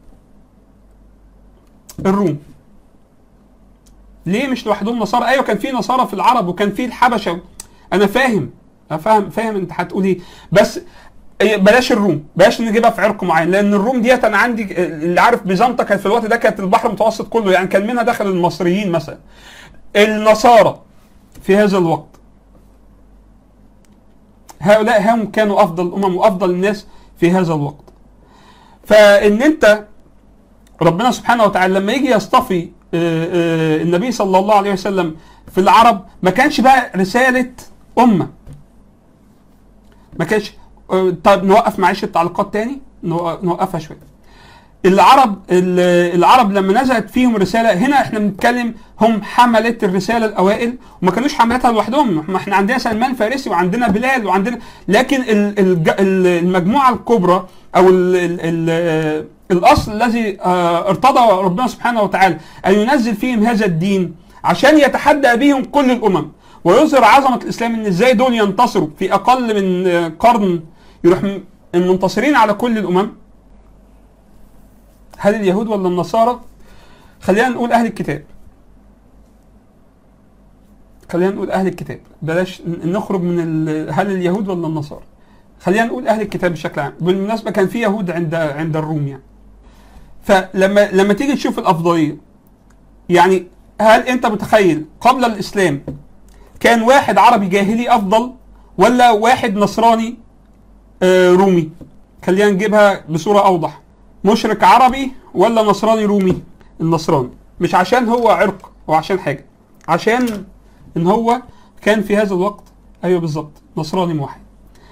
الروم ليه مش لوحدهم نصارى ايوه كان في نصارى في العرب وكان في الحبشه انا فاهم انا فاهم فاهم انت هتقول ايه بس إيه، بلاش الروم بلاش نجيبها في عرق معين لان الروم ديت انا عندي اللي عارف بيزنطه كانت في الوقت ده كانت البحر المتوسط كله يعني كان منها دخل المصريين مثلا النصارى في هذا الوقت هؤلاء هم كانوا افضل الامم وافضل الناس في هذا الوقت فان انت ربنا سبحانه وتعالى لما يجي يصطفي آه، آه، النبي صلى الله عليه وسلم في العرب ما كانش بقى رسالة أمة ما كانش آه، طيب نوقف معلش التعليقات تاني نو- نوقفها شوية العرب ال- العرب لما نزلت فيهم رسالة هنا احنا بنتكلم هم حملة الرسالة الأوائل وما كانوش حملتها لوحدهم ما احنا عندنا سلمان فارسي وعندنا بلال وعندنا لكن ال- الج- ال- المجموعة الكبرى أو ال ال ال الأصل الذي آه، ارتضى ربنا سبحانه وتعالى أن ينزل فيهم هذا الدين عشان يتحدى بهم كل الأمم ويظهر عظمة الإسلام إن إزاي دول ينتصروا في أقل من آه، قرن يروح م- منتصرين على كل الأمم هل اليهود ولا النصارى خلينا نقول اهل الكتاب خلينا نقول اهل الكتاب بلاش ن- نخرج من ال- هل اليهود ولا النصارى خلينا نقول اهل الكتاب بشكل عام بالمناسبه كان في يهود عند عند الروم يعني فلما لما تيجي تشوف الافضليه يعني هل انت متخيل قبل الاسلام كان واحد عربي جاهلي افضل ولا واحد نصراني آه، رومي خلينا نجيبها بصوره اوضح مشرك عربي ولا نصراني رومي النصراني مش عشان هو عرق او عشان حاجه عشان ان هو كان في هذا الوقت ايوه بالظبط نصراني موحد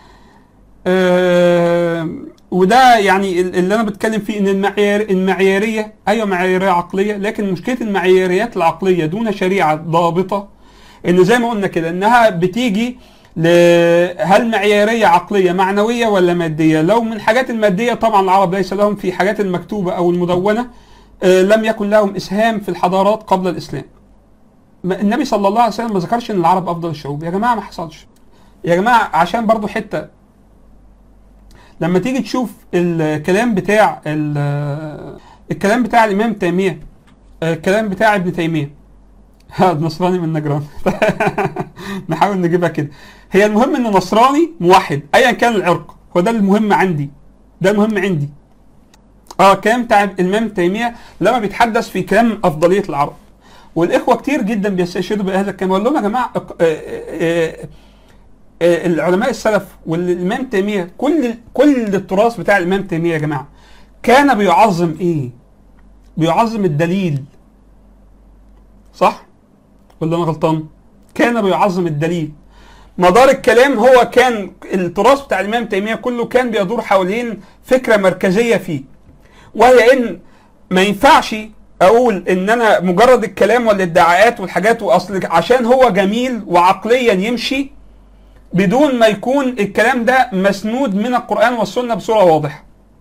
آه وده يعني ال- اللي انا بتكلم فيه ان المعيار المعياريه ايوه معياريه عقليه لكن مشكله المعياريات العقليه دون شريعه ضابطه ان زي ما قلنا كده انها بتيجي ل هل معياريه عقليه معنويه ولا ماديه؟ لو من الحاجات الماديه طبعا العرب ليس لهم في حاجات المكتوبه او المدونه آه، لم يكن لهم اسهام في الحضارات قبل الاسلام. ما- النبي صلى الله عليه وسلم ما ذكرش ان العرب افضل الشعوب، يا جماعه ما حصلش. يا جماعه عشان برضو حته لما تيجي تشوف الكلام بتاع ال- الكلام بتاع الامام تيميه الكلام بتاع ابن تيميه ها نصراني من نجران نحاول نجيبها كده هي المهم ان نصراني موحد ايا كان العرق هو ده المهم عندي ده المهم عندي اه الكلام بتاع الامام تيميه لما بيتحدث في كلام افضليه العرب والاخوه كتير جدا بيستشهدوا بهذا الكلام اقول لهم يا جماعه آه، آه، آه، العلماء السلف والامام تيميه كل كل التراث بتاع الامام تيميه يا جماعه كان بيعظم ايه؟ بيعظم الدليل صح؟ ولا انا غلطان؟ كان بيعظم الدليل مدار الكلام هو كان التراث بتاع الامام تيميه كله كان بيدور حوالين فكره مركزيه فيه وهي ان ما ينفعش اقول ان انا مجرد الكلام والادعاءات والحاجات واصل عشان هو جميل وعقليا يمشي بدون ما يكون الكلام ده مسنود من القران والسنه بصوره واضحه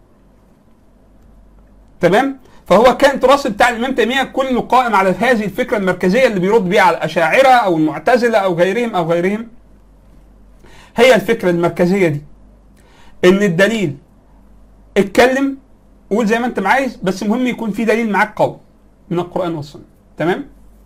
تمام فهو كان تراث بتاع الامام تيميه كله قائم على هذه الفكره المركزيه اللي بيرد بيها على الاشاعره او المعتزله او غيرهم او غيرهم هي الفكره المركزيه دي ان الدليل اتكلم قول زي ما انت عايز بس المهم يكون في دليل معاك قوي من القران والسنه تمام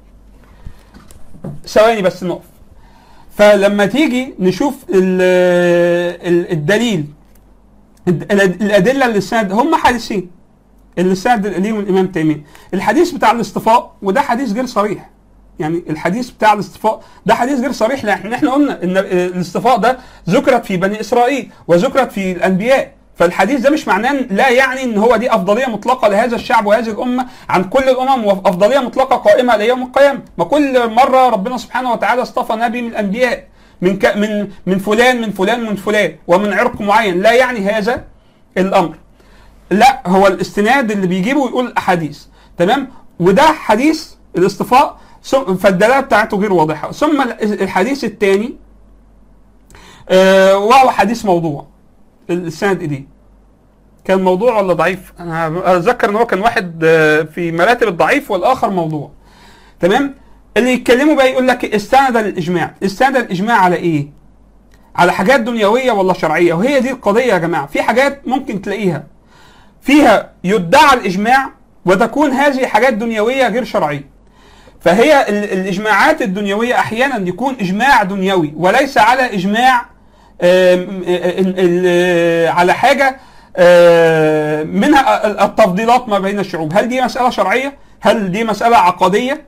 ثواني بس نقف فلما تيجي نشوف ال- ال- الدليل الد- الادله اللي سند هم حديثين اللي سند ليهم الامام تيميه الحديث بتاع الاصطفاء وده حديث غير صريح يعني الحديث بتاع الاصطفاء ده حديث غير صريح لان احنا قلنا ان الاصطفاء ده ذكرت في بني اسرائيل وذكرت في الانبياء فالحديث ده مش معناه لا يعني ان هو دي افضليه مطلقه لهذا الشعب وهذه الامه عن كل الامم وافضليه مطلقه قائمه ليوم القيامه ما كل مره ربنا سبحانه وتعالى اصطفى نبي من الانبياء من ك من من فلان من فلان من فلان ومن عرق معين لا يعني هذا الامر لا هو الاستناد اللي بيجيبه يقول احاديث تمام وده حديث الاصطفاء ثم- فالدلاله بتاعته غير واضحه ثم الحديث الثاني آه وهو حديث موضوع السند اليه كان موضوع ولا ضعيف انا اتذكر ان هو كان واحد آه، في مراتب الضعيف والاخر موضوع تمام اللي يتكلموا بقى يقول لك استند للاجماع استند الاجماع على ايه على حاجات دنيويه ولا شرعيه وهي دي القضيه يا جماعه في حاجات ممكن تلاقيها فيها يدعى الاجماع وتكون هذه حاجات دنيويه غير شرعيه فهي ال- الاجماعات الدنيويه احيانا يكون اجماع دنيوي وليس على اجماع آم، ال- ال- على حاجه آم، منها ال- التفضيلات ما بين الشعوب هل دي مساله شرعيه هل دي مساله عقديه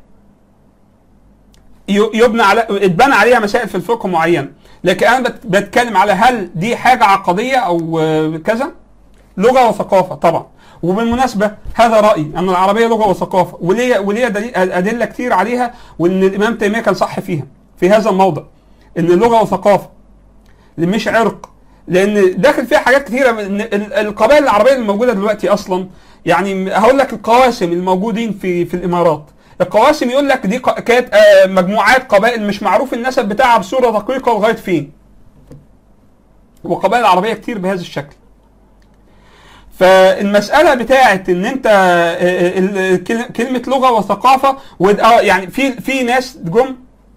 ي- يبنى على اتبنى عليها مسائل في الفقه معينه لكن انا بت- بتكلم على هل دي حاجه عقديه او آه، كذا لغه وثقافه طبعا وبالمناسبه هذا رايي ان العربيه لغه وثقافه وليه وليه دليل ادله كتير عليها وان الامام تيميه كان صح فيها في هذا الموضع ان اللغه وثقافه مش عرق لان داخل فيها حاجات كتيره من ال- القبائل العربيه اللي موجوده دلوقتي اصلا يعني هقول لك القواسم الموجودين في في الامارات القواسم يقول لك دي ق- كانت آه، مجموعات قبائل مش معروف النسب بتاعها بصوره دقيقه لغايه فين وقبائل عربيه كتير بهذا الشكل فالمساله بتاعت ان انت آه، ال- كل- كلمه لغه وثقافه ود- اه يعني في في ناس جم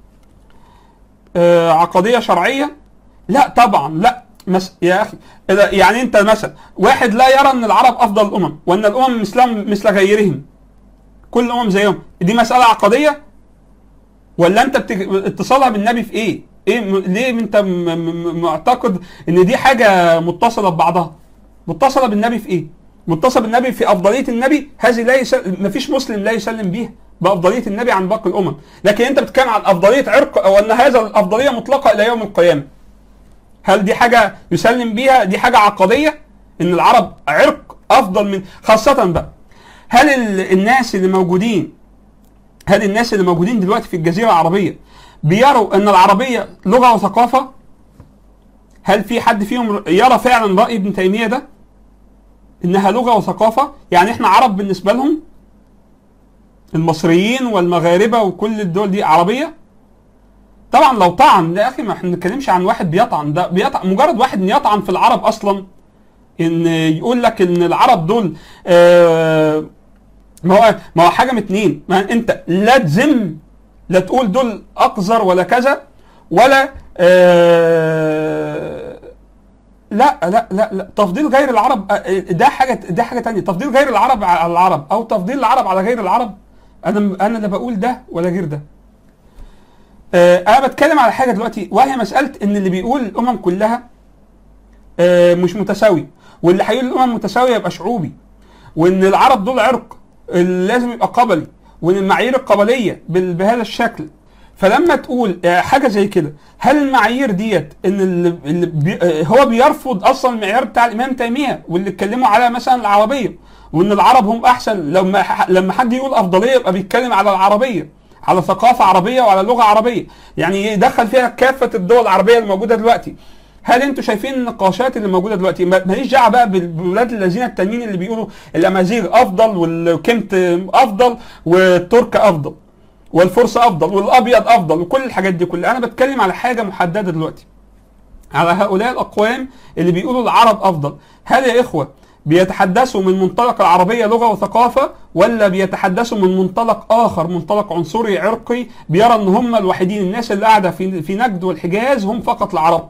آه، عقديه شرعيه لا طبعا لا مس... يا اخي إذا يعني انت مثلا واحد لا يرى ان العرب افضل الامم وان الامم مثلهم مثل غيرهم كل الامم زيهم دي مساله عقديه ولا انت بتج... اتصالها بالنبي في ايه؟ ايه م... ليه انت م... م... معتقد ان دي حاجه متصله ببعضها؟ متصله بالنبي في ايه؟ متصله بالنبي في افضليه النبي هذه لا يس... مفيش مسلم لا يسلم بيها بافضليه النبي عن باقي الامم، لكن انت بتتكلم عن افضليه عرق او ان هذا الافضليه مطلقه الى يوم القيامه. هل دي حاجه يسلم بيها؟ دي حاجه عقديه ان العرب عرق افضل من خاصه بقى هل ال... الناس اللي موجودين هل الناس اللي موجودين دلوقتي في الجزيره العربيه بيروا ان العربيه لغه وثقافه؟ هل في حد فيهم يرى فعلا راي ابن تيميه ده؟ انها لغه وثقافه يعني احنا عرب بالنسبه لهم المصريين والمغاربه وكل الدول دي عربيه طبعا لو طعن يا اخي ما احنا ما بنتكلمش عن واحد بيطعن ده بيطعن مجرد واحد إن يطعن في العرب اصلا ان يقول لك ان العرب دول آه ما هو ما هو حاجه من اتنين ما انت لا تذم لا تقول دول اقذر ولا كذا ولا آه لا لا لا لا تفضيل غير العرب آه، ده حاجه ده حاجه تانية تفضيل غير العرب على العرب او تفضيل العرب على غير العرب انا انا لا بقول ده ولا غير ده آه، انا بتكلم على حاجه دلوقتي وهي مساله ان اللي بيقول الامم كلها آه، مش متساويه واللي هيقول الامم متساويه يبقى شعوبي وان العرب دول عرق لازم يبقى قبلي وان المعايير القبليه بال- بهذا الشكل فلما تقول آه، حاجه زي كده هل المعايير ديت ان اللي اللي بي آه، هو بيرفض اصلا المعيار بتاع الامام تيميه واللي اتكلموا على مثلا العربيه وان العرب هم احسن لما ح- لما حد يقول افضليه يبقى بيتكلم على العربيه على ثقافه عربيه وعلى لغه عربيه يعني يدخل فيها كافه الدول العربيه الموجوده دلوقتي هل انتوا شايفين النقاشات اللي موجوده دلوقتي ما- ماليش دعوه بقى بال- بالولاد الذين التانيين اللي بيقولوا الامازيغ افضل والكمت افضل والترك افضل والفرس افضل والابيض افضل وكل الحاجات دي كلها انا بتكلم على حاجه محدده دلوقتي على هؤلاء الاقوام اللي بيقولوا العرب افضل هل يا اخوه بيتحدثوا من منطلق العربية لغة وثقافة ولا بيتحدثوا من منطلق آخر منطلق عنصري عرقي بيرى إن هم الوحيدين الناس اللي قاعدة في في نجد والحجاز هم فقط العرب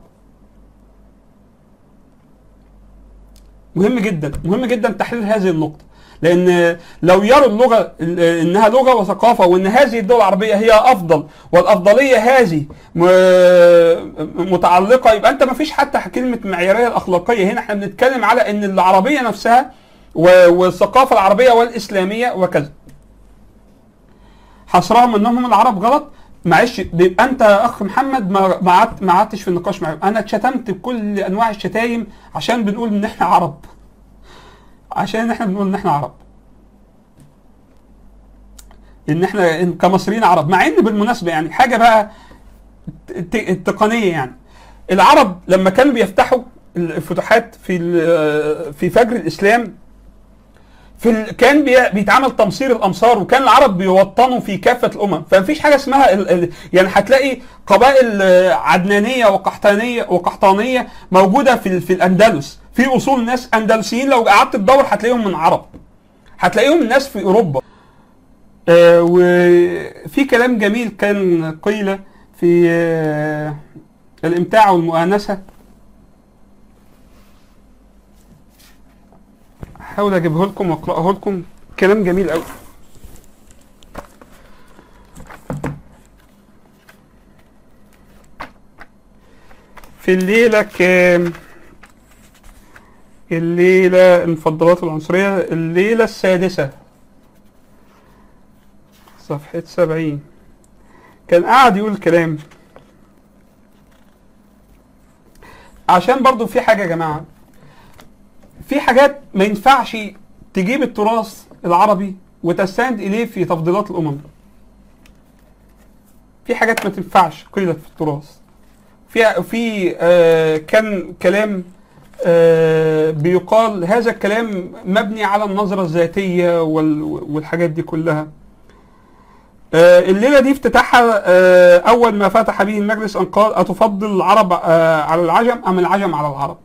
مهم جدا مهم جدا تحليل هذه النقطة لأن لو يروا اللغة إنها لغة وثقافة وإن هذه الدول العربية هي أفضل والأفضلية هذه م- متعلقة يبقى أنت ما فيش حتى كلمة معيارية الأخلاقية هنا احنا بنتكلم على إن العربية نفسها و- والثقافة العربية والإسلامية وكذا حصرهم انهم العرب غلط معلش بيبقى انت يا اخ محمد ما ما قعدت- ما قعدتش في النقاش معاهم انا اتشتمت بكل انواع الشتايم عشان بنقول ان احنا عرب عشان احنا بنقول ان احنا عرب ان احنا إن كمصريين عرب مع ان بالمناسبه يعني حاجه بقى ت- التقنيه يعني العرب لما كانوا بيفتحوا الفتوحات في ال- في فجر الاسلام في ال... كان بي... بيتعمل تمصير الامصار وكان العرب بيوطنوا في كافه الامم فمفيش حاجه اسمها ال... ال... يعني هتلاقي قبائل آه، عدنانيه وقحطانيه وقحطانيه موجوده في ال... في الاندلس في اصول ناس اندلسيين لو قعدت تدور هتلاقيهم من عرب هتلاقيهم ناس في اوروبا آه وفي كلام جميل كان قيل في آه الامتاع والمؤانسه احاول اجيبه لكم واقراه لكم كلام جميل قوي في الليله كام الليله المفضلات العنصريه الليله السادسه صفحه سبعين كان قاعد يقول كلام عشان برضو في حاجه يا جماعه في حاجات ما ينفعش تجيب التراث العربي وتستند اليه في تفضيلات الامم في حاجات ما تنفعش قيلت في التراث في في آه كان كلام آه بيقال هذا الكلام مبني على النظرة الذاتية وال- والحاجات دي كلها آه الليلة دي افتتاحها آه أول ما فتح به المجلس أن قال أتفضل العرب آه على العجم أم العجم على العرب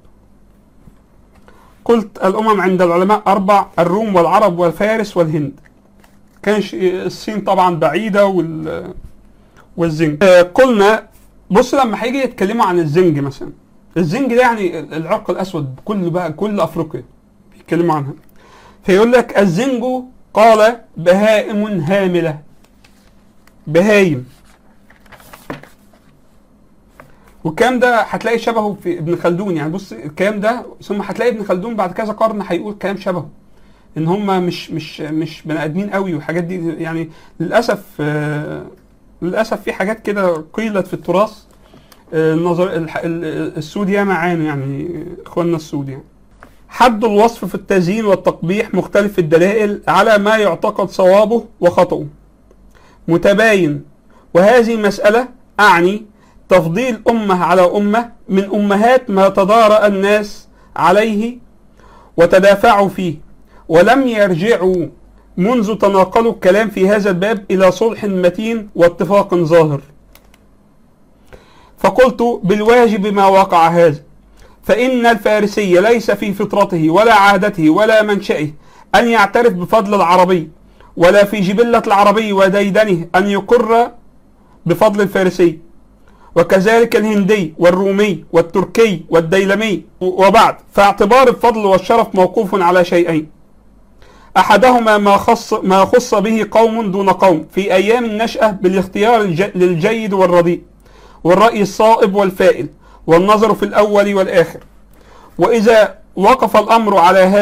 قلت الأمم عند العلماء أربع الروم والعرب والفارس والهند كانش الصين طبعا بعيدة وال والزنج آه، قلنا بص لما هيجي يتكلموا عن الزنج مثلا الزنج ده يعني العرق الأسود كل بقى كل أفريقيا بيتكلموا عنها فيقول لك الزنج قال بهائم هاملة بهايم والكلام ده هتلاقي شبهه في ابن خلدون يعني بص الكلام ده ثم هتلاقي ابن خلدون بعد كذا قرن هيقول كلام شبهه ان هم مش مش مش بني ادمين قوي والحاجات دي يعني للاسف آه، للاسف في حاجات كده قيلت في التراث آه، النظر الح- ال- السود ياما عانوا يعني اخواننا السود يعني حد الوصف في التزيين والتقبيح مختلف الدلائل على ما يعتقد صوابه وخطأه متباين وهذه مسألة أعني تفضيل أمة على أمة من أمهات ما تدارأ الناس عليه وتدافعوا فيه ولم يرجعوا منذ تناقلوا الكلام في هذا الباب إلى صلح متين واتفاق ظاهر فقلت بالواجب ما وقع هذا فإن الفارسي ليس في فطرته ولا عادته ولا منشئه أن يعترف بفضل العربي ولا في جبلة العربي وديدنه أن يقر بفضل الفارسي وكذلك الهندي والرومي والتركي والديلمي وبعد فاعتبار الفضل والشرف موقوف على شيئين أحدهما ما خص ما خص به قوم دون قوم في أيام النشأة بالاختيار الج- للجيد والرديء والرأي الصائب والفائل والنظر في الأول والآخر وإذا وقف الأمر على هذا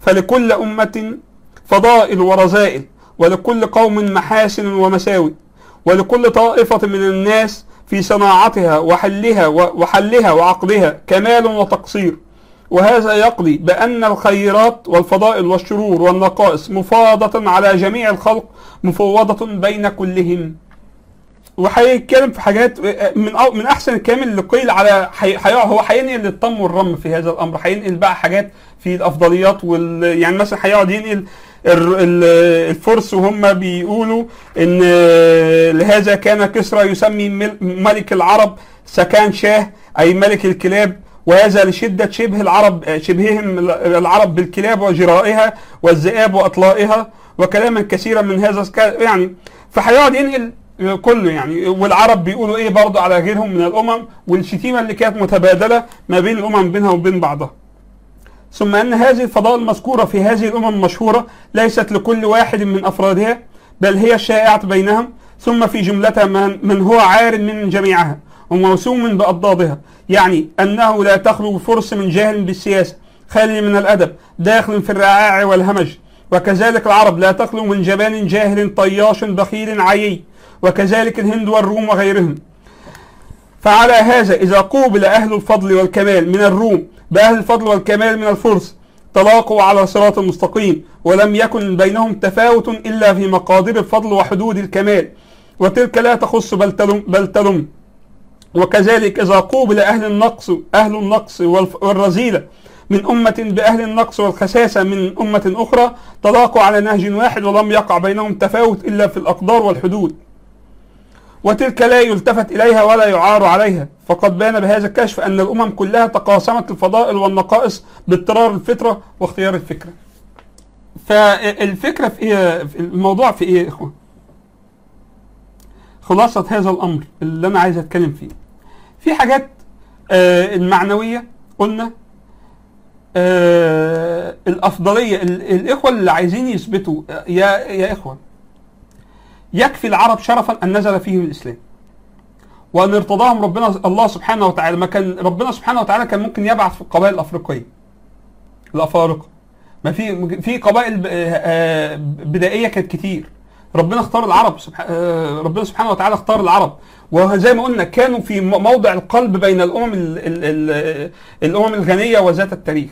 فلكل أمة فضائل ورذائل ولكل قوم محاسن ومساوئ ولكل طائفة من الناس في صناعتها وحلها وحلها وعقلها كمال وتقصير وهذا يقضي بأن الخيرات والفضائل والشرور والنقائص مفاضة على جميع الخلق مفوضة بين كلهم وهيتكلم في حاجات من أو من احسن الكلام اللي قيل على حي... حي... هو هينقل الطم والرم في هذا الامر هينقل بقى حاجات في الافضليات وال يعني مثلا هيقعد ينقل ال- ال- الفرس وهم بيقولوا ان لهذا كان كسرى يسمي مل- ملك العرب سكان شاه اي ملك الكلاب وهذا لشدة شبه العرب شبههم العرب بالكلاب وجرائها والذئاب وأطلائها وكلاما كثيرا من هذا الك- يعني فهيقعد ينقل كله يعني والعرب بيقولوا ايه برضه على غيرهم من الامم والشتيمه اللي كانت متبادله ما بين الامم بينها وبين بعضها. ثم ان هذه الفضائل المذكوره في هذه الامم المشهوره ليست لكل واحد من افرادها بل هي الشائعه بينهم ثم في جملتها من, من هو عار من جميعها وموسوم باضدادها يعني انه لا تخلو فرس من جاهل بالسياسه خالي من الادب داخل في الرعاع والهمج وكذلك العرب لا تخلو من جبان جاهل طياش بخيل عيي وكذلك الهند والروم وغيرهم فعلى هذا إذا قوبل أهل الفضل والكمال من الروم بأهل الفضل والكمال من الفرس تلاقوا على صراط مستقيم ولم يكن بينهم تفاوت إلا في مقادير الفضل وحدود الكمال وتلك لا تخص بل تلم, بل تلم وكذلك إذا قوبل أهل النقص أهل النقص والف- والرذيلة من أمة بأهل النقص والخساسة من أمة أخرى تلاقوا على نهج واحد ولم يقع بينهم تفاوت إلا في الأقدار والحدود وتلك لا يلتفت إليها ولا يعار عليها فقد بان بهذا الكشف أن الأمم كلها تقاسمت الفضائل والنقائص باضطرار الفطرة واختيار الفكرة فالفكرة في إيه في الموضوع في إيه يا إخوان خلاصة هذا الأمر اللي أنا عايز أتكلم فيه في حاجات آه المعنوية قلنا آه الأفضلية ال- الإخوة اللي عايزين يثبتوا آه، يا يا إخوة يكفي العرب شرفا ان نزل فيهم الاسلام وان ارتضاهم ربنا الله سبحانه وتعالى ما كان ربنا سبحانه وتعالى كان ممكن يبعث في القبائل الافريقيه الافارقه ما في في قبائل ب- آه، بدائيه كانت كتير ربنا اختار العرب سبح- آه، ربنا سبحانه وتعالى اختار العرب وزي ما قلنا كانوا في م- موضع القلب بين الامم ال- ال- ال- الامم الغنيه وذات التاريخ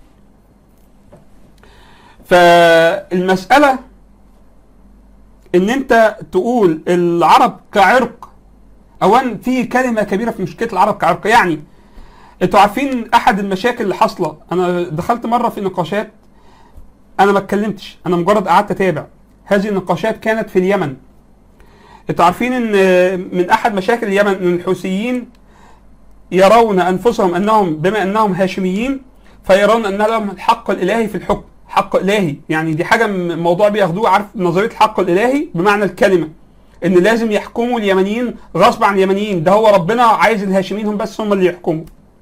فالمساله ان انت تقول العرب كعرق اولا في كلمه كبيره في مشكله العرب كعرق يعني انتوا عارفين احد المشاكل اللي حاصله انا دخلت مره في نقاشات انا ما اتكلمتش انا مجرد قعدت اتابع هذه النقاشات كانت في اليمن انتوا عارفين ان من احد مشاكل اليمن ان الحوثيين يرون انفسهم انهم بما انهم هاشميين فيرون ان لهم الحق الالهي في الحكم حق الهي يعني دي حاجه م- موضوع بياخدوه عارف نظريه الحق الالهي بمعنى الكلمه ان لازم يحكموا اليمنيين غصب عن اليمنيين ده هو ربنا عايز الهاشميين هم بس هم اللي يحكموا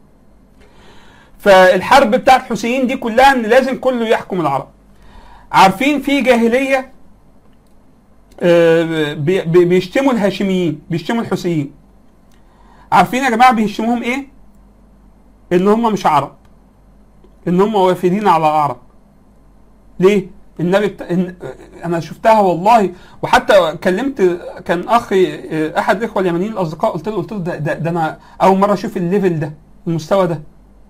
فالحرب بتاعت الحوثيين دي كلها ان لازم كله يحكم العرب عارفين في جاهليه آه، بي- بي- بيشتموا الهاشميين بيشتموا الحوثيين عارفين يا جماعه بيشتموهم ايه ان هم مش عرب ان هم وافدين على العرب ليه النبي بتا... إن... انا شفتها والله وحتى كلمت كان اخي احد الاخوه اليمنيين الاصدقاء قلت له قلت له ده, ده, ده انا اول مره اشوف الليفل ده المستوى ده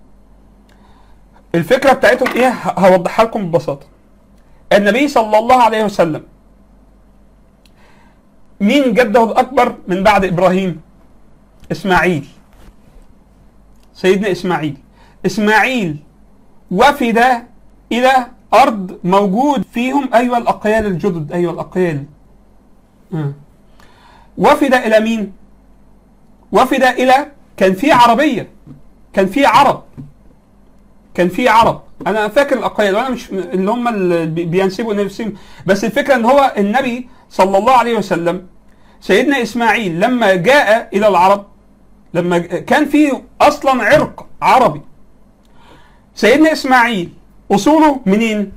الفكره بتاعتهم ايه ه- هوضحها لكم ببساطه النبي صلى الله عليه وسلم مين جده الاكبر من بعد ابراهيم اسماعيل سيدنا اسماعيل اسماعيل وفد الى ارض موجود فيهم ايوه الاقيال الجدد ايوه الاقيال آه. وفد الى مين وفد الى كان في عربيه كان في عرب كان في عرب انا فاكر الاقيال وانا مش اللي هم اللي بي- بينسبوا نفسهم بس الفكره ان هو النبي صلى الله عليه وسلم سيدنا اسماعيل لما جاء الى العرب لما ج- كان في اصلا عرق عربي سيدنا اسماعيل اصوله منين؟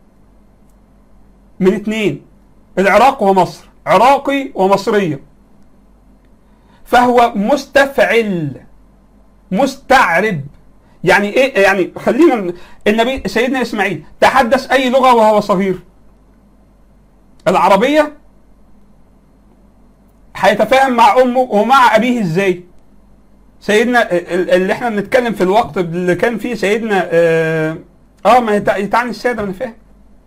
من اتنين العراق ومصر عراقي ومصريه فهو مستفعل مستعرب يعني ايه يعني خلينا ن- النبي سيدنا اسماعيل تحدث اي لغه وهو صغير العربيه هيتفاهم مع امه ومع ابيه ازاي سيدنا ال- اللي احنا بنتكلم في الوقت اللي كان فيه سيدنا اه, آه ما يتع- يتعني الساده انا فاهم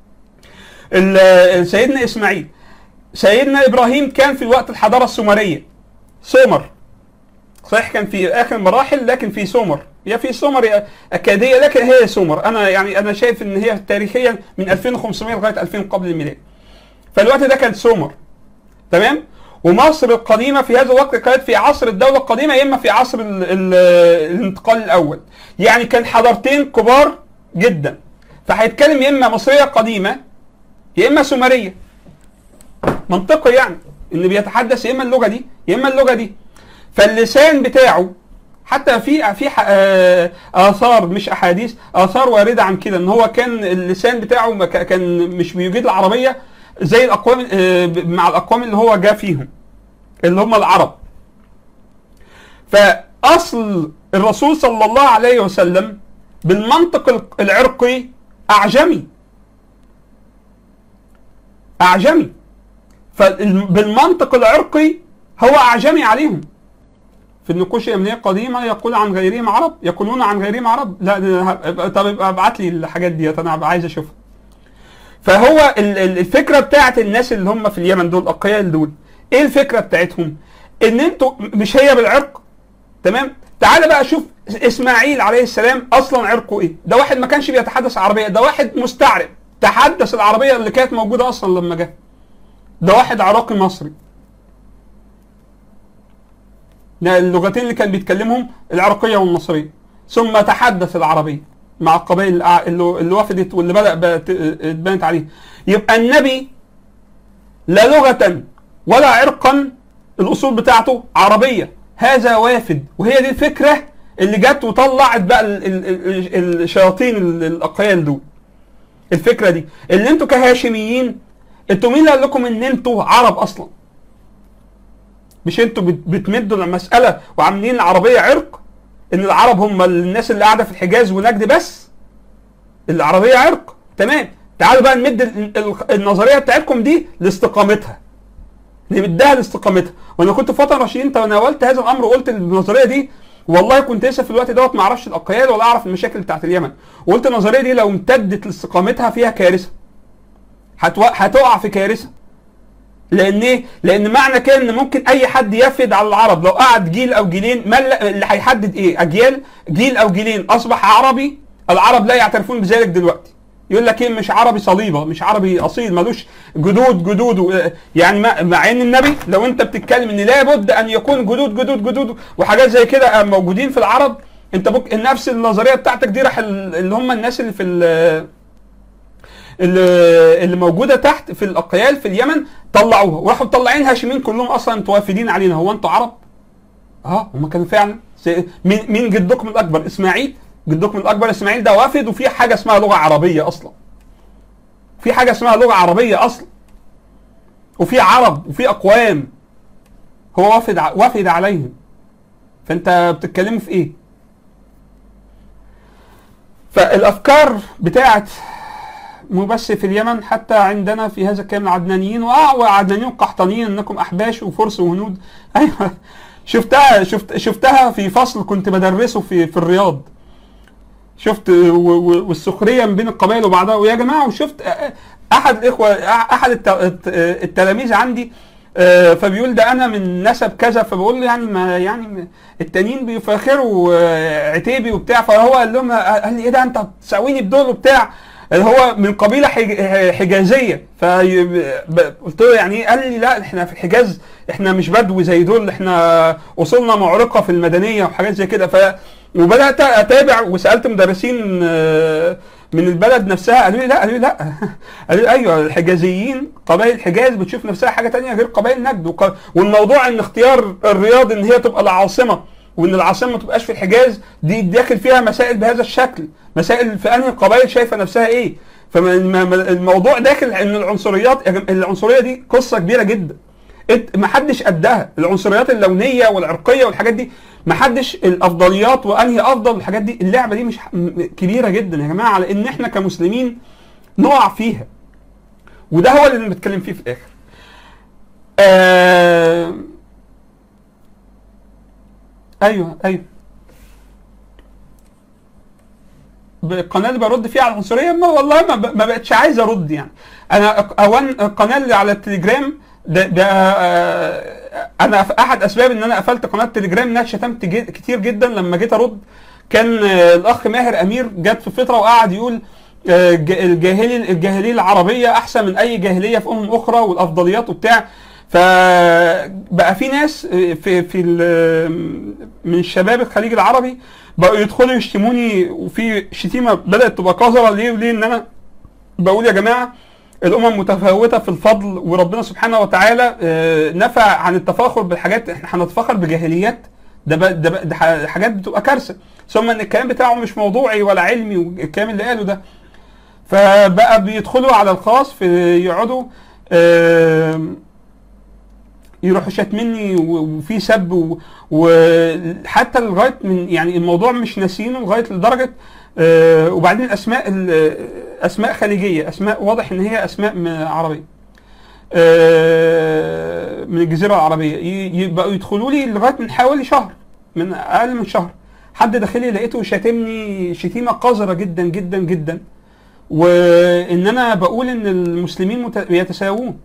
ال- سيدنا اسماعيل سيدنا ابراهيم كان في الوقت الحضاره السومريه سومر صحيح كان في اخر المراحل لكن في سومر يا في سومر يا اكاديه لكن هي سومر انا يعني انا شايف ان هي تاريخيا من 2500 لغايه 2000 قبل الميلاد فالوقت ده كان سومر تمام ومصر القديمه في هذا الوقت كانت في عصر الدوله القديمه يا اما في عصر ال ال الانتقال الاول يعني كان حضارتين كبار جدا فهيتكلم يا اما مصريه قديمه يا اما سومريه منطقي يعني ان بيتحدث يا اما اللغه دي يا اما اللغه دي فاللسان بتاعه حتى في في ح- آه، اثار مش احاديث اثار وارده عن كده ان هو كان اللسان بتاعه ما ك- كان مش بيجيد العربيه زي الاقوام آه، ب- مع الاقوام اللي هو جاء فيهم اللي هم العرب فاصل الرسول صلى الله عليه وسلم بالمنطق ال- العرقي اعجمي اعجمي فبالمنطق العرقي هو اعجمي عليهم في النقوش اليمنيه القديمه يقول عن غيرهم عرب يقولون عن غيرهم عرب لا ده هب- طب يبقى ابعت لي الحاجات ديت انا هبقى عايز اشوفها فهو ال- ال- الفكره بتاعت الناس اللي هم في اليمن دول الاقيال دول ايه الفكره بتاعتهم ان انتوا مش هي بالعرق تمام تعال بقى شوف اسماعيل عليه السلام اصلا عرقه ايه ده واحد ما كانش بيتحدث عربيه ده واحد مستعرب تحدث العربيه اللي كانت موجوده اصلا لما جه ده واحد عراقي مصري ده اللغتين اللي كان بيتكلمهم العراقيه والمصريه ثم تحدث العربيه مع القبائل الأع- اللي اللي وفدت واللي بدا بقت- اتبنت عليه يبقى النبي لا لغه ولا عرقا الاصول بتاعته عربيه هذا وافد وهي دي الفكره اللي جت وطلعت بقى ال- ال- ال- الشياطين ال- الاقيال دول الفكره دي اللي انتوا كهاشميين انتوا مين اللي قال لكم ان انتوا عرب اصلا مش انتوا بت- بتمدوا المساله وعاملين العربيه عرق ان العرب هم الناس اللي قاعده في الحجاز ونجد بس العربيه عرق تمام تعالوا بقى نمد ال- ال- النظريه بتاعتكم دي لاستقامتها نمدها لاستقامتها وانا كنت في فتره رشيدين تناولت هذا الامر وقلت النظريه دي والله كنت لسه في الوقت دوت ما اعرفش الاقيال ولا اعرف المشاكل بتاعت اليمن وقلت النظريه دي لو امتدت لاستقامتها فيها كارثه هتو... هتقع في كارثه لان ايه؟ لان معنى كده ان ممكن اي حد يفد على العرب لو قعد جيل او جيلين ما اللي اللي هيحدد ايه؟ اجيال جيل او جيلين اصبح عربي العرب لا يعترفون بذلك دلوقتي يقول لك ايه مش عربي صليبه مش عربي اصيل ملوش جدود جدود يعني مع, مع ان النبي لو انت بتتكلم ان لابد ان يكون جدود جدود جدود وحاجات زي كده موجودين في العرب انت بك نفس النظريه بتاعتك دي راح ال- اللي هم الناس اللي في ال- اللي اللي موجوده تحت في الاقيال في اليمن طلعوها وراحوا مطلعين هاشمين كلهم اصلا انتوا وافدين علينا هو انتوا عرب؟ اه هم كانوا فعلا زي- مين مين جدكم الاكبر؟ اسماعيل جدكم الاكبر اسماعيل ده وافد وفي حاجه اسمها لغه عربيه اصلا. في حاجه اسمها لغه عربيه اصلا. وفي عرب وفي اقوام هو وافد ع- وافد عليهم. فانت بتتكلموا في ايه؟ فالافكار بتاعت مو بس في اليمن حتى عندنا في هذا الكلام العدنانيين واه وعدنانيين قحطانيين انكم احباش وفرس وهنود ايوه شفتها شفت شفتها في فصل كنت بدرسه في في الرياض شفت و- و- والسخريه من بين القبائل وبعضها ويا جماعه وشفت احد الاخوه احد الت- الت- التلاميذ عندي آه، فبيقول ده انا من نسب كذا فبقول له يعني ما يعني التانيين بيفاخروا آه، عتيبي وبتاع فهو قال لهم قال لي ايه ده انت بتساويني بدول وبتاع اللي هو من قبيله حج- حجازيه فقلت له يعني ايه؟ قال لي لا احنا في الحجاز احنا مش بدو زي دول احنا اصولنا معرقه في المدنيه وحاجات زي كده ف وبدات اتابع وسالت مدرسين آه، من البلد نفسها قالوا لي لا قالوا لي لا قالوا لي ايوه الحجازيين قبائل الحجاز بتشوف نفسها حاجه تانية غير قبائل نجد وق- والموضوع ان اختيار الرياض ان هي تبقى العاصمه وان العاصمه ما تبقاش في الحجاز دي داخل فيها مسائل بهذا الشكل مسائل في انهي القبائل شايفه نفسها ايه فالموضوع داخل ان العنصريات يا جم- العنصريه دي قصه كبيره جدا انت ما حدش قدها العنصريات اللونيه والعرقيه والحاجات دي محدش الافضليات وانهي افضل الحاجات دي اللعبه دي مش ح- م- كبيره جدا يا جماعه على ان احنا كمسلمين نقع فيها وده هو اللي بنتكلم فيه في الاخر آه... ايوه ايوه القناه اللي برد فيها على العنصريه ما والله ما, ب- ما بقتش عايز ارد يعني انا اولا القناه اللي على التليجرام ده, ده آه، انا في احد اسباب ان انا قفلت قناه التليجرام ان انا شتمت جي- كتير جدا لما جيت ارد كان آه، الاخ ماهر امير جت في فتره وقعد يقول آه، ج- الجاهلي الجاهليه العربيه احسن من اي جاهليه في امم اخرى والافضليات وبتاع فبقى في ناس آه، في في ال- من الشباب الخليج العربي بقوا يدخلوا يشتموني وفي شتيمه بدات تبقى قذره ليه وليه ان انا بقول يا جماعه الامم متفاوته في الفضل وربنا سبحانه وتعالى آه، نفى عن التفاخر بالحاجات احنا هنتفاخر بجاهليات ده بقى ده, بقى ده ح- حاجات بتبقى كارثه ثم ان الكلام بتاعه مش موضوعي ولا علمي والكلام اللي قاله ده فبقى بيدخلوا على الخاص في يقعدوا آم، يروحوا شاتمني و- وفي سب و- وحتى لغايه من يعني الموضوع مش ناسينه لغايه لدرجه آه، وبعدين اسماء ال- اسماء خليجيه اسماء واضح ان هي اسماء م- عربيه آه، من الجزيره العربيه ي- يبقوا يدخلوا لي لغايه من حوالي شهر من اقل من شهر حد داخلي لقيته شاتمني شتيمه قذره جدا جدا جدا وان انا بقول ان المسلمين مت- يتساوون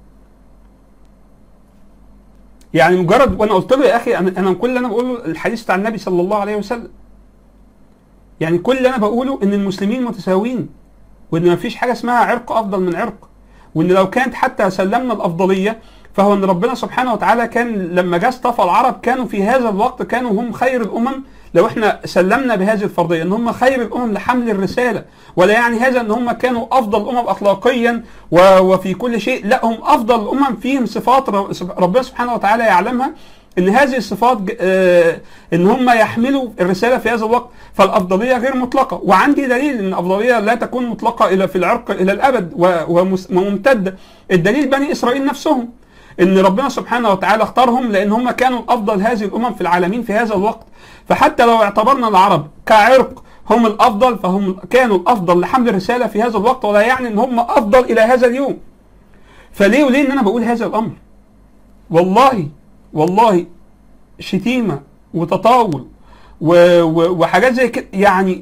يعني مجرد وانا قلت له يا اخي انا انا كل اللي انا بقوله الحديث بتاع النبي صلى الله عليه وسلم يعني كل اللي انا بقوله ان المسلمين متساويين وان ما فيش حاجه اسمها عرق افضل من عرق وان لو كانت حتى سلمنا الافضليه فهو ان ربنا سبحانه وتعالى كان لما جه اصطفى العرب كانوا في هذا الوقت كانوا هم خير الامم لو احنا سلمنا بهذه الفرضيه ان هم خير الامم لحمل الرساله ولا يعني هذا ان هم كانوا افضل الامم اخلاقيا و- وفي كل شيء لا هم افضل الامم فيهم صفات ر- ربنا سبحانه وتعالى يعلمها ان هذه الصفات ج- آه، ان هم يحملوا الرساله في هذا الوقت فالافضليه غير مطلقه وعندي دليل ان الافضليه لا تكون مطلقه الى في العرق الى الابد و- ومس- وممتده الدليل بني اسرائيل نفسهم ان ربنا سبحانه وتعالى اختارهم لان هم كانوا افضل هذه الامم في العالمين في هذا الوقت فحتى لو اعتبرنا العرب كعرق هم الافضل فهم كانوا الافضل لحمل الرساله في هذا الوقت ولا يعني ان هم افضل الى هذا اليوم فليه وليه ان انا بقول هذا الامر والله والله شتيمه وتطاول و- و- وحاجات زي كده يعني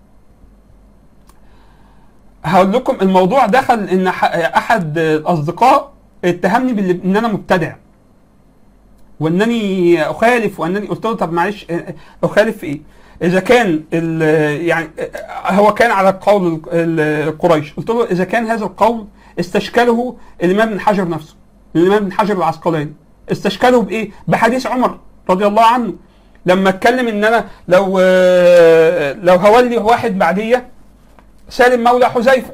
هقول لكم الموضوع دخل ان ح- احد الاصدقاء اتهمني بال- ان انا مبتدع وانني اخالف وانني قلت له طب معلش اه، اخالف في ايه؟ اذا كان ال- يعني اه، هو كان على قول ال- ال- قريش قلت له اذا كان هذا القول استشكله الامام ابن حجر نفسه الامام ابن حجر العسقلاني استشكله بايه؟ بحديث عمر رضي الله عنه لما اتكلم ان انا لو اه، لو هولي واحد بعديه سالم مولى حذيفه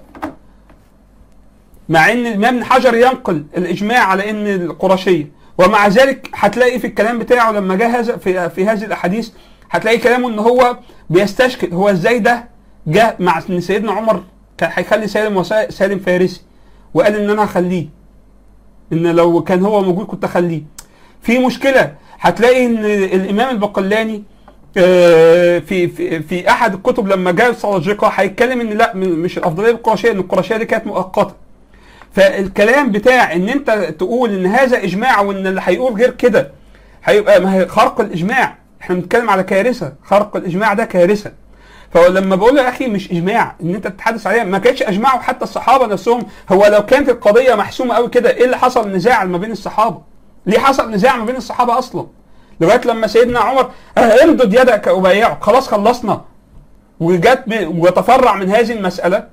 مع ان الامام ابن حجر ينقل الاجماع على ان القرشيه ومع ذلك هتلاقي في الكلام بتاعه لما جاء هذا في في هذه الاحاديث هتلاقي كلامه ان هو بيستشكل هو ازاي ده جاء مع ان سيدنا عمر كان هيخلي سالم وسا- سالم فارسي وقال ان انا هخليه ان لو كان هو موجود كنت اخليه في مشكله هتلاقي ان الامام البقلاني آه، في في في احد الكتب لما جاء سلاجقه هيتكلم ان لا م- مش الافضليه القرشيه ان القرشيه دي كانت مؤقته فالكلام بتاع ان انت تقول ان هذا اجماع وان اللي هيقول غير كده هيبقى ما هي خرق الاجماع احنا بنتكلم على كارثه خرق الاجماع ده كارثه فلما بقول يا اخي مش اجماع ان انت تتحدث عليها ما كانش اجمعوا حتى الصحابه نفسهم هو لو كانت القضيه محسومه قوي كده ايه اللي حصل نزاع ما بين الصحابه ليه حصل نزاع ما بين الصحابه اصلا لغايه لما سيدنا عمر آه، امدد يدك ابايعك خلاص خلصنا وجت م- وتفرع من هذه المساله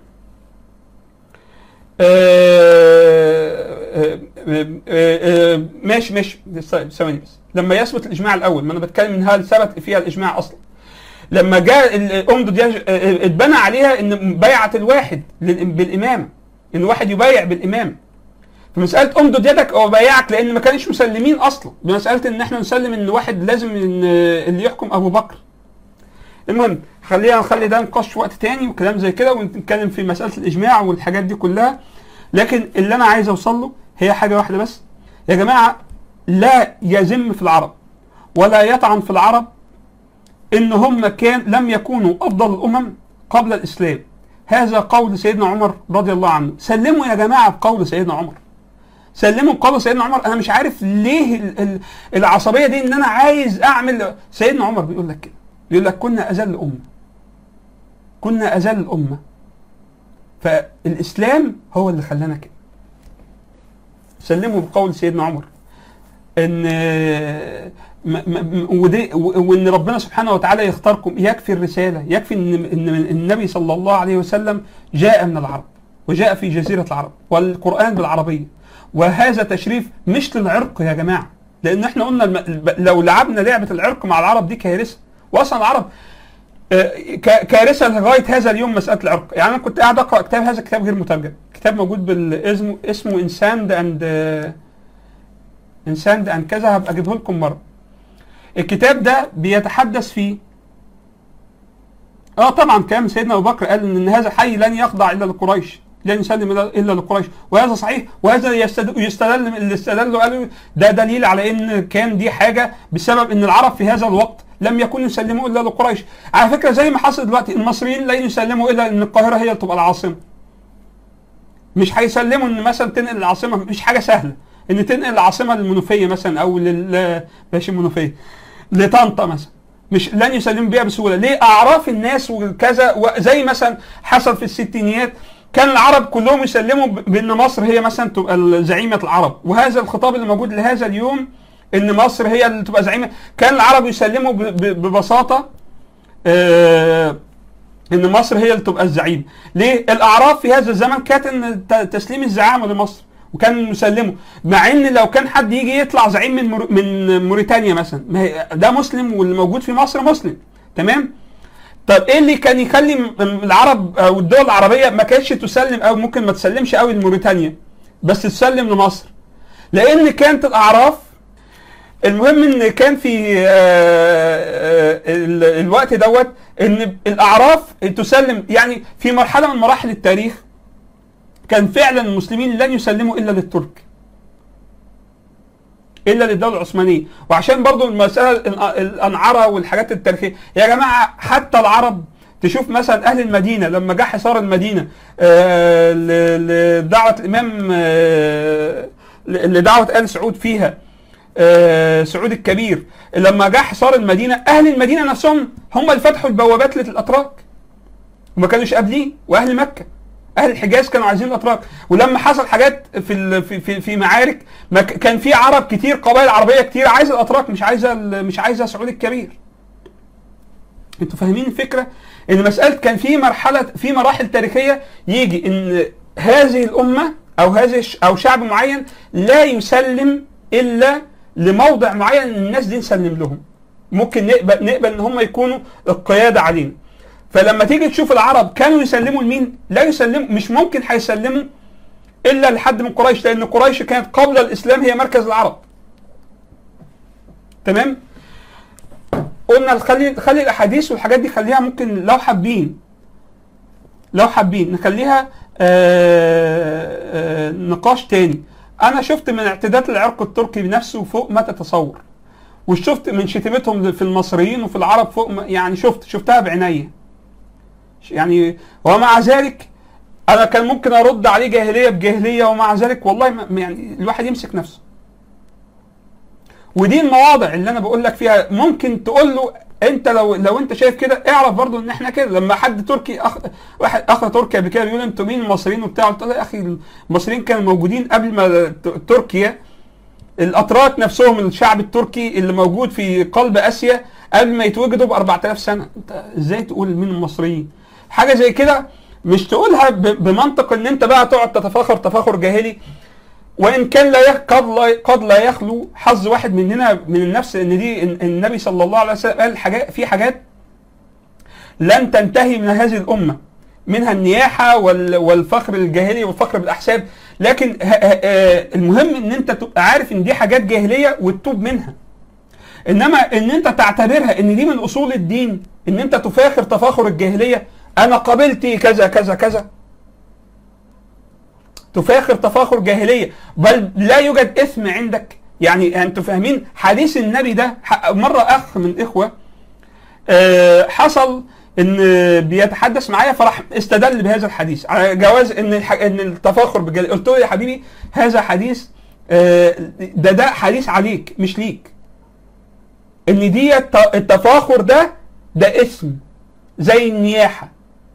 آه، آه، آه، آه، ماشي ماشي ثواني بس لما يثبت الاجماع الاول ما انا بتكلم ان هل ثبت فيها الاجماع اصلا لما جاء ال- امدد يج- آه، آه، اتبنى عليها ان بيعه الواحد للإم- بالامام ان واحد يبايع بالامام في مساله امدد يدك او بايعك لان ما كانش مسلمين اصلا بمساله ان احنا نسلم ان واحد لازم ان اللي يحكم ابو بكر المهم خلينا نخلي ده نقاش وقت تاني وكلام زي كده ونتكلم في مساله الاجماع والحاجات دي كلها لكن اللي انا عايز اوصل له هي حاجه واحده بس يا جماعه لا يذم في العرب ولا يطعن في العرب ان هم كان لم يكونوا افضل الامم قبل الاسلام هذا قول سيدنا عمر رضي الله عنه سلموا يا جماعه بقول سيدنا عمر سلموا بقول سيدنا عمر انا مش عارف ليه ال- ال- العصبيه دي ان انا عايز اعمل سيدنا عمر بيقول لك كده بيقول لك كنا اذل امه كنا اذل الامه فالاسلام هو اللي خلانا كده سلموا بقول سيدنا عمر ان م- م- ودي- و- وان ربنا سبحانه وتعالى يختاركم يكفي الرساله يكفي ان ان النبي صلى الله عليه وسلم جاء من العرب وجاء في جزيره العرب والقران بالعربيه وهذا تشريف مش للعرق يا جماعه لان احنا قلنا الم- الب- لو لعبنا لعبه العرق مع العرب دي كارثه واصلا العرب آه، ك- كارثه لغايه هذا اليوم مساله العرق يعني انا كنت قاعد اقرا كتاب هذا كتاب غير مترجم كتاب موجود بالاسم اسمه انساند اند انساند اند كذا هبقى اجيبه لكم مره الكتاب ده بيتحدث فيه اه طبعا كلام سيدنا ابو بكر قال ان هذا الحي لن يخضع الا لقريش لن يسلم إلا- الا لقريش وهذا صحيح وهذا يستد- يستدل اللي استدلوا قالوا ده دليل على ان كان دي حاجه بسبب ان العرب في هذا الوقت لم يكونوا يسلموا الا لقريش على فكره زي ما حصل دلوقتي المصريين لن يسلموا الا ان القاهره هي اللي تبقى العاصمه مش هيسلموا ان مثلا تنقل العاصمه مش حاجه سهله ان تنقل العاصمه للمنوفيه مثلا او لل بلاش المنوفيه لطنطا مثلا مش لن يسلموا بيها بسهوله ليه اعراف الناس وكذا وزي مثلا حصل في الستينيات كان العرب كلهم يسلموا ب- بان مصر هي مثلا تبقى زعيمه العرب وهذا الخطاب اللي موجود لهذا اليوم ان مصر هي اللي تبقى زعيمه كان العرب يسلموا ب- ب- ببساطه آه ان مصر هي اللي تبقى الزعيم ليه الاعراف في هذا الزمن كانت ان ت- تسليم الزعامه لمصر وكان مسلمه مع ان لو كان حد يجي يطلع زعيم من مور... من موريتانيا مثلا ما هي ده مسلم واللي موجود في مصر مسلم تمام طب ايه اللي كان يخلي م- العرب او الدول العربيه ما كانتش تسلم او ممكن ما تسلمش قوي لموريتانيا بس تسلم لمصر لان كانت الاعراف المهم ان كان في آه، آه، ال- الوقت دوت ان الاعراف تسلم يعني في مرحله من مراحل التاريخ كان فعلا المسلمين لن يسلموا الا للترك الا للدوله العثمانيه وعشان برضو المساله الأ- الانعره والحاجات التاريخيه يا جماعه حتى العرب تشوف مثلا اهل المدينه لما جه حصار المدينه آه، ل- لدعوه الامام آه، ل- لدعوه ال سعود فيها آه، سعود الكبير لما جه حصار المدينه اهل المدينه نفسهم هم اللي فتحوا البوابات للاتراك وما كانوش قابلين واهل مكه اهل الحجاز كانوا عايزين الاتراك ولما حصل حاجات في ال- في في, في معارك ما ك- كان في عرب كتير قبائل عربيه كتير عايزه الاتراك مش عايزه ال- مش عايزه سعود الكبير انتوا فاهمين الفكره ان مساله كان في مرحله في مراحل تاريخيه يجي ان هذه الامه او هذه الش- او شعب معين لا يسلم الا لموضع معين إن الناس دي نسلم لهم ممكن نقبل نقبل ان هم يكونوا القياده علينا فلما تيجي تشوف العرب كانوا يسلموا لمين؟ لا يسلموا مش ممكن هيسلموا الا لحد من قريش لان قريش كانت قبل الاسلام هي مركز العرب. تمام؟ قلنا خلي خلي الاحاديث والحاجات دي خليها ممكن لو حابين لو حابين نخليها آه، آه، نقاش تاني. انا شفت من اعتداءات العرق التركي بنفسه فوق ما تتصور. وشفت من شتيمتهم في المصريين وفي العرب فوق ما يعني شفت شفتها بعينيا. يعني ومع ذلك انا كان ممكن ارد عليه جاهليه بجاهليه ومع ذلك والله ما يعني الواحد يمسك نفسه ودي المواضع اللي انا بقول لك فيها ممكن تقول له انت لو لو انت شايف كده اعرف برضو ان احنا كده لما حد تركي اخ واحد اخ تركي قبل كده بيقول انتوا مين المصريين وبتاع قلت له يا اخي المصريين كانوا موجودين قبل ما ت- تركيا الاتراك نفسهم الشعب التركي اللي موجود في قلب اسيا قبل ما يتوجدوا ب 4000 سنه انت ازاي تقول مين المصريين حاجه زي كده مش تقولها ب- بمنطق ان انت بقى تقعد تتفاخر تفاخر جاهلي وان كان لا يخ- قد لا قد لا يخلو حظ واحد مننا من النفس ان دي إن النبي صلى الله عليه وسلم قال حاجات في حاجات لن تنتهي من هذه الامه منها النياحه وال- والفخر الجاهلي والفخر بالاحساب لكن ه- ه- آه، المهم ان انت تبقى عارف ان دي حاجات جاهليه وتتوب منها انما ان انت تعتبرها ان دي من اصول الدين ان انت تفاخر تفاخر الجاهليه انا قبلت كذا كذا كذا تفاخر تفاخر جاهليه بل لا يوجد اثم عندك يعني انتوا فاهمين حديث النبي ده ح- مره اخ من الاخوه آه، حصل ان بيتحدث معايا فراح استدل بهذا الحديث على جواز ان الح- ان التفاخر بالجلال قلت له يا حبيبي هذا حديث آه، ده ده حديث عليك مش ليك ان دي الت- التفاخر ده ده اسم زي النياحه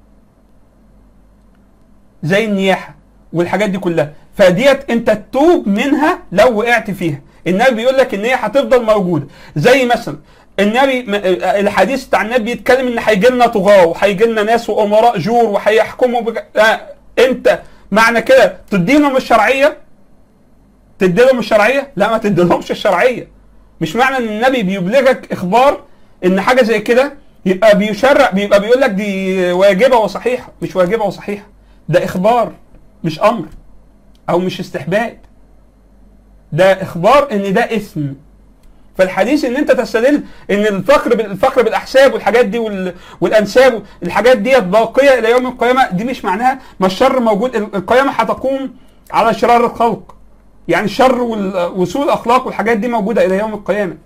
زي النياحه والحاجات دي كلها فديت انت تتوب منها لو وقعت فيها النبي بيقول لك ان هي هتفضل موجوده زي مثلا النبي م- الحديث بتاع النبي بيتكلم ان هيجي لنا طغاه وهيجي لنا ناس وامراء جور وهيحكموا بج... آه انت معنى كده تديهم الشرعيه تدي لهم الشرعيه لا ما تديلهمش الشرعيه مش معنى ان النبي بيبلغك اخبار ان حاجه زي كده يبقى بيشرع بيبقى بيقول لك دي واجبه وصحيحه مش واجبه وصحيحه ده اخبار مش امر او مش استحباب ده اخبار ان ده اسم فالحديث ان انت تستدل ان الفخر بال- الفخر بالاحساب والحاجات دي وال- والانساب الحاجات ديت باقيه الى يوم القيامه دي مش معناها ما الشر موجود ال- القيامه هتقوم على شرار الخلق يعني الشر وال- وسوء الاخلاق والحاجات دي موجوده الى يوم القيامه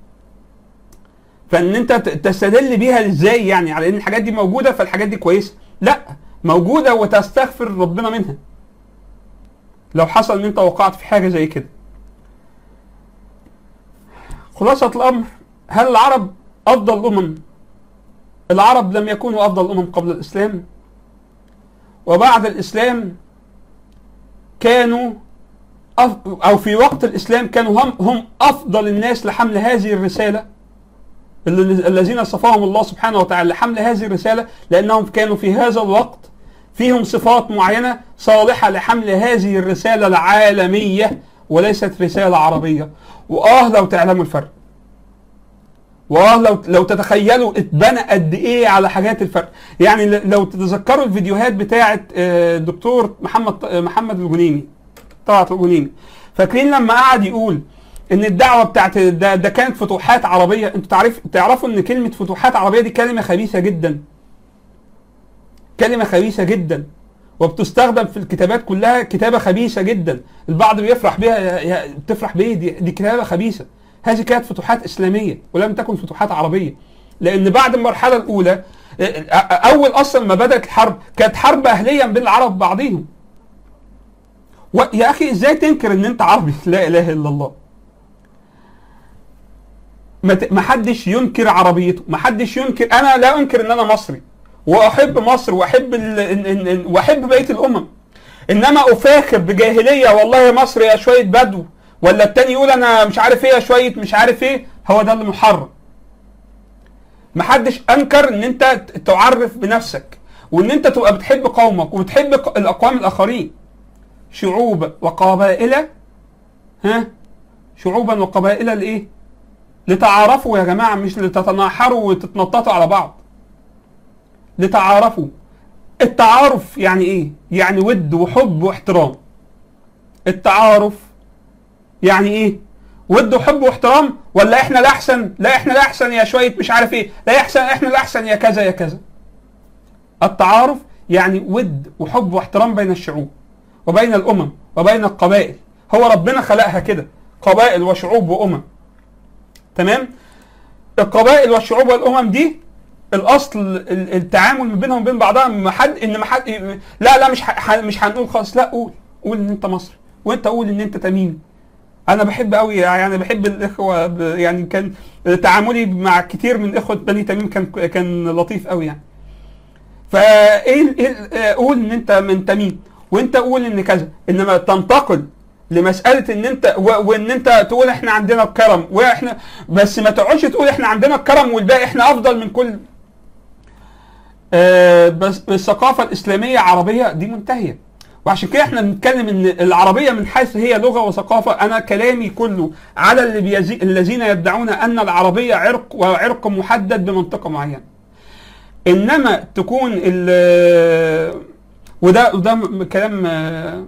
فان انت ت- تستدل بيها ازاي يعني على ان الحاجات دي موجوده فالحاجات دي كويسه لا موجوده وتستغفر ربنا منها لو حصل ان انت وقعت في حاجه زي كده خلاصة الأمر هل العرب أفضل الأمم؟ العرب لم يكونوا أفضل الأمم قبل الإسلام وبعد الإسلام كانوا أف... أو في وقت الإسلام كانوا هم هم أفضل الناس لحمل هذه الرسالة ال- الذين اصطفاهم الله سبحانه وتعالى لحمل هذه الرسالة لأنهم كانوا في هذا الوقت فيهم صفات معينة صالحة لحمل هذه الرسالة العالمية وليست رسالة عربية وآه لو تعلموا الفرق واه لو لو تتخيلوا اتبنى قد ايه على حاجات الفرق يعني ل- لو تتذكروا الفيديوهات بتاعه آه، دكتور محمد آه، محمد الجنيمي طلعت الجنيمي فاكرين لما قعد يقول ان الدعوه بتاعت ده, ده كانت فتوحات عربيه انتوا تعرف تعرفوا ان كلمه فتوحات عربيه دي كلمه خبيثه جدا كلمه خبيثه جدا وبتستخدم في الكتابات كلها كتابه خبيثه جدا البعض بيفرح بها يا- يا- بتفرح بيه دي, دي كتابه خبيثه هذه كانت فتوحات اسلاميه ولم تكن فتوحات عربيه لان بعد المرحله الاولى اه، اه، اول اصلا ما بدات الحرب كانت حرب اهليه بين العرب بعضهم و- يا اخي ازاي تنكر ان انت عربي لا اله الا الله ما ت- ما حدش ينكر عربيته ما حدش ينكر انا لا انكر ان انا مصري واحب مصر واحب ال... إن... إن... إن... واحب بقيه الامم انما افاخر بجاهليه والله يا مصر يا شويه بدو ولا التاني يقول انا مش عارف ايه يا شويه مش عارف ايه هو ده اللي محرم محدش انكر ان انت ت- تعرف بنفسك وان انت تبقى بتحب قومك وبتحب ق- الاقوام الاخرين شعوب وقبائل ها شعوبا وقبائل لايه لتعارفوا يا جماعه مش لتتناحروا وتتنططوا على بعض لتعارفوا التعارف يعني ايه يعني ود وحب واحترام التعارف يعني ايه ود وحب واحترام ولا احنا الاحسن لا احنا الاحسن يا شويه مش عارف ايه لا احسن احنا الاحسن يا كذا يا كذا التعارف يعني ود وحب واحترام بين الشعوب وبين الامم وبين القبائل هو ربنا خلقها كده قبائل وشعوب وامم تمام القبائل والشعوب والامم دي الاصل ال- التعامل ما بينهم وبين بعضها ما حد ان ما حد لا لا مش ح- مش هنقول خالص لا قول قول ان انت مصري وانت قول ان انت تميمي انا بحب قوي يعني بحب الاخوه ب- يعني كان تعاملي مع كتير من اخوه بني تميم كان كان لطيف قوي يعني فايه ال- إيه ال- قول ان انت من تميم وانت قول ان كذا انما تنتقل لمساله ان انت و- وان انت تقول احنا عندنا الكرم واحنا بس ما تقعدش تقول احنا عندنا الكرم والباقي احنا افضل من كل آه، بس الثقافه الاسلاميه عربيه دي منتهيه وعشان كده احنا بنتكلم ان العربيه من حيث هي لغه وثقافه انا كلامي كله على اللي بيزي... الذين يدعون ان العربيه عرق وعرق محدد بمنطقه معينه انما تكون ال وده وده م- كلام آه،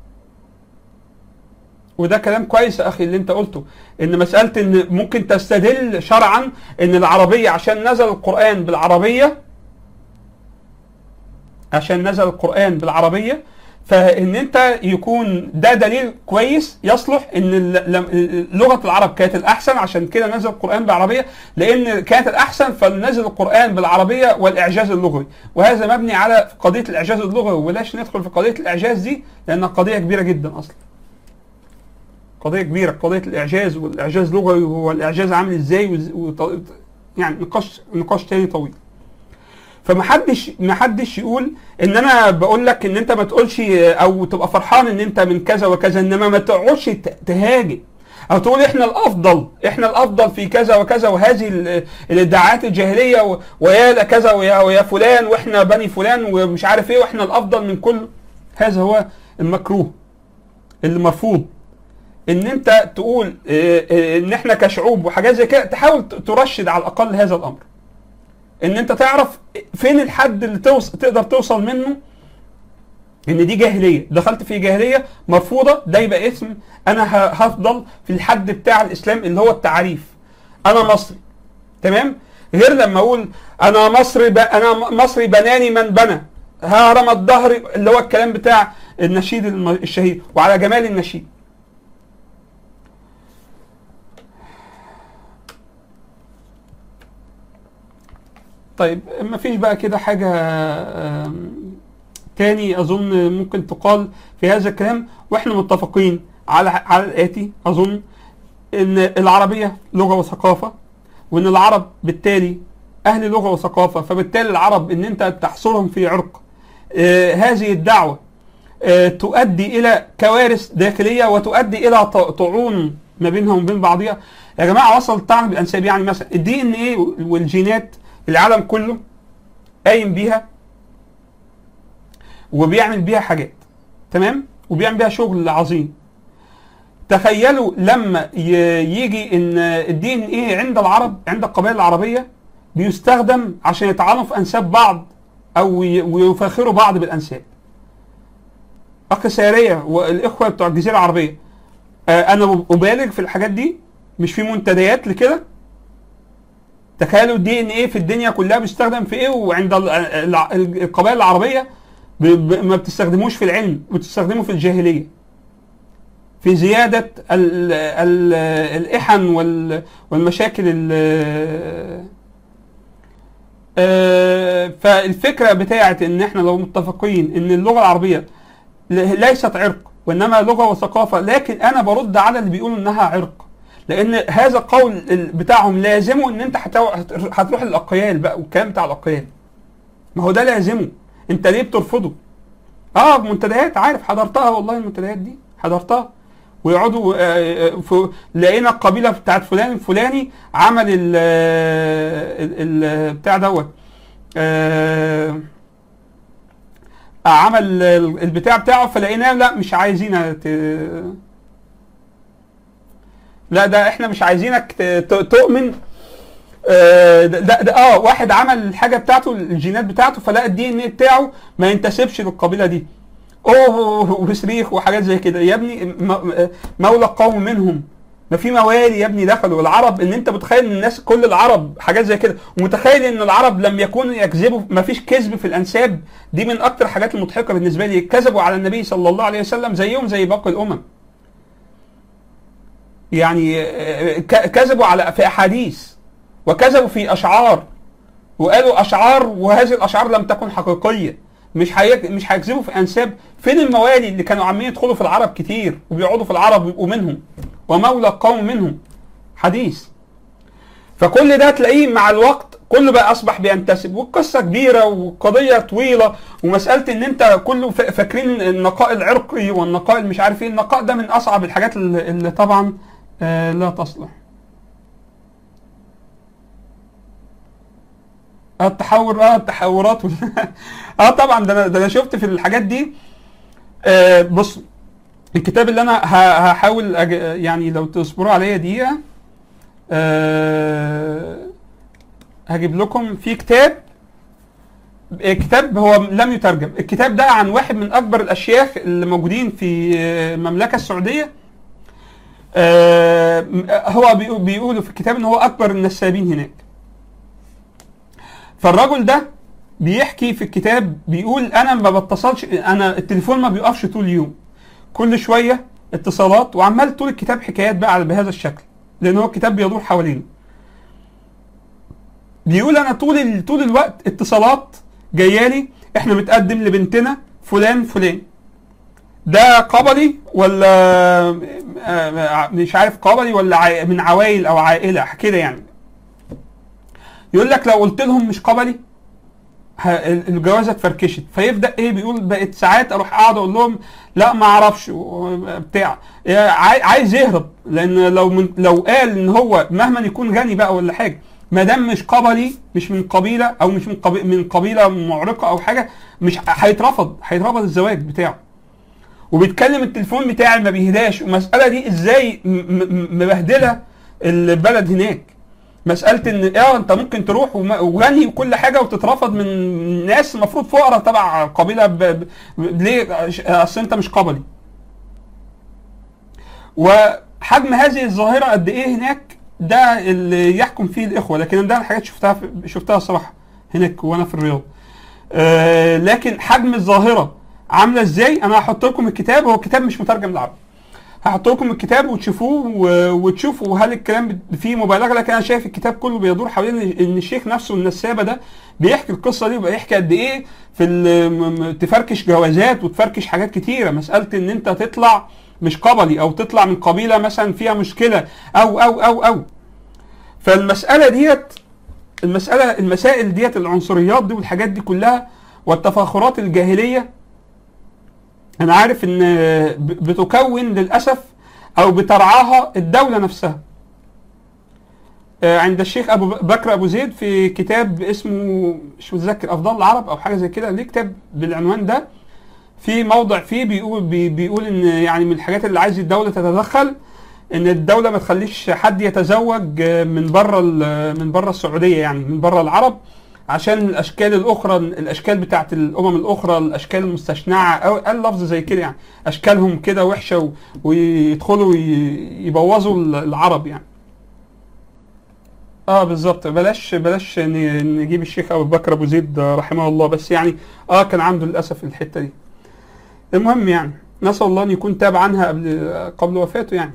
وده كلام كويس يا اخي اللي انت قلته ان مساله ان ممكن تستدل شرعا ان العربيه عشان نزل القران بالعربيه عشان نزل القران بالعربيه فان انت يكون ده دليل كويس يصلح ان ال- لم- لغه العرب كانت الاحسن عشان كده نزل القران بالعربيه لان كانت الاحسن فنزل القران بالعربيه والاعجاز اللغوي وهذا مبني على قضيه الاعجاز اللغوي وبلاش ندخل في قضيه الاعجاز دي لانها قضيه كبيره جدا اصلا قضيه كبيره قضيه الاعجاز والاعجاز لغوي وهو الاعجاز عامل ازاي وز- وط- يعني نقاش نقاش تاني طويل فمحدش محدش يقول ان انا بقول لك ان انت ما تقولش او تبقى فرحان ان انت من كذا وكذا انما ما تقعدش ت- تهاجم او تقول احنا الافضل احنا الافضل في كذا وكذا وهذه ال- الادعاءات الجاهليه و- ويا كذا ويا ويا فلان واحنا بني فلان ومش عارف ايه واحنا الافضل من كل هذا هو المكروه اللي مرفوض ان انت تقول اه، اه، ان احنا كشعوب وحاجات زي كده تحاول ت- ترشد على الاقل هذا الامر ان انت تعرف فين الحد اللي توصل تقدر توصل منه ان دي جاهليه دخلت في جاهليه مرفوضه ده يبقى اسم انا ه- هفضل في الحد بتاع الاسلام اللي هو التعريف انا مصري تمام غير لما اقول انا مصري ب... انا م- مصري بناني من بنى هرم الظهر اللي هو الكلام بتاع النشيد الم- الشهير وعلى جمال النشيد طيب ما فيش بقى كده حاجة آم، تاني أظن ممكن تقال في هذا الكلام وإحنا متفقين على على الآتي أظن إن العربية لغة وثقافة وإن العرب بالتالي أهل لغة وثقافة فبالتالي العرب إن أنت تحصرهم في عرق آه، هذه الدعوة آه، تؤدي إلى كوارث داخلية وتؤدي إلى ط- طعون ما بينهم وبين بعضها يا جماعة وصل الطعن بالأنساب يعني مثلا الدي إن إيه والجينات العالم كله قايم بيها وبيعمل بيها حاجات تمام وبيعمل بيها شغل عظيم تخيلوا لما ي- يجي ان الدي ان ايه عند العرب عند القبائل العربيه بيستخدم عشان يطعنوا في انساب بعض او ي- ويفاخروا بعض بالانساب اخ ساريه والاخوه بتوع الجزيره العربيه آه، انا ابالغ في الحاجات دي مش في منتديات لكده تخيلوا الدي ان ايه في الدنيا كلها بيستخدم في ايه وعند ال- الع- القبائل العربيه ب- ب- ما بتستخدموش في العلم بتستخدمه في الجاهليه في زياده ال ال الاحن وال والمشاكل ال آه، فالفكره بتاعت ان احنا لو متفقين ان اللغه العربيه ل- ليست عرق وانما لغه وثقافه لكن انا برد على اللي بيقولوا انها عرق لان هذا القول ال- بتاعهم لازمه ان انت هتو- هت- هتروح للاقيال بقى والكلام بتاع الاقيال ما هو ده لازمه انت ليه بترفضه اه منتديات عارف حضرتها والله المنتديات دي حضرتها ويقعدوا آه، آه، ف- لقينا القبيله بتاعت فلان الفلاني عمل ال ال- ال- بتاع دوت آه، عمل ال- البتاع بتاعه فلقيناه لا مش عايزينها ت- لا ده احنا مش عايزينك ت- ت- تؤمن آه، ده, ده, ده اه واحد عمل الحاجه بتاعته الجينات بتاعته فلقى الدي ان ايه بتاعه ما ينتسبش للقبيله دي اوه وصريخ وحاجات زي كده يا ابني م- مولى القوم منهم ما في موالي يا ابني دخلوا العرب ان انت متخيل ان الناس كل العرب حاجات زي كده ومتخيل ان العرب لم يكونوا يكذبوا ما فيش كذب في الانساب دي من اكتر الحاجات المضحكه بالنسبه لي كذبوا على النبي صلى الله عليه وسلم زيهم زي باقي الامم يعني آه، ك- كذبوا على في احاديث وكذبوا في اشعار وقالوا اشعار وهذه الاشعار لم تكن حقيقيه مش هيك مش هيكذبوا في انساب فين الموالي اللي كانوا عمالين يدخلوا في العرب كتير وبيقعدوا في العرب ويبقوا منهم ومولى القوم منهم حديث فكل ده تلاقيه مع الوقت كله بقى اصبح بينتسب والقصه كبيره وقضيه طويله ومساله ان انت كله فا- فاكرين النقاء العرقي والنقاء مش عارف ايه النقاء ده من اصعب الحاجات اللي, اللي طبعا آه لا تصلح اه التحور اه التحورات وال- اه طبعا ده انا ده انا شفت في الحاجات دي آه بص الكتاب اللي انا ه- هحاول أج... يعني لو تصبروا عليا دقيقه آه هجيب لكم في كتاب كتاب هو لم يترجم الكتاب ده عن واحد من اكبر الاشياخ اللي موجودين في آه، المملكه السعوديه آه هو بيقول- بيقولوا في الكتاب ان هو اكبر النسابين هناك فالرجل ده بيحكي في الكتاب بيقول انا ما بتصلش انا التليفون ما بيقفش طول اليوم كل شويه اتصالات وعمال طول الكتاب حكايات بقى على بهذا الشكل لان هو الكتاب بيدور حوالينه بيقول انا طول ال... طول الوقت اتصالات جايالي احنا متقدم لبنتنا فلان فلان ده قبلي ولا آه، مش عارف قبلي ولا عا- من عوائل او عائله كده يعني يقول لك لو قلت لهم مش قبلي ه- الجوازه اتفركشت فيبدا ايه بيقول بقت ساعات اروح اقعد اقول لهم لا ما اعرفش و- بتاع عاي- عايز يهرب لان لو من لو قال ان هو مهما يكون غني بقى ولا حاجه ما دام مش قبلي مش من قبيله او مش من قبي من قبيله معرقه او حاجه مش هيترفض هيترفض الزواج بتاعه وبيتكلم التليفون بتاعي ما بيهداش والمساله دي ازاي م- م- مبهدله البلد هناك مساله ان اه انت ممكن تروح وم- وغني وكل حاجه وتترفض من ناس المفروض فقراء تبع قبيله ب... ب... ب... ليه اصل انت مش قبلي وحجم هذه الظاهره قد ايه هناك ده اللي يحكم فيه الاخوه لكن ده الحاجات شفتها في... شفتها صراحه هناك وانا في الرياض آه لكن حجم الظاهره عامله ازاي انا هحط لكم الكتاب هو الكتاب مش مترجم بالعربي هحط لكم الكتاب وتشوفوه و- وتشوفوا هل الكلام فيه مبالغه لكن انا شايف الكتاب كله بيدور حوالين ان الشيخ نفسه النسابه ده بيحكي القصه دي وبيحكي قد ايه في ال- م- م- تفركش جوازات وتفركش حاجات كتيره مساله ان انت تطلع مش قبلي او تطلع من قبيله مثلا فيها مشكله او او او او فالمساله ديت المساله المسائل ديت العنصريات دي والحاجات دي كلها والتفاخرات الجاهليه انا عارف ان ب- بتكون للاسف او بترعاها الدوله نفسها آه، عند الشيخ ابو ب- بكر ابو زيد في كتاب اسمه مش متذكر افضل العرب او حاجه زي كده ليه كتاب بالعنوان ده في موضع فيه بيقول بي بيقول ان يعني من الحاجات اللي عايز الدوله تتدخل ان الدوله ما تخليش حد يتزوج آه، من بره ال- من بره السعوديه يعني من بره العرب عشان الاشكال الاخرى الاشكال بتاعت الامم الاخرى الاشكال المستشنعه او قال لفظ زي كده يعني اشكالهم كده وحشه و- ويدخلوا ي- يبوظوا ال- العرب يعني اه بالظبط بلاش بلاش ن- نجيب الشيخ ابو بكر ابو زيد رحمه الله بس يعني اه كان عنده للاسف الحته دي المهم يعني نسال الله ان يكون تاب عنها قبل قبل وفاته يعني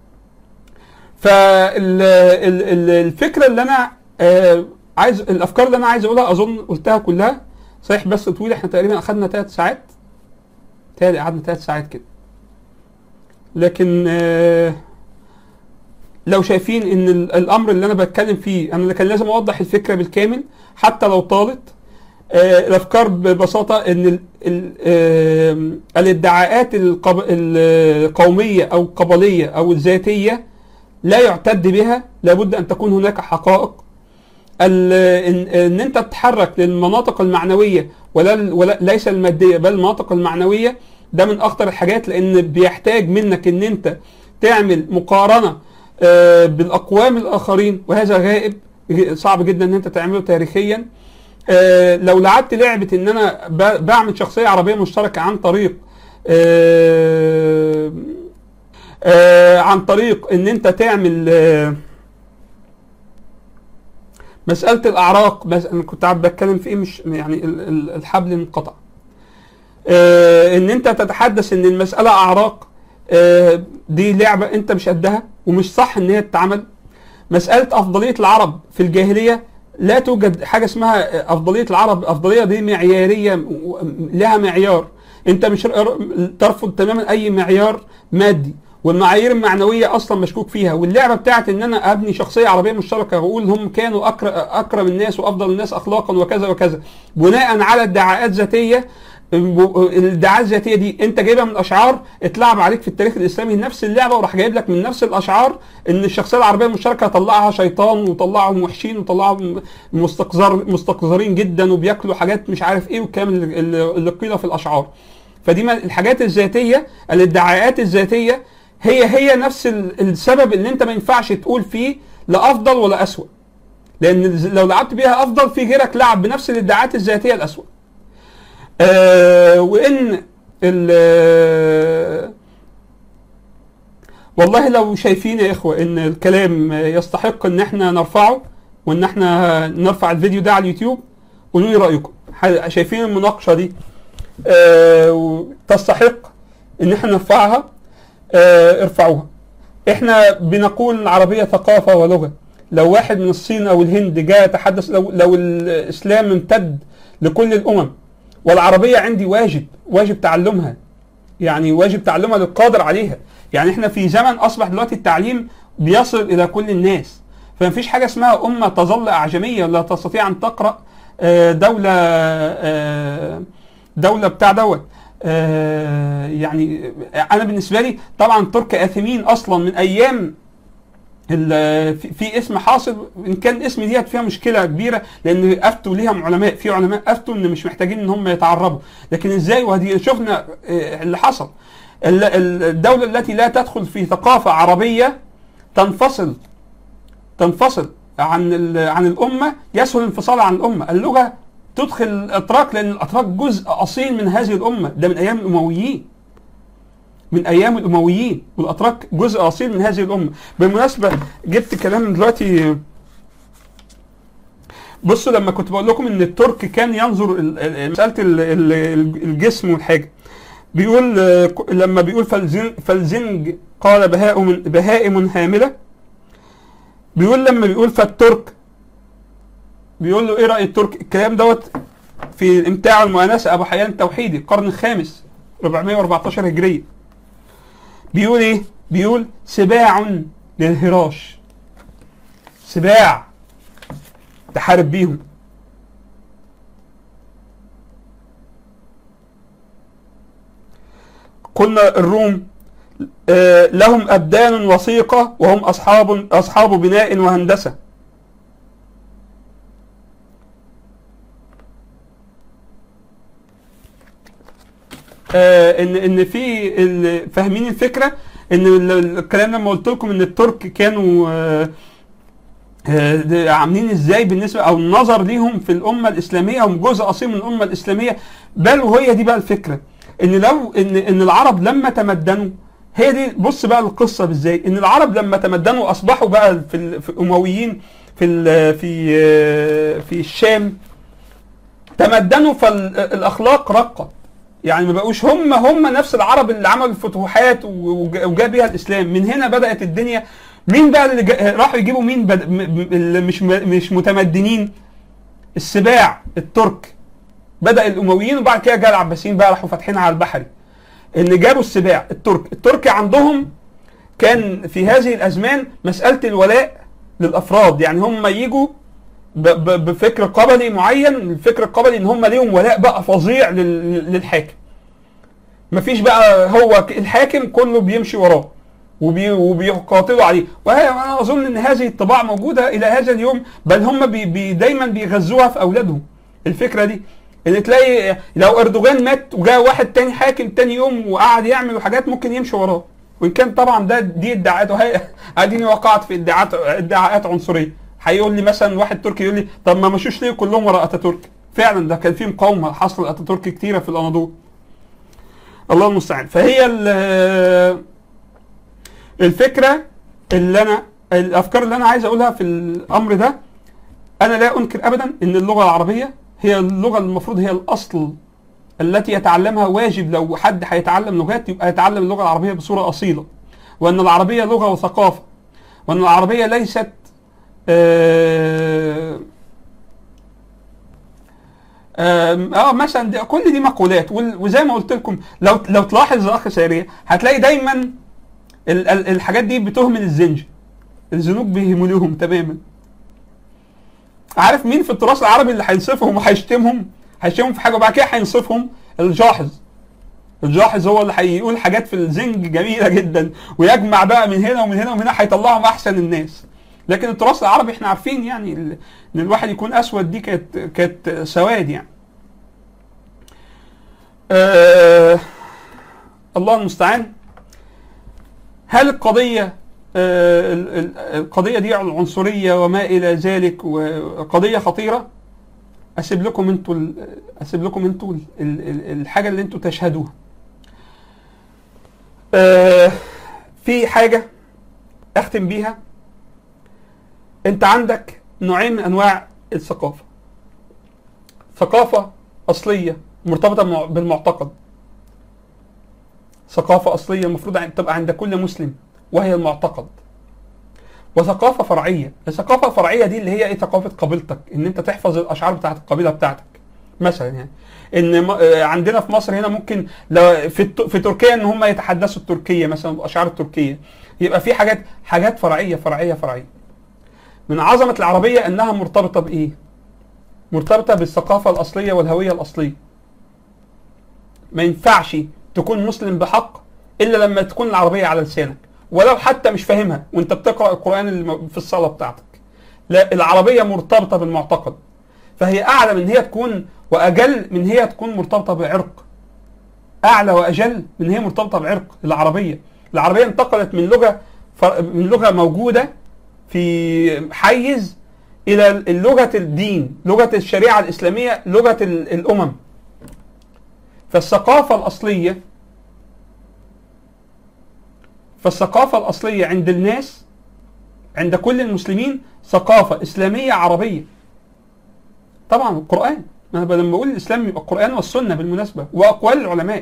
فالفكره اللي انا آه عايز الافكار اللي انا عايز اقولها اظن قلتها كلها صحيح بس طويل احنا تقريبا اخذنا ثلاث ساعات تالي قعدنا ثلاث ساعات كده لكن آه لو شايفين ان ال- الامر اللي انا بتكلم فيه انا كان لازم اوضح الفكره بالكامل حتى لو طالت آه الافكار ببساطه ان ال ال آه الادعاءات القب- القوميه او القبليه او الذاتيه لا يعتد بها لابد ان تكون هناك حقائق ال- ان ان انت تتحرك للمناطق المعنويه ولا ولا ليس الماديه بل المناطق المعنويه ده من اخطر الحاجات لان بيحتاج منك ان انت تعمل مقارنه آه، بالاقوام الاخرين وهذا غائب صعب جدا ان انت تعمله تاريخيا آه، لو لعبت لعبه ان انا ب- بعمل شخصيه عربيه مشتركه عن طريق آه، آه، عن طريق ان انت تعمل آه، مساله الاعراق بس انا كنت قاعد بتكلم في ايه مش يعني ال- ال- الحبل انقطع آه، ان انت تتحدث ان المساله اعراق آه، دي لعبه انت مش قدها ومش صح ان هي تتعمل مساله افضليه العرب في الجاهليه لا توجد حاجه اسمها افضليه العرب افضليه دي معياريه و- لها معيار انت مش ر- ترفض تماما اي معيار مادي والمعايير المعنويه اصلا مشكوك فيها واللعبه بتاعت ان انا ابني شخصيه عربيه مشتركه واقول هم كانوا أكر- اكرم الناس وافضل الناس اخلاقا وكذا وكذا بناء على ادعاءات ذاتيه الادعاءات الذاتيه دي انت جايبها من اشعار اتلعب عليك في التاريخ الاسلامي نفس اللعبه وراح جايب لك من نفس الاشعار ان الشخصيه العربيه المشتركه طلعها شيطان وطلعهم وحشين وطلعهم مستقذر مستقذرين جدا وبياكلوا حاجات مش عارف ايه والكلام اللي, اللي اللي قيل في الاشعار فدي ما- الحاجات الذاتيه الادعاءات الذاتيه هي هي نفس ال- السبب اللي انت ما ينفعش تقول فيه لا افضل ولا اسوأ لان لو لعبت بيها افضل في غيرك لعب بنفس الادعاءات الذاتيه الاسوأ آه وان ال والله لو شايفين يا اخوه ان الكلام يستحق ان احنا نرفعه وان احنا نرفع الفيديو ده على اليوتيوب قولوا لي رايكم ح- شايفين المناقشه دي آه، تستحق ان احنا نرفعها آه، ارفعوها احنا بنقول العربيه ثقافه ولغه لو واحد من الصين او الهند جاء يتحدث لو لو الاسلام امتد لكل الامم والعربيه عندي واجب واجب تعلمها يعني واجب تعلمها للقادر عليها يعني احنا في زمن اصبح دلوقتي التعليم بيصل الى كل الناس فما فيش حاجه اسمها امه تظل اعجميه لا تستطيع ان تقرا آه، دوله آه، دوله بتاع دوت آه، يعني انا بالنسبه لي طبعا الترك اثمين اصلا من ايام ال- في- في اسم حاصل ان كان الاسم ديت فيها مشكله كبيره لان افتوا ليهم علماء في علماء افتوا ان مش محتاجين ان هم يتعربوا لكن ازاي وهدي شفنا آه، اللي حصل ال- ال- الدوله التي لا تدخل في ثقافه عربيه تنفصل تنفصل عن ال- عن الامه يسهل الانفصال عن الامه اللغه تدخل الاتراك لان الاتراك جزء اصيل من هذه الامه ده من ايام الامويين من ايام الامويين والاتراك جزء اصيل من هذه الامه بالمناسبه جبت كلام دلوقتي بصوا لما كنت بقول لكم ان الترك كان ينظر ال- ال- مساله ال- ال- الجسم والحاجه بيقول آه، ك- لما بيقول فالزن فالزنج قال بهاء من بهائم هامله بيقول لما بيقول فالترك بيقول له ايه راي الترك الكلام دوت في الامتاع والمؤانسه ابو حيان التوحيدي القرن الخامس 414 هجريه بيقول ايه بيقول سباع للهراش سباع تحارب بيهم قلنا الروم آه، لهم أبدان وثيقة وهم أصحاب أصحاب بناء وهندسة آه، ان ان في ال- فاهمين الفكره ان ال- ال- الكلام لما قلت لكم ان الترك كانوا آه، آه، ده عاملين ازاي بالنسبه او النظر ليهم في الامه الاسلاميه هم جزء اصيل من الامه الاسلاميه بل وهي دي بقى الفكره ان لو ان ان العرب لما تمدنوا هي دي بص بقى القصه ازاي ان العرب لما تمدنوا اصبحوا بقى في ال- في الامويين في ال- في آه، في الشام تمدنوا فالاخلاق رقت يعني ما بقوش هم هم نفس العرب اللي عملوا الفتوحات وج- وجا بيها الاسلام من هنا بدات الدنيا مين بقى اللي جا- راحوا يجيبوا مين بد... م... م- اللي مش م... مش متمدنين السباع الترك بدا الامويين وبعد كده جاء العباسيين بقى راحوا فاتحينها على البحري اللي جابوا السباع الترك الترك عندهم كان في هذه الازمان مساله الولاء للافراد يعني هم يجوا ب- ب- بفكر قبلي معين الفكر القبلي ان هم ليهم ولاء بقى فظيع لل- للحاكم مفيش بقى هو ك- الحاكم كله بيمشي وراه وبي وبيقاتلوا عليه وهي- وانا اظن ان هذه الطباع موجوده الى هذا اليوم بل هم بي بي دايما بيغذوها في اولادهم الفكره دي ان تلاقي لو اردوغان مات وجاء واحد تاني حاكم تاني يوم وقعد يعمل حاجات ممكن يمشي وراه وان كان طبعا ده دي ادعاءات وهي اديني وقعت في ادعاءات ادعاءات عنصريه هيقول لي مثلا واحد تركي يقول لي طب ما مشوش ليه كلهم ورا اتاتورك فعلا ده كان في مقاومه حصل اتاتورك كتيره في الاناضول الله المستعان فهي ال- الفكره اللي انا الافكار اللي انا عايز اقولها في الامر ده انا لا انكر ابدا ان اللغه العربيه هي اللغه المفروض هي الاصل التي يتعلمها واجب لو حد هيتعلم لغات يبقى يتعلم اللغه العربيه بصوره اصيله وان العربيه لغه وثقافه وان العربيه ليست آه آم، اه مثلا دي كل دي مقولات وال- وزي ما قلت لكم لو لو تلاحظ يا اخ ساريه هتلاقي دايما ال- ال- الحاجات دي بتهمل الزنج الزنوج بيهملوهم تماما عارف مين في التراث العربي اللي هينصفهم وهيشتمهم هيشتمهم في حاجه وبعد كده هينصفهم الجاحظ الجاحظ هو اللي هيقول حاجات في الزنج جميله جدا ويجمع بقى من هنا ومن هنا ومن هنا هيطلعهم احسن الناس لكن التراث العربي احنا عارفين يعني ال- ان الواحد يكون اسود دي كانت كانت سواد يعني آه الله المستعان هل القضيه آه ال- ال- القضيه دي العنصريه وما الى ذلك وقضيه خطيره اسيب لكم انتوا ال- اسيب لكم انتوا ال- ال- ال- الحاجه اللي انتوا تشهدوها آه في حاجه اختم بيها انت عندك نوعين من انواع الثقافه ثقافه اصليه مرتبطه بمع- بالمعتقد ثقافه اصليه المفروض عن- تبقى عند كل مسلم وهي المعتقد وثقافه فرعيه الثقافه الفرعيه دي اللي هي ايه ثقافه قبيلتك ان انت تحفظ الاشعار بتاعت القبيله بتاعتك مثلا يعني ان م- آه، عندنا في مصر هنا ممكن لو في الت- في تركيا ان هم يتحدثوا التركيه مثلا الاشعار التركيه يبقى في حاجات حاجات فرعيه فرعيه فرعيه من عظمه العربيه انها مرتبطه بايه مرتبطه بالثقافه الاصليه والهويه الاصليه ما ينفعش تكون مسلم بحق الا لما تكون العربيه على لسانك ولو حتى مش فاهمها وانت بتقرا القران الم- في الصلاه بتاعتك لا العربيه مرتبطه بالمعتقد فهي اعلى من هي تكون واجل من هي تكون مرتبطه بعرق اعلى واجل من هي مرتبطه بعرق العربيه العربيه انتقلت من لغه ف- من لغه موجوده في حيز الى لغه الدين لغه الشريعه الاسلاميه لغه ال- الامم فالثقافه الاصليه فالثقافه الاصليه عند الناس عند كل المسلمين ثقافه اسلاميه عربيه طبعا القران ما انا لما بقول الاسلام يبقى القران والسنه بالمناسبه واقوال العلماء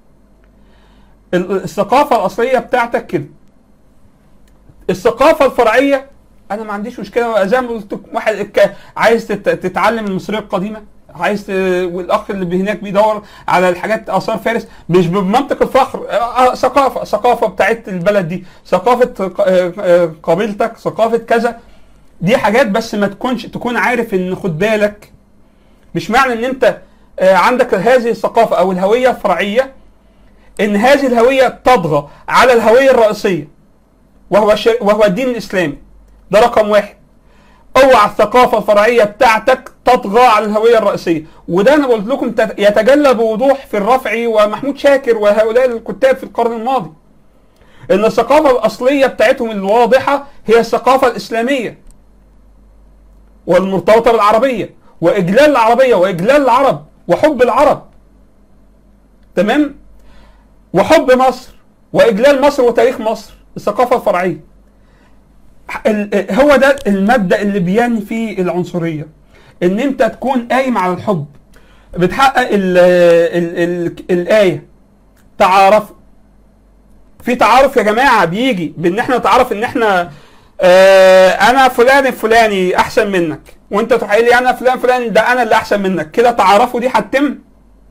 ال- الثقافه الاصليه بتاعتك كده الثقافه الفرعيه انا ما عنديش مشكله زي ما قلت لكم، واحد ك- عايز تت- تتعلم المصريه القديمه عايز ت... والاخ اللي هناك بيدور على الحاجات اثار فارس مش بمنطق الفخر آه، آه، ثقافه ثقافه بتاعت البلد دي ثقافه ق- آه، آه، قبيلتك ثقافه كذا دي حاجات بس ما تكونش تكون عارف ان خد بالك مش معنى ان انت آه، عندك هذه الثقافه او الهويه الفرعيه ان هذه الهويه تطغى على الهويه الرئيسيه وهو الش- وهو الدين الاسلامي ده رقم واحد اوعى الثقافه الفرعيه بتاعتك تطغى على الهويه الرئيسيه وده انا قلت لكم تت- يتجلى بوضوح في الرفعي ومحمود شاكر وهؤلاء الكتاب في القرن الماضي ان الثقافه الاصليه بتاعتهم الواضحه هي الثقافه الاسلاميه والمرتبطه بالعربيه واجلال العربيه واجلال العرب وحب العرب تمام وحب مصر واجلال مصر وتاريخ مصر الثقافه الفرعيه ال- هو ده المبدا اللي بينفي العنصريه ان انت تكون قايم على الحب بتحقق ال ال ال الايه تعارف في تعارف يا جماعه بيجي بان احنا نتعرف ان احنا آه انا فلان الفلاني احسن منك وانت تروح قايل لي انا فلان فلان ده انا اللي احسن منك كده تعارفوا دي هتتم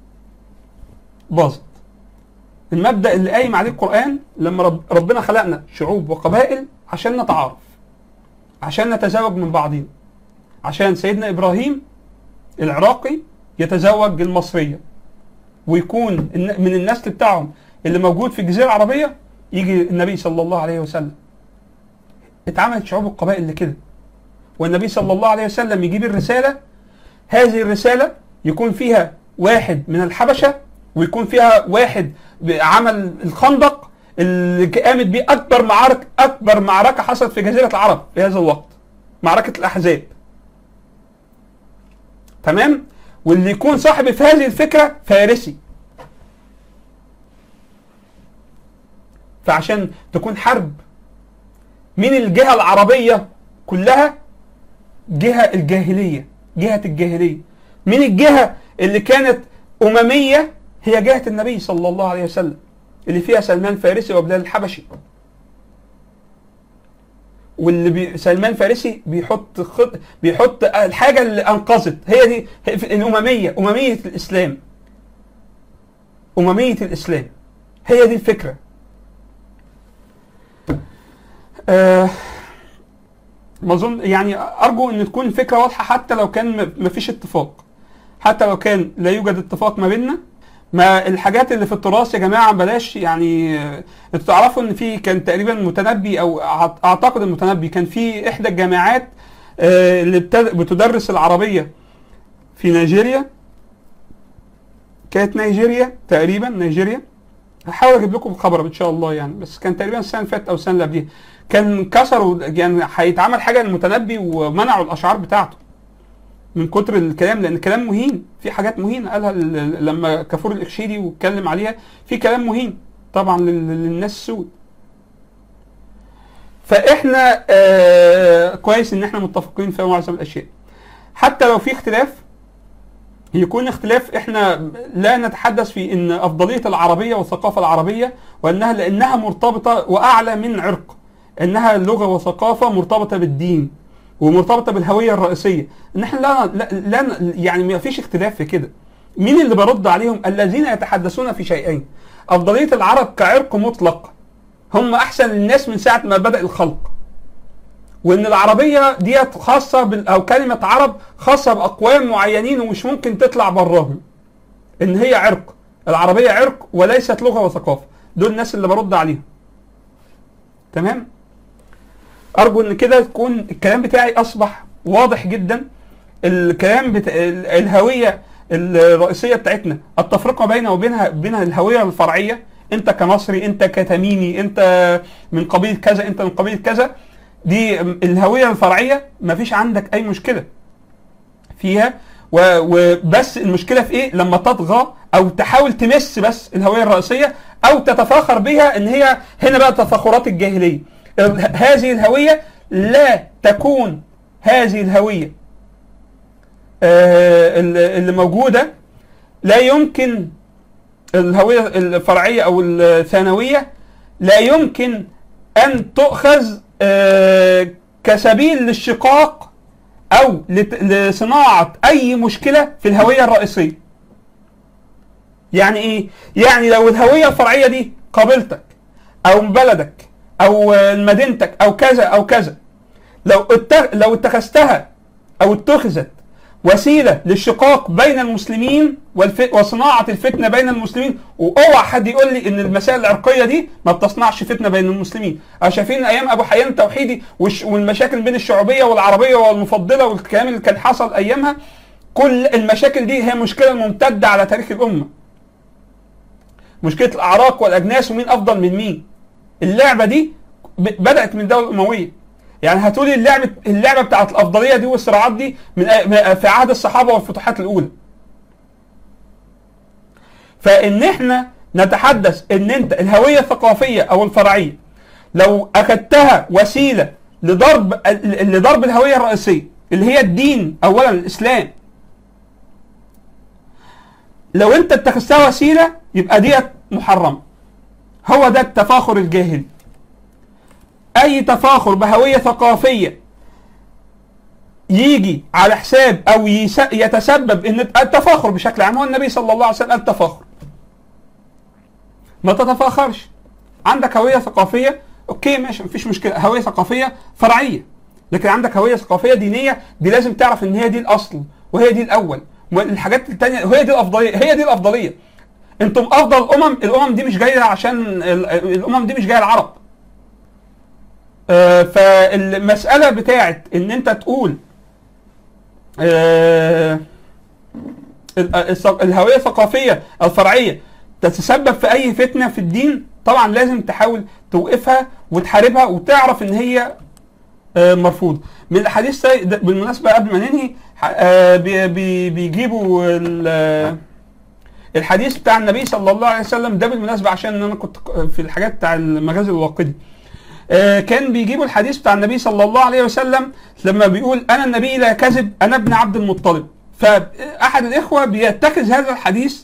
باظت المبدا اللي قايم عليه القران لما رب ربنا خلقنا شعوب وقبائل عشان نتعارف عشان نتزوج من بعضنا عشان سيدنا ابراهيم العراقي يتزوج المصريه ويكون الن- من النسل بتاعهم اللي موجود في الجزيره العربيه يجي النبي صلى الله عليه وسلم اتعملت شعوب القبائل اللي كده والنبي صلى الله عليه وسلم يجيب الرساله هذه الرساله يكون فيها واحد من الحبشه ويكون فيها واحد عمل الخندق اللي قامت بيه اكبر معارك اكبر معركه حصلت في جزيره العرب في هذا الوقت معركه الاحزاب تمام واللي يكون صاحب في هذه الفكره فارسي فعشان تكون حرب من الجهه العربيه كلها جهه الجاهليه جهه الجاهليه من الجهه اللي كانت امميه هي جهه النبي صلى الله عليه وسلم اللي فيها سلمان فارسي وبلال الحبشي واللي بي سلمان فارسي بيحط خط بيحط الحاجه اللي انقذت هي دي هي في- الامميه امميه الاسلام امميه الاسلام هي دي الفكره آه ما اظن يعني ارجو ان تكون الفكره واضحه حتى لو كان م- مفيش اتفاق حتى لو كان لا يوجد اتفاق ما بيننا ما الحاجات اللي في التراث يا جماعه بلاش يعني آه، انتوا تعرفوا ان في كان تقريبا متنبي او أعت- اعتقد المتنبي كان في احدى الجامعات آه، اللي بتد- بتدرس العربيه في نيجيريا كانت نيجيريا تقريبا نيجيريا هحاول اجيب لكم الخبر ان شاء الله يعني بس كان تقريبا السنه اللي فاتت او السنه اللي قبليها كان كسروا يعني هيتعمل حاجه للمتنبي ومنعوا الاشعار بتاعته من كتر الكلام لان الكلام مهين في حاجات مهينه قالها ال- ال- لما كافور الاكشيدي واتكلم عليها في كلام مهين طبعا لل- للناس السود فاحنا آه كويس ان احنا متفقين في معظم الاشياء حتى لو في اختلاف يكون اختلاف احنا لا نتحدث في ان افضليه العربيه والثقافه العربيه وانها لانها مرتبطه واعلى من عرق انها لغه وثقافه مرتبطه بالدين ومرتبطه بالهويه الرئيسيه ان احنا لا, لا, لا يعني ما فيش اختلاف في كده مين اللي برد عليهم الذين يتحدثون في شيئين افضليه العرب كعرق مطلق هم احسن الناس من ساعه ما بدا الخلق وان العربيه ديت خاصه بال او كلمه عرب خاصه باقوام معينين ومش ممكن تطلع براهم ان هي عرق العربيه عرق وليست لغه وثقافه دول الناس اللي برد عليهم تمام ارجو ان كده تكون الكلام بتاعي اصبح واضح جدا الكلام بتا... الهويه الرئيسيه بتاعتنا التفرقه بينه وبينها بين الهويه الفرعيه انت كمصري انت كتميمي انت من قبيله كذا انت من قبيله كذا دي الهويه الفرعيه ما فيش عندك اي مشكله فيها وبس المشكله في ايه لما تطغى او تحاول تمس بس الهويه الرئيسيه او تتفاخر بها ان هي هنا بقى تفاخرات الجاهليه هذه الهويه لا تكون هذه الهويه اللي موجوده لا يمكن الهويه الفرعيه او الثانويه لا يمكن ان تؤخذ كسبيل للشقاق او لصناعه اي مشكله في الهويه الرئيسيه. يعني ايه؟ يعني لو الهويه الفرعيه دي قبيلتك او بلدك او مدينتك او كذا او كذا لو لو اتخذتها او اتخذت وسيله للشقاق بين المسلمين والف... وصناعه الفتنه بين المسلمين واوعى حد يقول لي ان المسائل العرقيه دي ما بتصنعش فتنه بين المسلمين أو شايفين ايام ابو حيان التوحيدي والش... والمشاكل بين الشعوبيه والعربيه والمفضله والكلام اللي كان حصل ايامها كل المشاكل دي هي مشكله ممتده على تاريخ الامه مشكله الاعراق والاجناس ومين افضل من مين اللعبه دي بدات من الدوله الامويه يعني هتقولي اللعبه اللعبه بتاعت الافضليه دي والصراعات دي من في عهد الصحابه والفتوحات الاولى. فان احنا نتحدث ان انت الهويه الثقافيه او الفرعيه لو اخذتها وسيله لضرب لضرب الهويه الرئيسيه اللي هي الدين اولا الاسلام لو انت اتخذتها وسيله يبقى ديت محرمه هو ده التفاخر الجاهلي اي تفاخر بهويه ثقافيه يجي على حساب او يتسبب ان التفاخر بشكل عام هو النبي صلى الله عليه وسلم قال التفاخر ما تتفاخرش عندك هويه ثقافيه اوكي ماشي مفيش مشكله هويه ثقافيه فرعيه لكن عندك هويه ثقافيه دينيه دي لازم تعرف ان هي دي الاصل وهي دي الاول الحاجات الثانيه هي دي الافضليه هي دي الافضليه انتم افضل الامم الامم دي مش جايه عشان الامم دي مش جايه العرب آه فالمسألة بتاعت إن أنت تقول آه الهوية الثقافية الفرعية تتسبب في أي فتنة في الدين طبعا لازم تحاول توقفها وتحاربها وتعرف إن هي آه مرفوض من الأحاديث بالمناسبة قبل ما ننهي بي بيجيبوا الحديث بتاع النبي صلى الله عليه وسلم ده بالمناسبة عشان أنا كنت في الحاجات بتاع المغازي الواقدي كان بيجيبوا الحديث بتاع النبي صلى الله عليه وسلم لما بيقول انا النبي لا كذب انا ابن عبد المطلب فاحد الاخوه بيتخذ هذا الحديث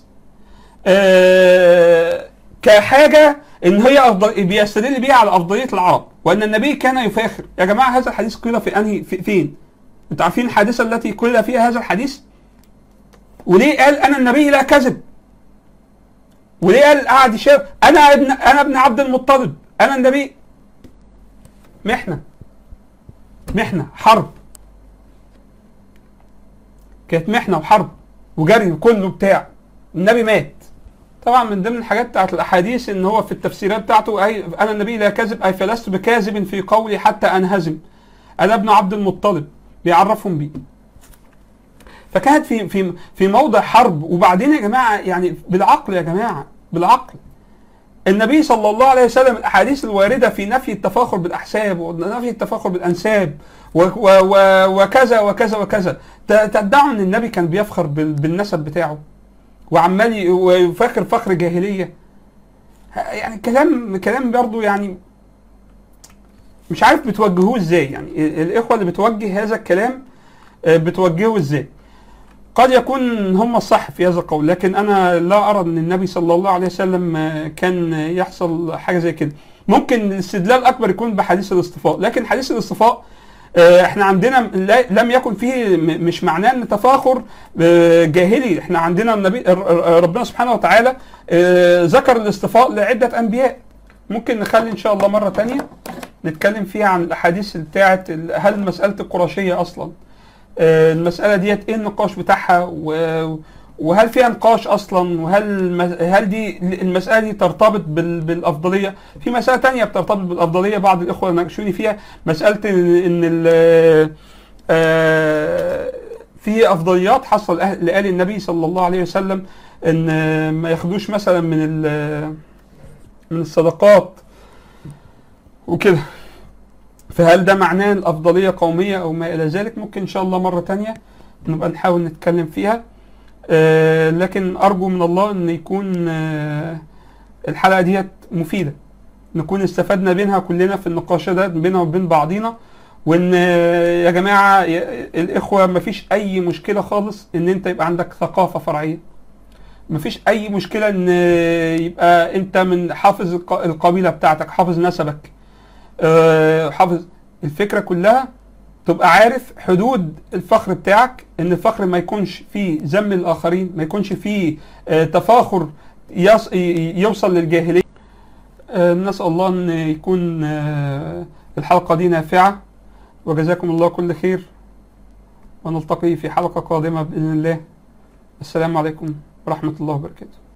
كحاجه ان هي افضل بيستدل بيها على افضليه العرب وان النبي كان يفاخر يا جماعه هذا الحديث قيل في انهي في فين؟ انتوا عارفين الحادثه التي قيل فيها هذا الحديث؟ وليه قال انا النبي لا كذب؟ وليه قال قعد يشاور انا ابن انا ابن عبد المطلب انا النبي محنة محنة حرب كانت محنة وحرب وجري وكله بتاع النبي مات طبعا من ضمن الحاجات بتاعت الاحاديث ان هو في التفسيرات بتاعته اي انا النبي لا كذب اي فلست بكاذب في قولي حتى انهزم انا ابن عبد المطلب بيعرفهم بيه فكانت في في في موضع حرب وبعدين يا جماعه يعني بالعقل يا جماعه بالعقل النبي صلى الله عليه وسلم الاحاديث الوارده في نفي التفاخر بالاحساب ونفي التفاخر بالانساب وكذا وكذا وكذا تدعوا ان النبي كان بيفخر بالنسب بتاعه وعمال ويفخر فخر جاهليه يعني كلام كلام برضه يعني مش عارف بتوجهوه ازاي يعني الاخوه اللي بتوجه هذا الكلام بتوجهه ازاي قد يكون هم الصح في هذا القول لكن انا لا ارى ان النبي صلى الله عليه وسلم آه، كان يحصل حاجه زي كده ممكن الاستدلال الاكبر يكون بحديث الاصطفاء لكن حديث الاصطفاء آه، احنا عندنا لا- لم يكن فيه م- مش معناه ان تفاخر آه، جاهلي احنا عندنا النبي ر- ر- ربنا سبحانه وتعالى آه، ذكر الاصطفاء لعده انبياء ممكن نخلي ان شاء الله مره تانية نتكلم فيها عن الاحاديث بتاعه ال- هل مساله القرشيه اصلا آه، المساله ديت ايه النقاش بتاعها و- وهل فيها نقاش اصلا وهل الم- هل دي المساله دي ترتبط بال- بالافضليه في مساله تانية بترتبط بالافضليه بعض الاخوه ناقشوني فيها مساله ان إن ال- آه، في افضليات حصل لأهل- لآل النبي صلى الله عليه وسلم ان آه، ما ياخدوش مثلا من ال- من الصدقات وكده فهل ده معناه الأفضلية قومية أو ما إلى ذلك ممكن إن شاء الله مرة تانية نبقى نحاول نتكلم فيها آه لكن أرجو من الله أن يكون آه الحلقة ديت مفيدة نكون استفدنا منها كلنا في النقاش ده بيننا وبين بعضينا وان آه، يا جماعه يا- الاخوه مفيش اي مشكله خالص ان انت يبقى عندك ثقافه فرعيه مفيش اي مشكله ان آه، يبقى انت من حافظ الق- القبيله بتاعتك حافظ نسبك آه، حافظ الفكره كلها تبقى عارف حدود الفخر بتاعك ان الفخر ما يكونش فيه ذم الاخرين ما يكونش فيه آه، تفاخر يص- ي- يوصل للجاهليه آه، نسال الله ان يكون آه، الحلقه دي نافعه وجزاكم الله كل خير ونلتقي في حلقه قادمه باذن الله السلام عليكم ورحمه الله وبركاته